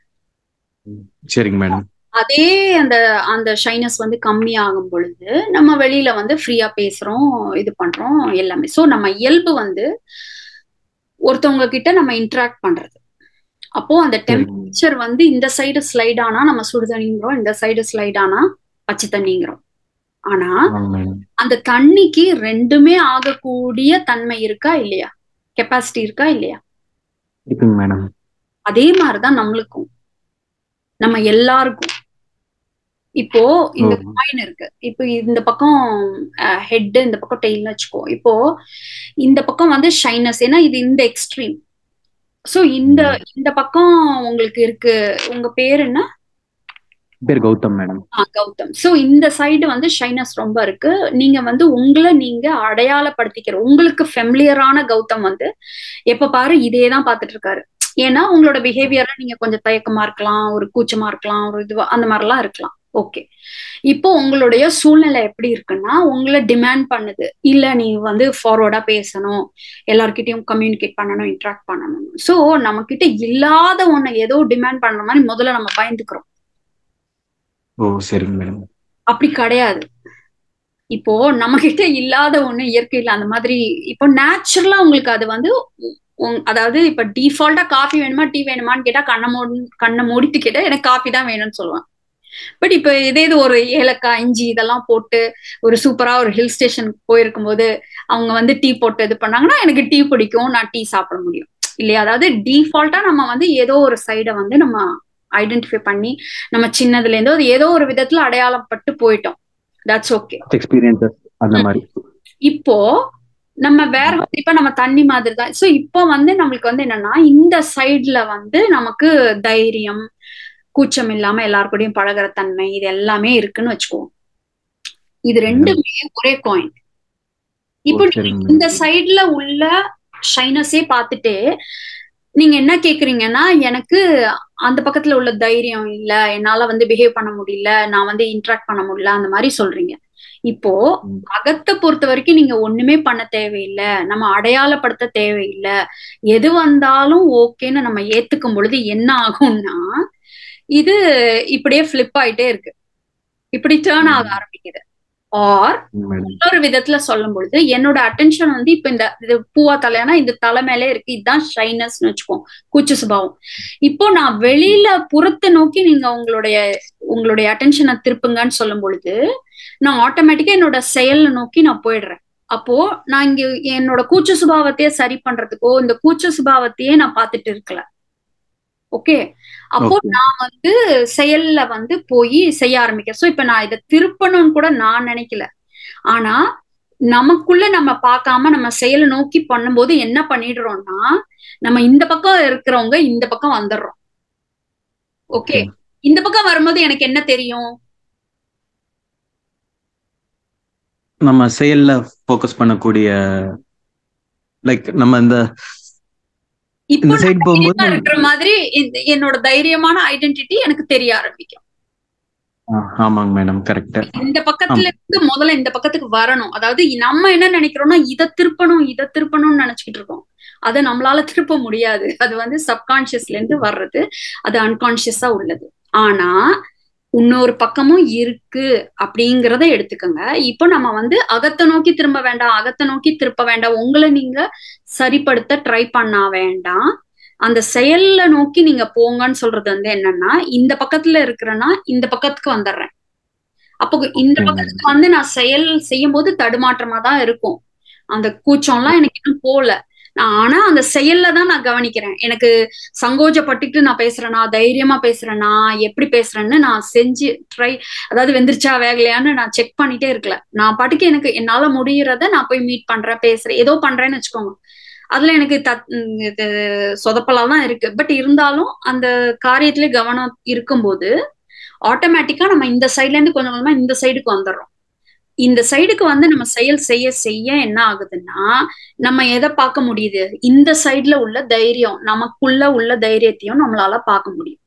சரிங்க மேடம் அதே அந்த அந்த ஷைனஸ் வந்து கம்மி ஆகும் பொழுது நம்ம வெளியில வந்து ஃப்ரீயா பேசுறோம் இது பண்றோம் எல்லாமே ஸோ நம்ம இயல்பு வந்து ஒருத்தவங்க கிட்ட நம்ம இன்ட்ராக்ட் பண்றது அப்போ அந்த டெம்பரேச்சர் வந்து இந்த சைடு ஸ்லைட் ஆனா நம்ம சுடு தண்ணிங்கிறோம் இந்த சைடு ஸ்லைட் ஆனா பச்சை தண்ணிங்கிறோம் ஆனா அந்த தண்ணிக்கு ரெண்டுமே ஆகக்கூடிய தன்மை இருக்கா இல்லையா கெப்பாசிட்டி இருக்கா இல்லையா மேடம் அதே மாதிரிதான் நம்மளுக்கும் நம்ம எல்லாருக்கும் இப்போ இந்த காயின் இருக்கு இப்போ இந்த பக்கம் ஹெட் இந்த பக்கம் டெய்ல்னு வச்சுக்கோ இப்போ இந்த பக்கம் வந்து ஷைனஸ் ஏன்னா இது இந்த எக்ஸ்ட்ரீம் சோ இந்த இந்த பக்கம் உங்களுக்கு இருக்கு உங்க பேர் என்ன பேர் கௌதம் மேடம் கௌதம் சோ இந்த சைடு வந்து ஷைனஸ் ரொம்ப இருக்கு நீங்க வந்து உங்களை நீங்க அடையாளப்படுத்திக்கிற உங்களுக்கு ஃபெமிலியரான கௌதம் வந்து எப்ப பாரு இதே தான் பாத்துட்டு இருக்காரு ஏன்னா உங்களோட பிஹேவியர்ல நீங்க கொஞ்சம் தயக்கமா இருக்கலாம் ஒரு கூச்சமா இருக்கலாம் ஒரு இதுவா அந்த மாதிரிலாம் இருக்கலாம் ஓகே இப்போ உங்களுடைய சூழ்நிலை எப்படி இருக்குன்னா உங்களை டிமாண்ட் பண்ணுது இல்ல நீ வந்து ஃபார்வர்டா பேசணும் எல்லார்கிட்டயும் கம்யூனிகேட் பண்ணணும் இன்ட்ராக்ட் பண்ணணும் சோ நம்ம கிட்ட இல்லாத ஒண்ணு ஏதோ டிமாண்ட் பண்ற மாதிரி முதல்ல நம்ம பயந்துக்கிறோம் ஓ சரிங்க மேடம் அப்படி கிடையாது இப்போ நம்ம கிட்ட இல்லாத ஒண்ணு இயற்கையில அந்த மாதிரி இப்போ நேச்சுரலா உங்களுக்கு அது வந்து அதாவது இப்ப டிஃபால்ட்டா காஃபி வேணுமா டீ வேணுமான்னு கேட்டா கண்ணை மூடி கண்ணை மூடிட்டு கேட்டா எனக்கு காஃபி தான் வேணும்னு சொல்லுவேன் பட் இப்ப இதே இது ஒரு ஏலக்காய் இஞ்சி இதெல்லாம் போட்டு ஒரு சூப்பரா ஒரு ஹில் ஸ்டேஷன் போயிருக்கும் போது அவங்க வந்து டீ போட்டு இது பண்ணாங்கன்னா எனக்கு டீ பிடிக்கும் நான் டீ சாப்பிட முடியும் இல்லையா அதாவது டிஃபால்ட்டா நம்ம வந்து ஏதோ ஒரு சைடை வந்து நம்ம ஐடென்டிஃபை பண்ணி நம்ம சின்னதுல இருந்தோ அது ஏதோ ஒரு விதத்துல அடையாளம் பட்டு போயிட்டோம் தட்ஸ் ஓகே எக்ஸ்பீரியன்சஸ் அந்த மாதிரி இப்போ நம்ம வேற இப்ப நம்ம தண்ணி மாதிரி தான் ஸோ இப்போ வந்து நம்மளுக்கு வந்து என்னன்னா இந்த சைட்ல வந்து நமக்கு தைரியம் கூச்சம் இல்லாம எல்லார் கூடயும் பழகுற தன்மை இது எல்லாமே இருக்குன்னு வச்சுக்குவோம் இது ரெண்டுமே ஒரே காயின் இப்போ ஓ, நீங்க சரிங்க இந்த சைடுல உள்ள ஷைனஸே பார்த்துட்டு நீங்க என்ன கேக்குறீங்கன்னா எனக்கு அந்த பக்கத்துல உள்ள தைரியம் இல்ல என்னால வந்து பிஹேவ் பண்ண முடியல நான் வந்து இன்ட்ராக்ட் பண்ண முடியல அந்த மாதிரி சொல்றீங்க இப்போ அகத்தை பொறுத்த வரைக்கும் நீங்க ஒண்ணுமே பண்ண தேவையில்லை நம்ம அடையாளப்படுத்த தேவையில்லை எது வந்தாலும் ஓகேன்னு நம்ம ஏத்துக்கும் பொழுது என்ன ஆகும்னா இது இப்படியே ஃபிளிப் ஆயிட்டே இருக்கு இப்படி டேர்ன் ஆக ஆரம்பிக்குது ஆர் மேடம் இன்னொரு விதத்துல சொல்லும் பொழுது என்னோட அட்டென்ஷன் வந்து இப்ப இந்த இது பூவா தலைனா இந்த தலை மேலே இருக்கு இதுதான் ஷைனஸ்னு வச்சுக்கோம் கூச்ச சுபாவம் இப்போ நான் வெளியில புறத்தை நோக்கி நீங்க உங்களுடைய உங்களுடைய அட்டென்ஷனை திருப்புங்கன்னு சொல்லும் பொழுது நான் ஆட்டோமேட்டிக்கா என்னோட செயலை நோக்கி நான் போயிடுறேன் அப்போ நான் இங்க என்னோட கூச்ச சுபாவத்தையே சரி பண்றதுக்கோ இந்த கூச்ச சுபாவத்தையே நான் பார்த்துட்டு இருக்கல ஓகே அப்போ Okay. நான் வந்து செயல்ல வந்து போய் செய்ய ஆரம்பிக்கிறேன் சோ இப்ப நான் இதை திருப்பணும்னு கூட நான் நினைக்கல ஆனா நமக்குள்ள நம்ம பார்க்காம நம்ம செயலை நோக்கி பண்ணும்போது என்ன பண்ணிடுறோம்னா நம்ம இந்த பக்கம் இருக்கிறவங்க இந்த பக்கம் வந்துடுறோம் ஓகே இந்த பக்கம் வரும்போது எனக்கு என்ன தெரியும் நம்ம செயல்ல ஃபோக்கஸ் பண்ணக்கூடிய லைக் நம்ம இந்த இப்போ இந்த நான் சைடு போகும்போது தைரியமா இருக்கிற மாதிரி இந்த- என்னோட தைரியமான ஐடென்டிட்டி எனக்கு தெரிய ஆரம்பிக்கும் ஆ, ஆமாங்க மேடம் கரெக்ட் இந்த பக்கத்துல இருந்து முதல்ல இந்த பக்கத்துக்கு வரணும் அதாவது நம்ம என்ன நினைக்கிறோம்னா இதை திருப்பணும் இதை திருப்பணும்னு நினைச்சுக்கிட்டு இருக்கோம் அதை நம்மளால திருப்ப முடியாது அது வந்து சப்கான்சியஸ்ல இருந்து வர்றது அது அன்கான்சியஸா உள்ளது ஆனா இன்னொரு பக்கமும் இருக்கு அப்படிங்கிறத எடுத்துக்கோங்க இப்போ நம்ம வந்து அகத்தை நோக்கி திரும்ப வேண்டாம் அகத்தை நோக்கி திருப்ப வேண்டாம் உங்களை நீங்க சரிப்படுத்த ட்ரை பண்ண வேண்டாம் அந்த செயல்ல நோக்கி நீங்க போங்கன்னு சொல்றது வந்து என்னன்னா இந்த பக்கத்துல இருக்கிறேன்னா இந்த பக்கத்துக்கு வந்துடுறேன் அப்போ இந்த பக்கத்துக்கு வந்து நான் செயல் செய்யும் போது தடுமாற்றமா தான் இருக்கும் அந்த கூச்சம்லாம் எனக்கு இன்னும் போல நான் ஆனா அந்த செயல்ல தான் நான் கவனிக்கிறேன் எனக்கு சங்கோஜப்பட்டுட்டு நான் பேசுறேனா தைரியமா பேசுறேனா எப்படி பேசுறேன்னு நான் செஞ்சு ட்ரை அதாவது வெந்திரிச்சா வேகலையான்னு நான் செக் பண்ணிட்டே இருக்கல நான் பாட்டுக்கு எனக்கு என்னால முடியறத நான் போய் மீட் பண்றேன் பேசுறேன் ஏதோ பண்றேன்னு வச்சுக்கோங்க அதுல எனக்கு தத் உம் இது சொதப்பலா தான் இருக்கு பட் இருந்தாலும் அந்த காரியத்திலே கவனம் இருக்கும்போது ஆட்டோமேட்டிக்கா நம்ம இந்த சைட்ல இருந்து கொஞ்சம் கொஞ்சமா இந்த சைடுக்கு வந்துடுறோம் இந்த சைடுக்கு வந்து நம்ம செயல் செய்ய செய்ய என்ன ஆகுதுன்னா நம்ம எதை பார்க்க முடியுது இந்த சைடுல உள்ள தைரியம் நமக்குள்ள உள்ள தைரியத்தையும் நம்மளால பார்க்க முடியும்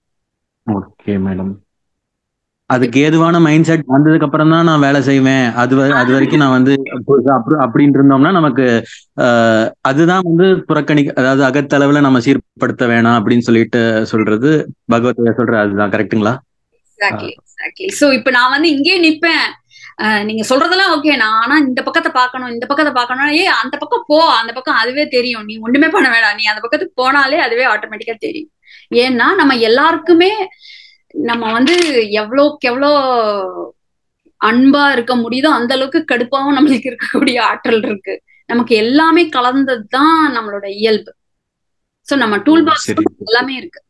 ஓகே மேடம் அதுக்கு ஏதுவான மைண்ட் செட் வந்ததுக்கு அப்புறம் தான் நான் வேலை செய்வேன் அது வ- அது வரைக்கும் நான் வந்து அப்ப- அப்படி அப்படின்னு இருந்தோம்னா நமக்கு ஆஹ், அதுதான் வந்து புறக்கணிக்க அதாவது அகத்தளவுல நம்ம சீர்படுத்த வேணாம் அப்படின்னு சொல்லிட்டு சொல்றது பகவத்கீதை சொல்ற அதுதான் கரெக்ட்டுங்களா எக்ஸாக்ட்லி எக்ஸாக்ட்லி சோ இப்ப நான் வந்து இங்கேயே நிப்பேன் அஹ் நீங்க சொல்றதெல்லாம் ஓகே நான் ஆனா இந்த பக்கத்தை பார்க்கணும் இந்த பக்கத்தை பார்க்கணும் ஏ அந்த பக்கம் போ அந்த பக்கம் அதுவே தெரியும் நீ ஒண்ணுமே பண்ண வேண்டாம் நீ அந்த பக்கத்துக்கு போனாலே அதுவே ஆட்டோமேட்டிக்கா தெரியும் ஏன்னா நம்ம எல்லாருக்குமே நம்ம வந்து எவ்வளோக்கு எவ்வளோ அன்பா இருக்க முடியுதோ அந்த அளவுக்கு கடுப்பாவும் நம்மளுக்கு இருக்கக்கூடிய ஆற்றல் இருக்கு நமக்கு எல்லாமே கலந்தது தான் நம்மளோட இயல்பு சோ நம்ம டூல் பாக்ஸ் சரி எல்லாமே இருக்கு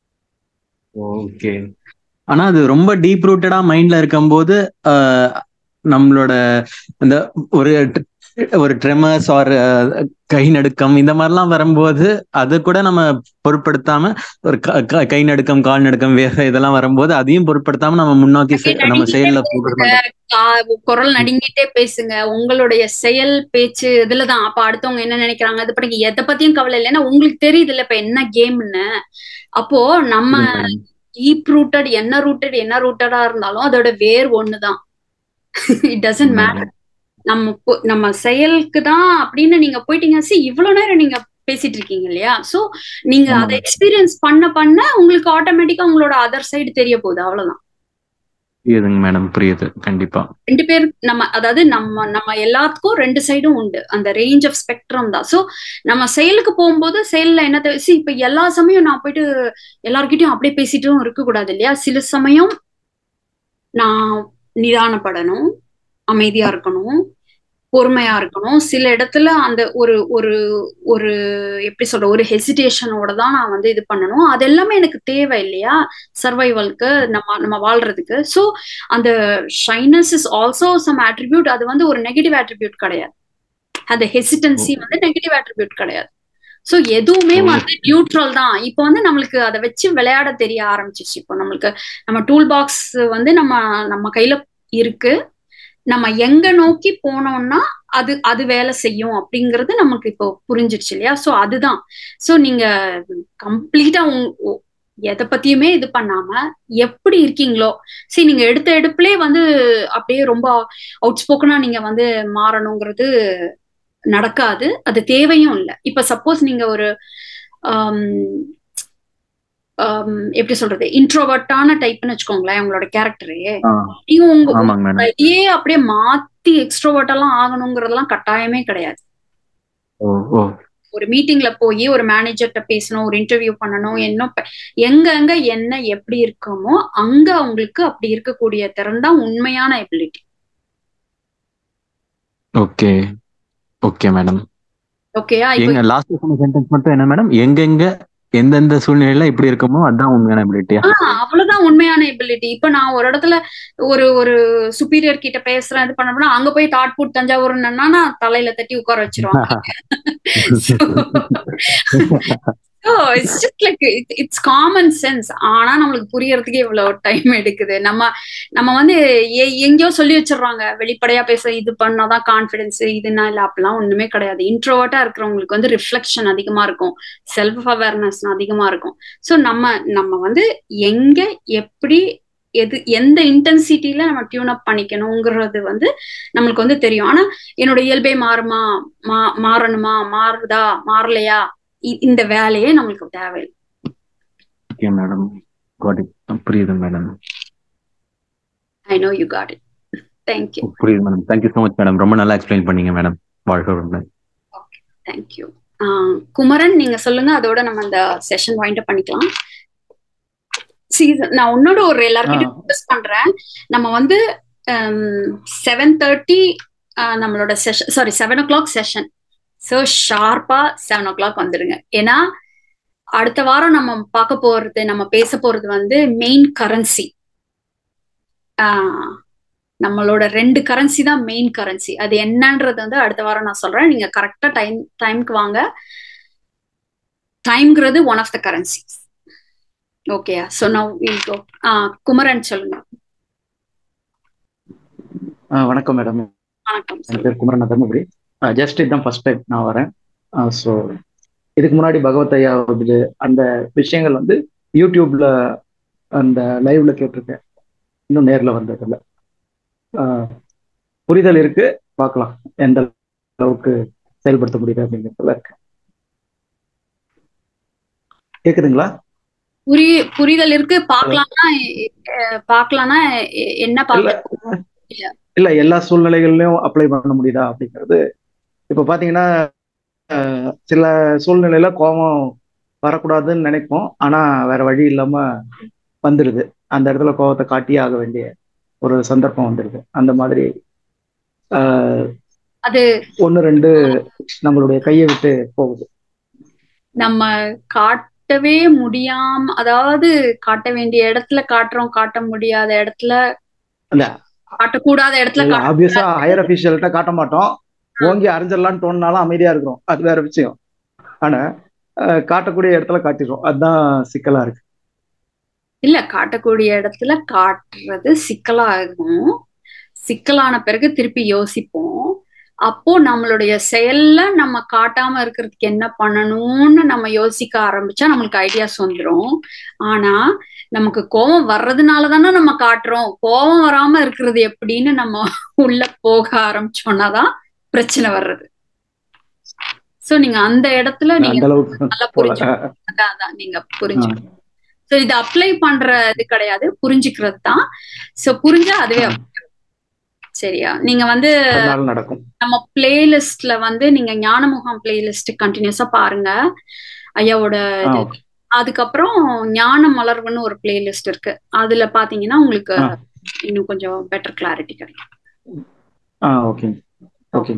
ஓகே ஆனா அது ரொம்ப டீப் ரூட்டடா மைண்ட்ல இருக்கும்போது ஆஹ், நம்மளோட இந்த ஒரு ஒரு ட்ரெமர்ஸ் ஆர் கை நடுக்கம் இந்த மாதிரிலாம் வரும்போது அது கூட நம்ம பொருட்படுத்தாம ஒரு க- க- கை நடுக்கம் கால் நடுக்கம் வேற இதெல்லாம் வரும்போது அதையும் பொருட்படுத்தாம நம்ம முன்னோக்கி செ- நம்ம செயல்ல focus பண்றோம். கா- குரல் நடுங்கிட்டே பேசுங்க உங்களுடைய செயல் பேச்சு இதுலதான் அப்ப அடுத்தவங்க என்ன நினைக்கிறாங்க அது பத்தி எதை பத்தியும் கவலை இல்லை ஏன்னா உங்களுக்கு தெரியுது இல்ல இப்ப என்ன கேம்னு அப்போ நம்ம டீப் ரூட்டட் என்ன ரூட்டட் என்ன ரூட்டடா இருந்தாலும் அதோட வேர் ஒண்ணுதான் இட் டசன்ட் மேட்டர் நம்ம போ- நம்ம செயலுக்கு தான் அப்படின்னு நீங்க போயிட்டீங்க சி இவ்வளவு நேரம் நீங்க பேசிட்டு இருக்கீங்க இல்லையா சோ நீங்க அதை எக்ஸ்பீரியன்ஸ் பண்ண பண்ண உங்களுக்கு ஆட்டோமேட்டிக்கா உங்களோட அதர் சைடு தெரிய போகுது அவ்வளவுதான் புரியுதுங்க மேடம் புரியுது கண்டிப்பா ரெண்டு பேர் நம்ம அதாவது நம்ம நம்ம எல்லாத்துக்கும் ரெண்டு சைடும் உண்டு அந்த ரேஞ்ச் ஆஃப் ஸ்பெக்ட்ரம் தான் சோ நம்ம செயலுக்கு போகும்போது செயல்ல என்ன தேவை see, இப்ப எல்லா சமயம் நான் போயிட்டு எல்லார்கிட்டயும் அப்படியே பேசிட்டும் இருக்க கூடாது இல்லையா சில சமயம் நான் நிதானப்படணும் அமைதியா இருக்கணும் பொறுமையா இருக்கணும் சில இடத்துல அந்த ஒரு ஒரு ஒரு எப்படி சொல்ற ஒரு ஹெசிடேஷனோட தான் நான் வந்து இது பண்ணணும் அது எல்லாமே எனக்கு தேவை இல்லையா சர்வைவல்க்கு நம்ம நம்ம வாழ்றதுக்கு ஸோ அந்த shyness is also some attribute அது வந்து ஒரு நெகட்டிவ் attribute கிடையாது அந்த ஹெசிடன்சி வந்து நெகட்டிவ் attribute கிடையாது சோ எதுவுமே வந்து நியூட்ரல் தான் இப்போ வந்து நம்மளுக்கு அதை வச்சு விளையாட தெரிய ஆரம்பிச்சிச்சு இப்போ நம்மளுக்கு நம்ம டூல் பாக்ஸ் வந்து நம்ம நம்ம கையில இருக்கு நம்ம எங்க நோக்கி போனோம்னா அது அது வேலை செய்யும் அப்படிங்கிறது நமக்கு இப்போ புரிஞ்சிடுச்சு இல்லையா சோ அதுதான் சோ நீங்க கம்ப்ளீட்டா எதை பத்தியுமே இது பண்ணாம எப்படி இருக்கீங்களோ சரி நீங்க எடுத்த எடுப்புலயே வந்து அப்படியே ரொம்ப அவுட் ஸ்போக்கனா நீங்க வந்து மாறணுங்கிறது நடக்காது அது தேவையும் இல்லை இப்ப சப்போஸ் நீங்க ஒரு எப்படி சொல்றது இன்ட்ரோவர்ட்டான டைப்னு வச்சுக்கோங்களேன் உங்களோட கேரக்டரே நீங்க உங்க இதையே அப்படியே மாத்தி எக்ஸ்ட்ரோவர்ட் எல்லாம் ஆகணுங்கிறதெல்லாம் கட்டாயமே கிடையாது ஒரு மீட்டிங்ல போய் ஒரு மேனேஜர்கிட்ட பேசணும் ஒரு இன்டர்வியூ பண்ணணும் என்ன எங்க எங்க என்ன எப்படி இருக்கமோ அங்க அவங்களுக்கு அப்படி இருக்கக்கூடிய திறன் தான் உண்மையான எபிலிட்டி ஓகே ஓகே மேடம் ஓகேயா எங்க லாஸ்ட் சொன்ன சென்டென்ஸ் மட்டும் என்ன மேடம் எங்கெங்க எந்தெந்த சூழ்நிலையில இப்படி இருக்குமோ அதான் உண்மையான எபிலிட்டியா அவ்வளவுதான் உண்மையான எபிலிட்டி இப்ப நான் ஒரு இடத்துல ஒரு ஒரு சுப்பீரியர் கிட்ட பேசுறேன் இது பண்ணோம்னா அங்க போய் தாட் புட் தஞ்சாவூர் நான் தலையில தட்டி உட்கார வச்சிருவாங்க it's just like it's common sense ஆனா நம்மளுக்கு புரியறதுக்கு இவ்வளவு டைம் எடுக்குது நம்ம நம்ம வந்து எங்கேயோ சொல்லி வச்சிடுறாங்க வெளிப்படையா பேச இது பண்ணாதான் கான்பிடன்ஸ் இதுனா இல்ல அப்படிலாம் ஒண்ணுமே கிடையாது இன்ட்ரோவர்ட்டா இருக்கிறவங்களுக்கு வந்து ரிஃப்ளெக்ஷன் அதிகமா இருக்கும் செல்ஃப் அவேர்னஸ் அதிகமா இருக்கும் ஸோ நம்ம நம்ம வந்து எங்க எப்படி எது எந்த இன்டென்சிட்டியில நம்ம டியூன் அப் பண்ணிக்கணுங்கிறது வந்து நம்மளுக்கு வந்து தெரியும் ஆனா என்னோட இயல்பே மாறுமா மா மாறணுமா மாறுதா மாறலையா இந்த வேலையே நம்மளுக்கு தேவையில்லை ஓகே மேடம் காட் இட் புரியுது madam I know you got it thank you புரியுது madam thank you so much madam ரொம்ப நல்லா எக்ஸ்பிளைன் பண்ணீங்க மேடம் வாழ்க்கை தேங்க் யூ குமரன் நீங்க சொல்லுங்க அதோட நம்ம அந்த செஷன் வைண்ட் அப் பண்ணிக்கலாம் சீசன் நான் உன்னோட ஒரு எல்லாருக்கிட்டையும் டிஸ்கஸ் பண்றேன் நம்ம வந்து செவன் தேர்ட்டி நம்மளோட session sorry seven o'clock session so ஷார்ப்பா செவன் ஓ கிளாக் வந்துடுங்க ஏன்னா அடுத்த வாரம் நம்ம பார்க்க போறது நம்ம பேச போறது வந்து மெயின் கரன்சி நம்மளோட ரெண்டு கரன்சி தான் மெயின் கரன்சி அது என்னன்றது வந்து அடுத்த வாரம் நான் சொல்றேன் நீங்க கரெக்டா டைம் டைம்க்கு வாங்க டைம்ங்கிறது ஒன் ஆஃப் த கரன்சி ஓகேயா so now will go Kumaran சொல்லுங்க வணக்கம் மேடம் வணக்கம் என் பேர் குமரன் தர்மபுரி ஜஸ்ட் இதுதான் ஃபர்ஸ்ட் டைம் நான் வரேன் ஸோ இதுக்கு முன்னாடி பகவத் ஐயா இது அந்த விஷயங்கள் வந்து யூடியூப்ல அந்த லைவ்ல கேட்டிருக்கேன் இன்னும் நேர்ல வந்ததில்ல புரிதல் இருக்கு பார்க்கலாம் எந்த அளவுக்கு செயல்படுத்த முடியுது அப்படிங்கிறதுல இருக்கு கேக்குதுங்களா புரி புரிதல் இருக்கு பார்க்கலாம்னா பார்க்கலாம்னா என்ன பார்க்க இல்ல எல்லா சூழ்நிலைகள்லயும் அப்ளை பண்ண முடியுதா அப்படிங்கிறது இப்ப பாத்தீங்கன்னா சில சூழ்நிலையில கோபம் வரக்கூடாதுன்னு நினைப்போம் ஆனா வேற வழி இல்லாம வந்துடுது அந்த இடத்துல கோபத்தை காட்டியே ஆக வேண்டிய ஒரு சந்தர்ப்பம் வந்துடுது அந்த மாதிரி அது ஒன்னு ரெண்டு நம்மளுடைய கையை விட்டு போகுது நம்ம காட்டவே முடியாம அதாவது காட்ட வேண்டிய இடத்துல காட்டுறோம் காட்ட முடியாத இடத்துல அந்த காட்டக்கூடாத இடத்துல ஆப்வியஸா ஹையர் அபிஷியல்கிட்ட காட்ட மாட்டோம் ஓங்கி அரைஞ்சிடலாம்னு தோணுனாலும் அமைதியா இருக்கிறோம் அது வேற விஷயம் ஆனா காட்டக்கூடிய இடத்துல காட்டிடுறோம் அதுதான் சிக்கலா இருக்கு இல்ல காட்டக்கூடிய இடத்துல காட்டுறது சிக்கலாகும் சிக்கலான பிறகு திருப்பி யோசிப்போம் அப்போ நம்மளுடைய செயல்ல நம்ம காட்டாம இருக்கிறதுக்கு என்ன பண்ணணும்னு நம்ம யோசிக்க ஆரம்பிச்சா நம்மளுக்கு ஐடியாஸ் வந்துடும் ஆனா நமக்கு கோபம் வர்றதுனால தானே நம்ம காட்டுறோம் கோபம் வராம இருக்கிறது எப்படின்னு நம்ம உள்ள போக ஆரம்பிச்சோம்னாதான் பிரச்சனை வர்றது சோ நீங்க அந்த இடத்துல நீங்க நல்லா புரிஞ்சு அதான் அதான் நீங்க புரிஞ்சு சோ இது அப்ளை பண்ற இது கிடையாது புரிஞ்சுக்கிறது தான் சோ புரிஞ்சா அதுவே சரியா நீங்க வந்து நடக்கும் நம்ம பிளேலிஸ்ட்ல வந்து நீங்க ஞானமுகாம் பிளேலிஸ்ட் கண்டினியூஸா பாருங்க ஐயாவோட அதுக்கப்புறம் ஞான மலர்வுன்னு ஒரு பிளேலிஸ்ட் இருக்கு அதுல பாத்தீங்கன்னா உங்களுக்கு இன்னும் கொஞ்சம் பெட்டர் கிளாரிட்டி கிடைக்கும் ஓகே ஓகே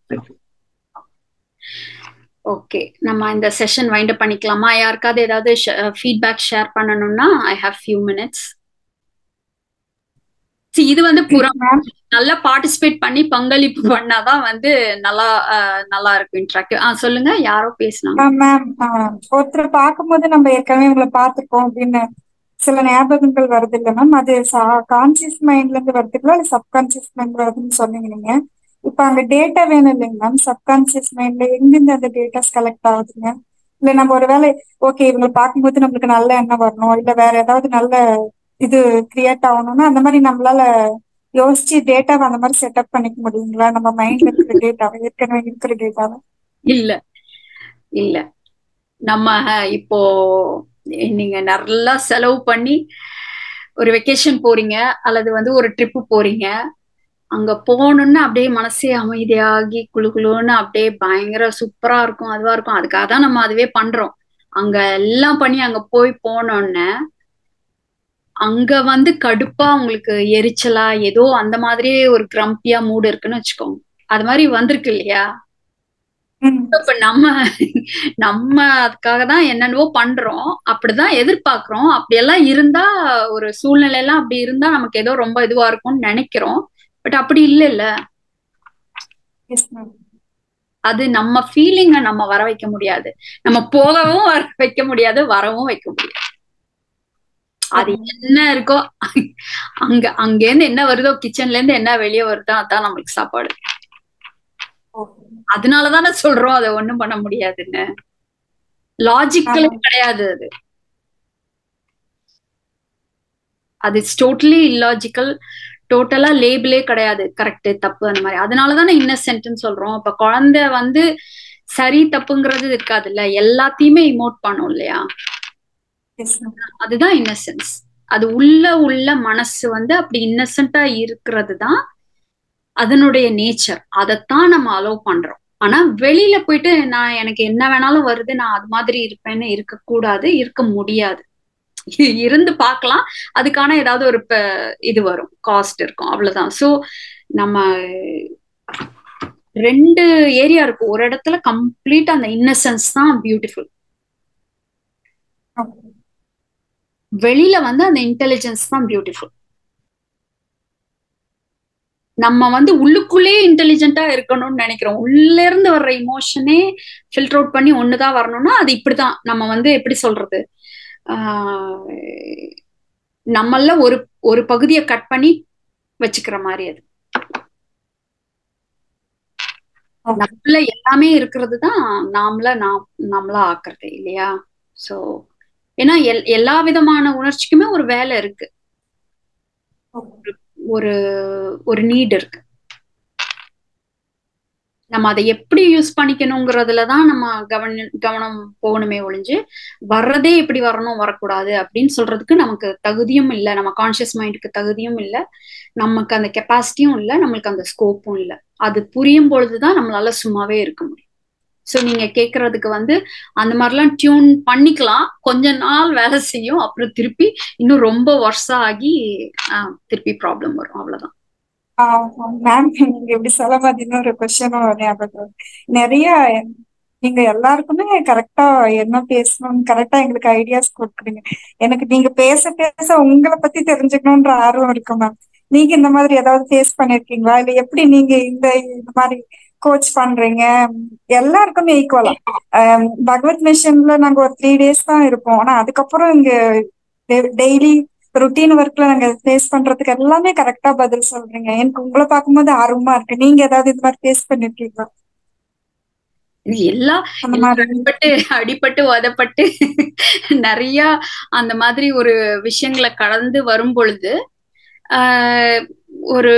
ஓகே நம்ம இந்த செஷன் வைண்ட் அப் பண்ணிக்கலாமா யாருக்காவது ஏதாவது ஃபீட்பேக் ஷேர் பண்ணணும்னா I have few minutes See, இது வந்து புறம் நல்லா பார்ட்டிசிபேட் பண்ணி பங்களிப்பு பண்ணாதான் வந்து நல்லா அஹ், நல்லா இருக்கும் இன்ட்ராக்டிவ் ஆ சொல்லுங்க யாரோ பேசுனாங்க மேம் ஒருத்தர் பார்க்கும்போது நம்ம ஏற்கனவே உங்களை பார்த்திருக்கோம் அப்படின்னு சில ஞாபகங்கள் வருது இல்ல மேம் அது கான்சியஸ் மைண்ட்ல இருந்து வருதுங்களா இல்ல சப்கான்சியஸ் மைண்ட் வருதுன்னு சொன்னீங்க நீங்க இப்ப அங்க டேட்டா வேணும் இல்லைங்க மேம் சப்கான்சியஸ் மைண்ட்ல எங்கிருந்து அந்த டேட்டாஸ் கலெக்ட் ஆகுதுங்க இல்ல நம்ம ஒரு வேலை ஓகே இவங்களை பார்க்கும்போது நம்மளுக்கு நல்ல எண்ணம் வரணும் இல்ல வேற ஏதாவது நல்ல இது கிரியேட் ஆகணும்னா அந்த மாதிரி நம்மளால யோசிச்சு டேட்டாவை அந்த மாதிரி செட்டப் பண்ணிக்க முடியுங்களா நம்ம மைண்ட்ல இருக்கிற டேட்டாவை ஏற்கனவே இருக்கிற டேட்டாவை இல்ல இல்ல நம்ம அஹ், இப்போ நீங்க நல்லா செலவு பண்ணி ஒரு வெக்கேஷன் போறீங்க அல்லது வந்து ஒரு ட்ரிப் போறீங்க அங்க போகணும்னு அப்படியே மனசே அமைதியாகி குளு குளுன்னு அப்படியே பயங்கர சூப்பரா இருக்கும் அதுவா இருக்கும் அதுக்காக தான் நம்ம அதுவே பண்றோம் அங்க எல்லாம் பண்ணி அங்க போய் போனோன்னே அங்க வந்து கடுப்பா உங்களுக்கு எரிச்சலா ஏதோ அந்த மாதிரியே ஒரு கிரம்பியா மூடு இருக்குன்னு வச்சுக்கோங்க அது மாதிரி வந்திருக்கு இல்லையா இப்ப நம்ம நம்ம அதுக்காக தான் என்னென்னவோ பண்றோம் அப்படிதான் எதிர்பார்க்கிறோம் அப்படியெல்லாம் இருந்தா ஒரு சூழ்நிலை எல்லாம் அப்படி இருந்தா நமக்கு ஏதோ ரொம்ப இதுவா இருக்கும்னு நினைக்கிறோம் பட் அப்படி இல்லைல்ல அது நம்ம ஃபீலிங்க நம்ம வர வைக்க முடியாது நம்ம போகவும் வர வைக்க முடியாது வரவும் வைக்க முடியாது அது என்ன இருக்கோ அங்க அங்கேருந்து என்ன வருதோ கிச்சன்ல இருந்து என்ன வெளியே வருதோ அதான் நம்மளுக்கு சாப்பாடு அதனாலதானே சொல்றோம் அதை ஒண்ணும் பண்ண முடியாதுன்னு லாஜிக்கலே கிடையாது அது அது டோட்டலி இல்லாஜிக்கல் டோட்டலா லேபிளே கிடையாது கரெக்ட் தப்பு அந்த மாதிரி அதனாலதானே இன்னசென்ட்னு சொல்றோம் இப்ப குழந்தை வந்து சரி தப்புங்கிறது இருக்காதுல்ல எல்லாத்தையுமே இமோட் பண்ணும் இல்லையா அதுதான் இன்னசென்ஸ் அது உள்ள உள்ள மனசு வந்து அப்படி இன்னசென்ட்டா இருக்கிறது தான் அதனுடைய நேச்சர் அதைத்தான் நம்ம அலோவ் பண்றோம் ஆனா வெளியில போயிட்டு நான் எனக்கு என்ன வேணாலும் வருது நான் அது மாதிரி இருப்பேன்னு இருக்கக்கூடாது இருக்க முடியாது இருந்து பார்க்கலாம் அதுக்கான ஏதாவது ஒரு இது வரும் காஸ்ட் இருக்கும் அவ்வளவுதான் ஸோ நம்ம ரெண்டு ஏரியா இருக்கும் ஒரு இடத்துல கம்ப்ளீட் அந்த இன்னசென்ஸ் தான் பியூட்டிஃபுல் வெளியில வந்து அந்த இன்டெலிஜென்ஸ் தான் பியூட்டிஃபுல் நம்ம வந்து உள்ளுக்குள்ளே இன்டெலிஜென்ட்டா இருக்கணும்னு நினைக்கிறோம் உள்ள இருந்து வர்ற இமோஷனே ஃபில்டர் அவுட் பண்ணி ஒண்ணுதான் வரணும்னா அது இப்படிதான் நம்ம வந்து எப்படி சொல்றது நம்மள ஒரு ஒரு பகுதியை கட் பண்ணி வச்சுக்கிற மாதிரி அது நம்மள எல்லாமே இருக்கிறது தான் நாமள நாம் நம்மளா ஆக்குறது இல்லையா சோ ஏன்னா எல் எல்லா விதமான உணர்ச்சிக்குமே ஒரு வேலை இருக்கு ஒரு ஒரு நீட் இருக்கு நம்ம அதை எப்படி யூஸ் பண்ணிக்கணுங்கிறதுல தான் நம்ம கவன கவனம் போகணுமே ஒழிஞ்சு வர்றதே எப்படி வரணும் வரக்கூடாது அப்படின்னு சொல்றதுக்கு நமக்கு தகுதியும் இல்லை நம்ம கான்சியஸ் மைண்டுக்கு தகுதியும் இல்லை நமக்கு அந்த கெப்பாசிட்டியும் இல்லை நம்மளுக்கு அந்த ஸ்கோப்பும் இல்லை அது புரியும் பொழுதுதான் நம்மளால சும்மாவே இருக்க முடியும் ஸோ நீங்க கேட்கறதுக்கு வந்து அந்த மாதிரிலாம் டியூன் பண்ணிக்கலாம் கொஞ்ச நாள் வேலை செய்யும் அப்புறம் திருப்பி இன்னும் ரொம்ப வருஷம் ஆகி திருப்பி ப்ராப்ளம் வரும் அவ்வளவுதான் மேம் நீங்க எப்படி சொல்ல மாதிரி இன்னொரு கொஸ்டினும் ஞாபகம் நிறைய நீங்க எல்லாருக்குமே கரெக்டா என்ன பேசணும் கரெக்டா எங்களுக்கு ஐடியாஸ் கொடுக்குறீங்க எனக்கு நீங்க பேச பேச உங்களை பத்தி தெரிஞ்சுக்கணும்ன்ற ஆர்வம் இருக்கு மேம் நீங்க இந்த மாதிரி ஏதாவது ஃபேஸ் பண்ணிருக்கீங்களா இல்ல எப்படி நீங்க இந்த இந்த மாதிரி கோச் பண்றீங்க எல்லாருக்குமே ஈக்குவலா பகவத் மிஷன்ல நாங்க ஒரு த்ரீ டேஸ் தான் இருப்போம் ஆனா அதுக்கப்புறம் இங்க டெய்லி ருட்டீன் ஒர்க்ல நாங்க ஃபேஸ் பண்றதுக்கு எல்லாமே கரெக்டா பதில் சொல்றீங்க எனக்கு உங்களை பார்க்கும்போது ஆர்வமா இருக்கு நீங்க ஏதாவது இது மாதிரி ஃபேஸ் பண்ணிருக்கீங்களா எல்லா அடிப்பட்டு அடிப்பட்டு உதப்பட்டு நிறைய அந்த மாதிரி ஒரு விஷயங்களை கடந்து வரும் பொழுது ஆஹ் ஒரு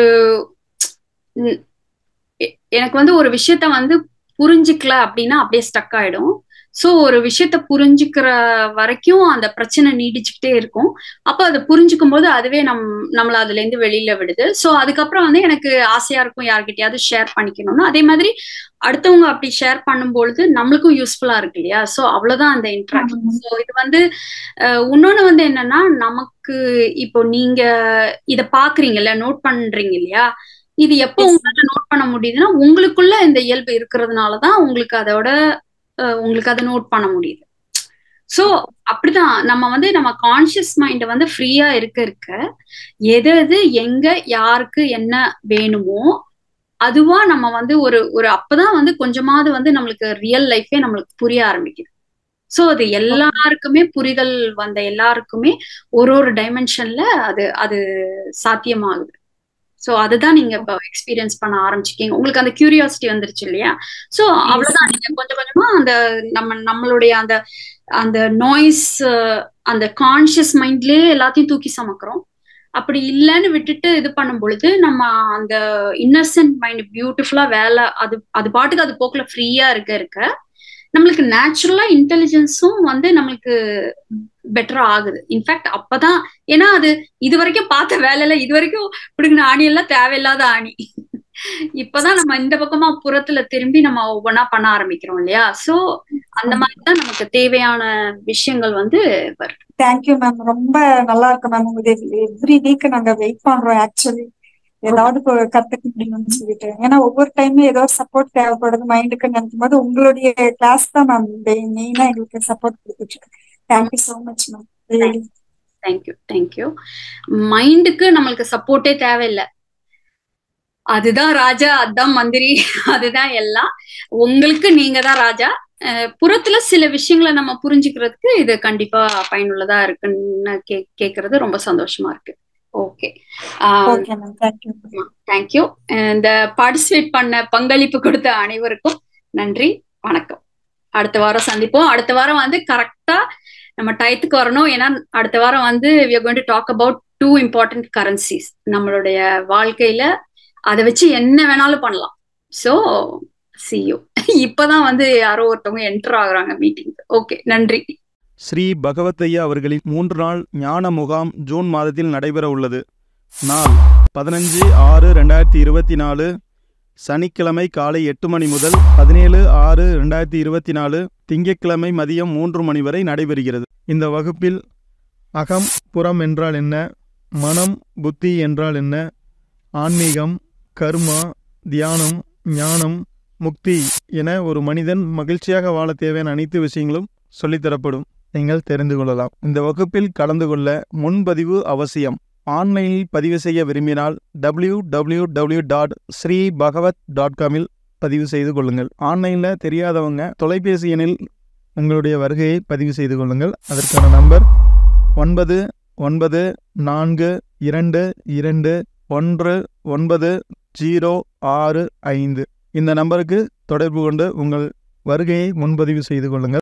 எனக்கு வந்து ஒரு விஷயத்த வந்து புரிஞ்சுக்கல அப்படின்னா அப்படியே ஸ்டக் ஆயிடும் ஸோ ஒரு விஷயத்த புரிஞ்சுக்கிற வரைக்கும் அந்த பிரச்சனை நீடிச்சுக்கிட்டே இருக்கும் அப்போ அதை புரிஞ்சுக்கும் போது அதுவே நம் நம்மள அதுல இருந்து வெளியில விடுது ஸோ அதுக்கப்புறம் வந்து எனக்கு ஆசையா இருக்கும் யார்கிட்டயாவது ஷேர் பண்ணிக்கணும்னு அதே மாதிரி அடுத்தவங்க அப்படி ஷேர் பண்ணும்பொழுது நம்மளுக்கும் யூஸ்ஃபுல்லா இருக்கு இல்லையா ஸோ அவ்வளவுதான் அந்த இன்ட்ராக்ஷன் ஸோ இது வந்து இன்னொன்னு வந்து என்னன்னா நமக்கு இப்போ நீங்க இதை பாக்குறீங்கல்ல நோட் பண்றீங்க இல்லையா இது எப்போ உங்களால நோட் பண்ண முடியுதுன்னா உங்களுக்குள்ள இந்த இயல்பு இருக்கிறதுனாலதான் உங்களுக்கு அதோட உங்களுக்கு அதை நோட் பண்ண முடியுது சோ அப்படிதான் நம்ம வந்து நம்ம கான்சியஸ் மைண்ட் வந்து ஃப்ரீயா இருக்க இருக்க எது எது எங்க யாருக்கு என்ன வேணுமோ அதுவா நம்ம வந்து ஒரு ஒரு அப்பதான் வந்து கொஞ்சமாவது வந்து நம்மளுக்கு ரியல் லைஃபே நம்மளுக்கு புரிய ஆரம்பிக்குது சோ அது எல்லாருக்குமே புரிதல் வந்த எல்லாருக்குமே ஒரு ஒரு டைமென்ஷன்ல அது அது சாத்தியமாகுது சோ அதுதான் நீங்க இப்போ எக்ஸ்பீரியன்ஸ் பண்ண ஆரம்பிச்சிருக்கீங்க உங்களுக்கு அந்த கியூரியாசிட்டி வந்துருச்சு இல்லையா சோ அவ்வளவுதான் நீங்க கொஞ்சம் கொஞ்சமா அந்த நம்ம நம்மளுடைய அந்த அந்த நாய்ஸ் அந்த கான்சியஸ் மைண்ட்லயே எல்லாத்தையும் தூக்கி சமக்கிறோம் அப்படி இல்லைன்னு விட்டுட்டு இது பண்ணும் பொழுது நம்ம அந்த இன்னசென்ட் மைண்ட் பியூட்டிஃபுல்லா வேலை அது அது பாட்டுக்கு அது போக்குல ஃப்ரீயா இருக்க இருக்க நம்மளுக்கு நேச்சுரலா இன்டெலிஜென்ஸும் வந்து நம்மளுக்கு பெட்டரா ஆகுது இன்ஃபேக்ட் அப்பதான் ஏன்னா அது இது வரைக்கும் பார்த்த வேலையில இது வரைக்கும் பிடுங்கின ஆணி எல்லாம் தேவையில்லாத ஆணி இப்பதான் நம்ம இந்த பக்கமா புறத்துல திரும்பி நம்ம ஒவ்வொன்னா பண்ண ஆரம்பிக்கிறோம் இல்லையா சோ அந்த மாதிரிதான் நமக்கு தேவையான விஷயங்கள் வந்து வருது தேங்க்யூ மேம் ரொம்ப நல்லா இருக்கு மேம் உங்க எவ்ரி வீக் நாங்க வெயிட் பண்றோம் ஆக்சுவலி ஏதாவது கொ- கத்துக்க முடியும்னு சொல்லிட்டு ஏன்னா ஒவ்வொரு டைமும் ஏதோ சப்போர்ட் தேவைப்படுது மைண்டுக்கு நினைக்கும் போது உங்களுடைய கிளாஸ் தான் மேம் மெயினா எங்களுக்கு சப்போர்ட் கொடுத்துட்டு இருக்கு thank you so much ma'am really thank you thank you மைண்டுக்கு நம்மளுக்கு சப்போர்ட்டே தேவையில்லை அதுதான் ராஜா அதுதான் மந்திரி அதுதான் எல்லாம் உங்களுக்கு நீங்க தான் ராஜா அஹ் புறத்துல சில விஷயங்களை நம்ம புரிஞ்சுக்கிறதுக்கு இது கண்டிப்பா பயனுள்ளதா இருக்குன்னு கே கேக்குறது ரொம்ப சந்தோஷமா இருக்கு okay okay ma'am thank you thank you இந்த பார்ட்டிசிபேட் பண்ண பங்களிப்பு கொடுத்த அனைவருக்கும் நன்றி வணக்கம் அடுத்த வாரம் சந்திப்போம் அடுத்த வாரம் வந்து கரெக்டா நம்ம டயத்துக்கு வரணும் ஏன்னா அடுத்த வாரம் வந்து we are going to talk about two important currencies நம்மளுடைய வாழ்க்கையில அதை வச்சு என்ன வேணாலும் பண்ணலாம் ஸோ சியூ இப்பதான் வந்து யாரோ ஒருத்தவங்க என்டர் ஆகுறாங்க மீட்டிங் ஓகே நன்றி ஸ்ரீ பகவத்தையா அவர்களின் மூன்று நாள் ஞான முகாம் ஜூன் மாதத்தில் நடைபெற உள்ளது நாள் பதினஞ்சு ஆறு ரெண்டாயிரத்தி இருபத்தி நாலு சனிக்கிழமை காலை எட்டு மணி முதல் பதினேழு ஆறு ரெண்டாயிரத்தி இருபத்தி நாலு திங்கட்கிழமை மதியம் மூன்று மணி வரை நடைபெறுகிறது இந்த வகுப்பில் அகம் புறம் என்றால் என்ன மனம் புத்தி என்றால் என்ன ஆன்மீகம் கர்மா தியானம் ஞானம் முக்தி என ஒரு மனிதன் மகிழ்ச்சியாக வாழ தேவையான அனைத்து விஷயங்களும் சொல்லித்தரப்படும் நீங்கள் தெரிந்து கொள்ளலாம் இந்த வகுப்பில் கலந்து கொள்ள முன்பதிவு அவசியம் ஆன்லைனில் பதிவு செய்ய விரும்பினால் W W W dot Sri Bhagavad dot காமில் பதிவு செய்து கொள்ளுங்கள் ஆன்லைனில் தெரியாதவங்க தொலைபேசி எண்ணில் உங்களுடைய வருகையை பதிவு செய்து கொள்ளுங்கள் அதற்கான நம்பர் ஒன்பது ஒன்பது நான்கு இரண்டு இரண்டு ஒன்று ஒன்பது ஜீரோ ஆறு ஐந்து இந்த நம்பருக்கு தொடர்பு கொண்டு உங்கள் வருகையை முன்பதிவு செய்து கொள்ளுங்கள்